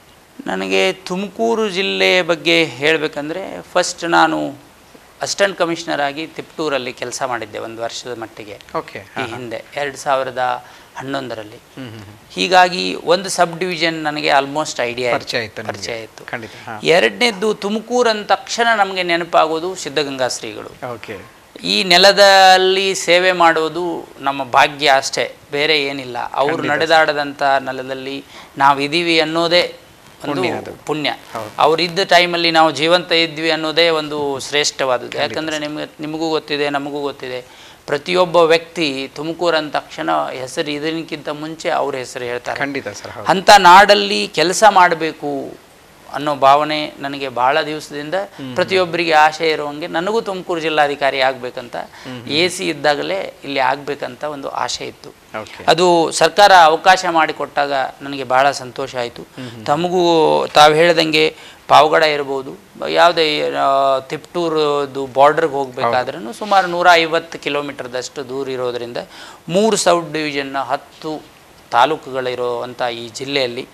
B: ನನಗೆ ತುಮಕೂರು ಜಿಲ್ಲೆಯ ಬಗ್ಗೆ ಹೇಳಬೇಕಂದ್ರೆ ಫಸ್ಟ್ ನಾನು ಅಸಿಸ್ಟೆಂಟ್ ಕಮಿಷನರ್ ಆಗಿ ತಿಪ್ಟೂರಲ್ಲಿ ಕೆಲಸ ಮಾಡಿದ್ದೆ ಒಂದು ವರ್ಷದ ಮಟ್ಟಿಗೆ
A: ಓಕೆ
B: ಈ ಹಿಂದೆ ಎರಡು ಸಾವಿರದ ಹನ್ನೊಂದರಲ್ಲಿ ಹೀಗಾಗಿ ಒಂದು ಸಬ್ ಡಿವಿಷನ್ ನನಗೆ ಆಲ್ಮೋಸ್ಟ್ ಐಡಿಯಾ
A: ಪರಿಚಯ ಇತ್ತು ನಿಮಗೆ.
B: ಪರಿಚಯ ಇತ್ತು
A: ಖಂಡಿತ ಹಾಂ
B: ಎರಡನೇದ್ದು ತುಮಕೂರು ಅಂದ ತಕ್ಷಣ ನಮಗೆ ನೆನಪಾಗೋದು ಸಿದ್ಧಗಂಗಾ ಶ್ರೀಗಳು
A: ಓಕೆ
B: ಈ ನೆಲದಲ್ಲಿ ಸೇವೆ ಮಾಡೋದು ನಮ್ಮ ಭಾಗ್ಯ ಅಷ್ಟೇ ಬೇರೆ ಏನಿಲ್ಲ ಅವರು ನಡೆದಾಡದಂಥ ನೆಲದಲ್ಲಿ ನಾವಿದ್ದೀವಿ ಅನ್ನೋದೇ ಒಂದು
A: ಪುಣ್ಯ ಅದು.
B: ಪುಣ್ಯ ಅವರಿದ್ದ ಟೈಮಲ್ಲಿ ನಾವು ಜೀವಂತ ಇದ್ವಿ ಅನ್ನೋದೇ ಒಂದು ಶ್ರೇಷ್ಠವಾದದ್ದು ಯಾಕಂದರೆ ನಿಮಗೆ ನಿಮಗೂ ಗೊತ್ತಿದೆ ನಮಗೂ ಗೊತ್ತಿದೆ ಪ್ರತಿಯೊಬ್ಬ ವ್ಯಕ್ತಿ ತುಮಕೂರು ಅಂದ ತಕ್ಷಣ ಹೆಸರು ಇದಕ್ಕಿಂತ ಮುಂಚೆ ಅವ್ರ ಹೆಸರು ಹೇಳ್ತಾರೆ
A: ಖಂಡಿತ ಸರ್ ಹೌದು
B: ಅಂಥ ನಾಡಲ್ಲಿ ಕೆಲಸ ಮಾಡಬೇಕು ಅನ್ನೋ ಭಾವನೆ ನನಗೆ ಬಹಳ ದಿವಸದಿಂದ ಪ್ರತಿಯೊಬ್ಬರಿಗೆ ಆಸೆ ಇರುವಂಗೆ ನನಗೂ ತುಮಕೂರು ಜಿಲ್ಲಾಧಿಕಾರಿ ಆಗಬೇಕಂತ ಎ ಸಿ ಇದ್ದಾಗಲೇ ಇಲ್ಲಿ ಆಗಬೇಕಂತ ಒಂದು ಆಸೆ ಇತ್ತು
A: ಓಕೆ
B: ಅದು ಸರ್ಕಾರ ಅವಕಾಶ ಮಾಡಿಕೊಟ್ಟಾಗ ನನಗೆ ಬಹಳ ಸಂತೋಷ ಆಯಿತು ತಮಗೂ ತಾವು ಹೇಳ್ದಂಗೆ ಪಾವಗಡ ಇರ್ಬೋದು ಬ- ಯಾವುದೇ ಆ, ತಿಪ್ಟೂರದು ಬಾರ್ಡರ್ಗೆ ಹೋಗಬೇಕಾದ್ರೂ ಸುಮಾರು ನೂರ ಐವತ್ತು ಕಿಲೋಮೀಟರ್ದಷ್ಟು ದೂರ ಇರೋದರಿಂದ ಮೂರು ಸಬ್ ಡಿವಿಷನ್ನ ಹತ್ತು ತಾಲೂಕುಗಳಿರುವಂಥ ಈ ಜಿಲ್ಲೆಯಲ್ಲಿ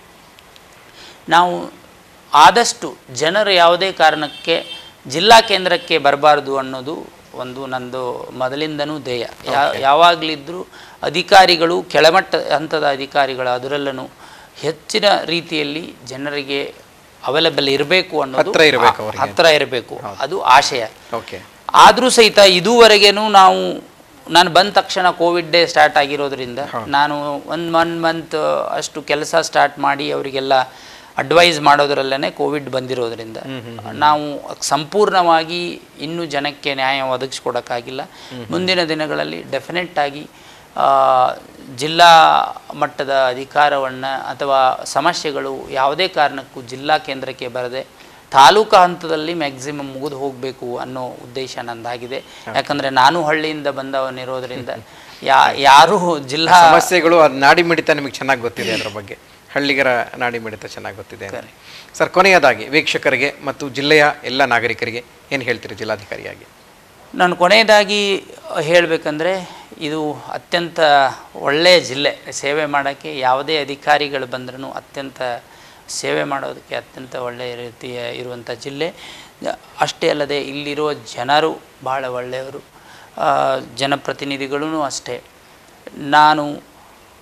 B: ನಾವು ಆದಷ್ಟು ಜನರು ಯಾವುದೇ ಕಾರಣಕ್ಕೆ ಜಿಲ್ಲಾ ಕೇಂದ್ರಕ್ಕೆ ಬರಬಾರ್ದು ಅನ್ನೋದು ಒಂದು ನಂದು ಮೊದಲಿಂದನೂ ಧ್ಯೇಯ ಯಾ ಯಾವಾಗಲಿದ್ದರೂ ಅಧಿಕಾರಿಗಳು ಕೆಳಮಟ್ಟ ಹಂತದ ಅಧಿಕಾರಿಗಳು ಅದರಲ್ಲೂ ಹೆಚ್ಚಿನ ರೀತಿಯಲ್ಲಿ ಜನರಿಗೆ ಅವೈಲಬಲ್ ಇರಬೇಕು ಅನ್ನೋದು
A: ಹತ್ರ ಇರ್ಬೇಕು
B: ಆ-
A: ಅವ್ರಿಗೆ.
B: ಹತ್ರ ಇರಬೇಕು ಅದು ಆಶಯ
A: ಓಕೆ
B: ಆದರೂ ಸಹಿತ ಇದುವರೆಗೇನು ನಾವು ನಾನು ಬಂದ ತಕ್ಷಣ ಕೋವಿಡ್ ಡೇ ಸ್ಟಾರ್ಟ್ ಆಗಿರೋದ್ರಿಂದ ನಾನು ಒಂದು ಒನ್ ಮಂತ್ ಅಷ್ಟು ಕೆಲಸ ಸ್ಟಾರ್ಟ್ ಮಾಡಿ ಅವರಿಗೆಲ್ಲ ಅಡ್ವೈಸ್ ಮಾಡೋದ್ರಲ್ಲೇ ಕೋವಿಡ್ ಬಂದಿರೋದ್ರಿಂದ ನಾವು ಸಂಪೂರ್ಣವಾಗಿ ಇನ್ನೂ ಜನಕ್ಕೆ ನ್ಯಾಯ ಒದಗಿಸ್ಕೊಡೋಕ್ಕಾಗಿಲ್ಲ ಮುಂದಿನ ದಿನಗಳಲ್ಲಿ ಡೆಫಿನೆಟ್ ಆಗಿ ಆ, ಜಿಲ್ಲಾ ಮಟ್ಟದ ಅಧಿಕಾರವನ್ನು ಅಥವಾ ಸಮಸ್ಯೆಗಳು ಯಾವುದೇ ಕಾರಣಕ್ಕೂ ಜಿಲ್ಲಾ ಕೇಂದ್ರಕ್ಕೆ ಬರದೆ ತಾಲೂಕು ಹಂತದಲ್ಲಿ ಮ್ಯಾಕ್ಸಿಮಮ್ ಮುಗಿದು ಹೋಗಬೇಕು ಅನ್ನೋ ಉದ್ದೇಶ ನಂದಾಗಿದೆ ಯಾಕಂದರೆ ನಾನು ಹಳ್ಳಿಯಿಂದ ಬಂದವನಿರೋದ್ರಿಂದ ಯಾ ಯಾರೂ ಜಿಲ್ಲಾ
A: ಸಮಸ್ಯೆಗಳು ಅದು ನಾಡಿ ಮಿಡಿತ ನಿಮಗೆ ಚೆನ್ನಾಗಿ ಗೊತ್ತಿದೆ ಅದರ ಬಗ್ಗೆ ಹಳ್ಳಿಗರ ನಾಡಿ ಮಿಡಿತ ಚೆನ್ನಾಗಿ ಗೊತ್ತಿದೆ ಅಂತ. ಸರ್ ಕೊನೆಯದಾಗಿ ವೀಕ್ಷಕರಿಗೆ ಮತ್ತು ಜಿಲ್ಲೆಯ ಎಲ್ಲ ನಾಗರಿಕರಿಗೆ ಏನು ಹೇಳ್ತೀರಿ ಜಿಲ್ಲಾಧಿಕಾರಿಯಾಗಿ
B: ನಾನು ಕೊನೆಯದಾಗಿ ಹೇಳಬೇಕಂದ್ರೆ ಇದು ಅತ್ಯಂತ ಒಳ್ಳೆಯ ಜಿಲ್ಲೆ ಸೇವೆ ಮಾಡೋಕ್ಕೆ ಯಾವುದೇ ಅಧಿಕಾರಿಗಳು ಬಂದ್ರೂ ಅತ್ಯಂತ ಸೇವೆ ಮಾಡೋದಕ್ಕೆ ಅತ್ಯಂತ ಒಳ್ಳೆಯ ರೀತಿಯ ಇರುವಂಥ ಜಿಲ್ಲೆ ಅಷ್ಟೇ ಅಲ್ಲದೆ ಇಲ್ಲಿರುವ ಜನರು ಭಾಳ ಒಳ್ಳೆಯವರು ಆ, ಜನಪ್ರತಿನಿಧಿಗಳೂ ಅಷ್ಟೇ ನಾನು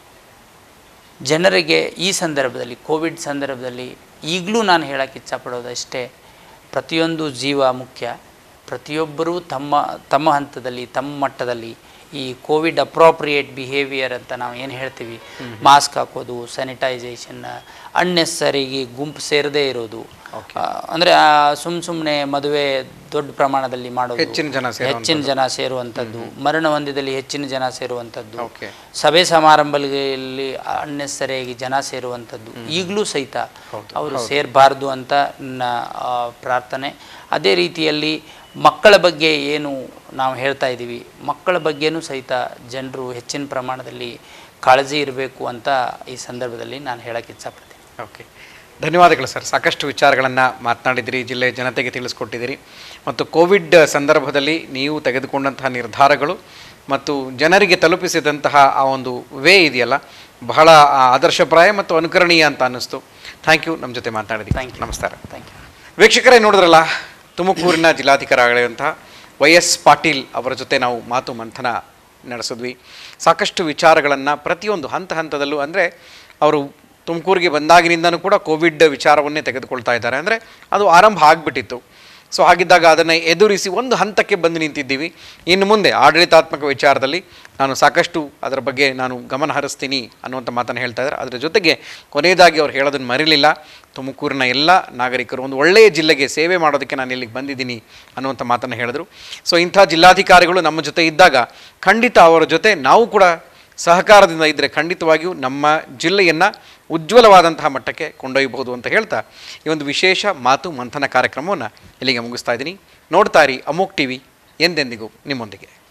B: ಜನರಿಗೆ ಈ ಸಂದರ್ಭದಲ್ಲಿ ಕೋವಿಡ್ ಸಂದರ್ಭದಲ್ಲಿ ಈಗಲೂ ನಾನು ಹೇಳಕ್ಕೆ ಇಚ್ಛಪಡೋದು ಅಷ್ಟೇ ಪ್ರತಿಯೊಂದು ಜೀವ ಮುಖ್ಯ ಪ್ರತಿಯೊಬ್ಬರೂ ತಮ್ಮ ತಮ್ಮ ಹಂತದಲ್ಲಿ ತಮ್ಮ ಮಟ್ಟದಲ್ಲಿ ಈ ಕೋವಿಡ್ ಅಪ್ರೋಪ್ರಿಯೇಟ್ ಬಿಹೇವಿಯರ್ ಅಂತ ನಾವು ಏನು ಹೇಳ್ತೀವಿ ಮಾಸ್ಕ್ ಹಾಕೋದು ಸ್ಯಾನಿಟೈಸೇಷನ್ ಅನ್ನೆಸರಿಗೆ ಗುಂಪು ಸೇರದೇ ಇರೋದು ಆ, ಅಂದ್ರೆ ಸುಮ್ ಸುಮ್ಮನೆ ಮದುವೆ ದೊಡ್ಡ ಪ್ರಮಾಣದಲ್ಲಿ ಮಾಡೋದು
A: ಹೆಚ್ಚಿನ ಜನ ಸೇರುವಂಥದ್ದು.
B: ಹೆಚ್ಚಿನ ಜನ ಸೇರುವಂಥದ್ದು ಮರಣ ಹೊಂದಿದಲ್ಲಿ ಹೆಚ್ಚಿನ ಜನ ಸೇರುವಂಥದ್ದು
A: ಓಕೆ
B: ಸಭೆ ಸಮಾರಂಭಗಳಲ್ಲಿ ಅನ್ನೆಸರಿಯಾಗಿ ಜನ ಸೇರುವಂಥದ್ದು ಈಗಲೂ ಸಹಿತ ಅವರು ಸೇರಬಾರ್ದು ಅಂತ ನನ್ನ ಆ, ಪ್ರಾರ್ಥನೆ ಅದೇ ರೀತಿಯಲ್ಲಿ ಮಕ್ಕಳ ಬಗ್ಗೆ ಏನು ನಾವು ಹೇಳ್ತಾ ಇದ್ದೀವಿ ಮಕ್ಕಳ ಬಗ್ಗೆನೂ ಸಹಿತ ಜನರು ಹೆಚ್ಚಿನ ಪ್ರಮಾಣದಲ್ಲಿ ಕಾಳಜಿ ಇರಬೇಕು ಅಂತ ಈ ಸಂದರ್ಭದಲ್ಲಿ ನಾನು ಹೇಳಕ್ಕೆ ಇಚ್ಛಪಡ್ತೀನಿ
A: ಓಕೆ ಧನ್ಯವಾದಗಳು ಸರ್ ಸಾಕಷ್ಟು ವಿಚಾರಗಳನ್ನು ಮಾತನಾಡಿದಿರಿ ಜಿಲ್ಲೆಯ ಜನತೆಗೆ ತಿಳಿಸ್ಕೊಟ್ಟಿದ್ದೀರಿ ಮತ್ತು ಕೋವಿಡ್ ಸಂದರ್ಭದಲ್ಲಿ ನೀವು ತೆಗೆದುಕೊಂಡಂತಹ ನಿರ್ಧಾರಗಳು ಮತ್ತು ಜನರಿಗೆ ತಲುಪಿಸಿದಂತಹ ಆ ಒಂದು ವೇ ಇದೆಯಲ್ಲ ಬಹಳ ಆ, ಆದರ್ಶಪ್ರಾಯ ಮತ್ತು ಅನುಕರಣೀಯ ಅಂತ ಅನ್ನಿಸ್ತು ಥ್ಯಾಂಕ್ ಯು ನಮ್ಮ ಜೊತೆ ಮಾತನಾಡಿದ್ರಿ
B: Thank you.
A: ನಮಸ್ಕಾರ
B: ಥ್ಯಾಂಕ್ ಯು
A: ವೀಕ್ಷಕರೇ ನೋಡಿದ್ರಲ್ಲ ತುಮಕೂರಿನ ಜಿಲ್ಲಾಧಿಕಾರಿಗಳಂತಹ ವೈ ಎಸ್ ಪಾಟೀಲ್ ಅವರ ಜೊತೆ ನಾವು ಮಾತು ಮಂಥನ ನಡೆಸಿದ್ವಿ ಸಾಕಷ್ಟು ವಿಚಾರಗಳನ್ನು ಪ್ರತಿಯೊಂದು ಹಂತ ಹಂತದಲ್ಲೂ ಅಂದರೆ ಅವರು ತುಮಕೂರಿಗೆ ಬಂದಾಗಿನಿಂದನೂ ಕೂಡ ಕೋವಿಡ್ ವಿಚಾರವನ್ನೇ ತೆಗೆದುಕೊಳ್ತಾ ಇದ್ದಾರೆ ಅಂದರೆ ಅದು ಆರಂಭ ಆಗಿಬಿಟ್ಟಿತ್ತು ಸೊ ಹಾಗಿದ್ದಾಗ ಅದನ್ನು ಎದುರಿಸಿ ಒಂದು ಹಂತಕ್ಕೆ ಬಂದು ನಿಂತಿದ್ದೀವಿ ಇನ್ನು ಮುಂದೆ ಆಡಳಿತಾತ್ಮಕ ವಿಚಾರದಲ್ಲಿ ನಾನು ಸಾಕಷ್ಟು ಅದರ ಬಗ್ಗೆ ನಾನು ಗಮನ ಹರಿಸ್ತೀನಿ ಅನ್ನುವಂಥ ಮಾತನ್ನು ಹೇಳ್ತಾ ಇದ್ದಾರೆ ಅದರ ಜೊತೆಗೆ ಕೊನೆಯದಾಗಿ ಅವ್ರು ಹೇಳೋದನ್ನು ಮರಿಲಿಲ್ಲ ತುಮಕೂರಿನ ಎಲ್ಲ ನಾಗರಿಕರು ಒಂದು ಒಳ್ಳೆಯ ಜಿಲ್ಲೆಗೆ ಸೇವೆ ಮಾಡೋದಕ್ಕೆ ನಾನು ಇಲ್ಲಿಗೆ ಬಂದಿದ್ದೀನಿ ಅನ್ನುವಂಥ ಮಾತನ್ನು ಹೇಳಿದ್ರು ಸೊ ಇಂಥ ಜಿಲ್ಲಾಧಿಕಾರಿಗಳು ನಮ್ಮ ಜೊತೆ ಇದ್ದಾಗ ಖಂಡಿತ ಅವರ ಜೊತೆ ನಾವು ಕೂಡ ಸಹಕಾರದಿಂದ ಇದ್ದರೆ ಖಂಡಿತವಾಗಿಯೂ ನಮ್ಮ ಜಿಲ್ಲೆಯನ್ನು ಉಜ್ವಲವಾದಂತಹ ಮಟ್ಟಕ್ಕೆ ಕೊಂಡೊಯ್ಯಬಹುದು ಅಂತ ಹೇಳ್ತಾ ಈ ಒಂದು ವಿಶೇಷ ಮಾತು ಮಂಥನ ಕಾರ್ಯಕ್ರಮವನ್ನು ಇಲ್ಲಿಗೆ ಮುಗಿಸ್ತಾ ಇದ್ದೀನಿ ನೋಡ್ತಾ ಇರಿ ಅಮೋಕ್ ಟಿ ವಿ ಎಂದೆಂದಿಗೂ ನಿಮ್ಮೊಂದಿಗೆ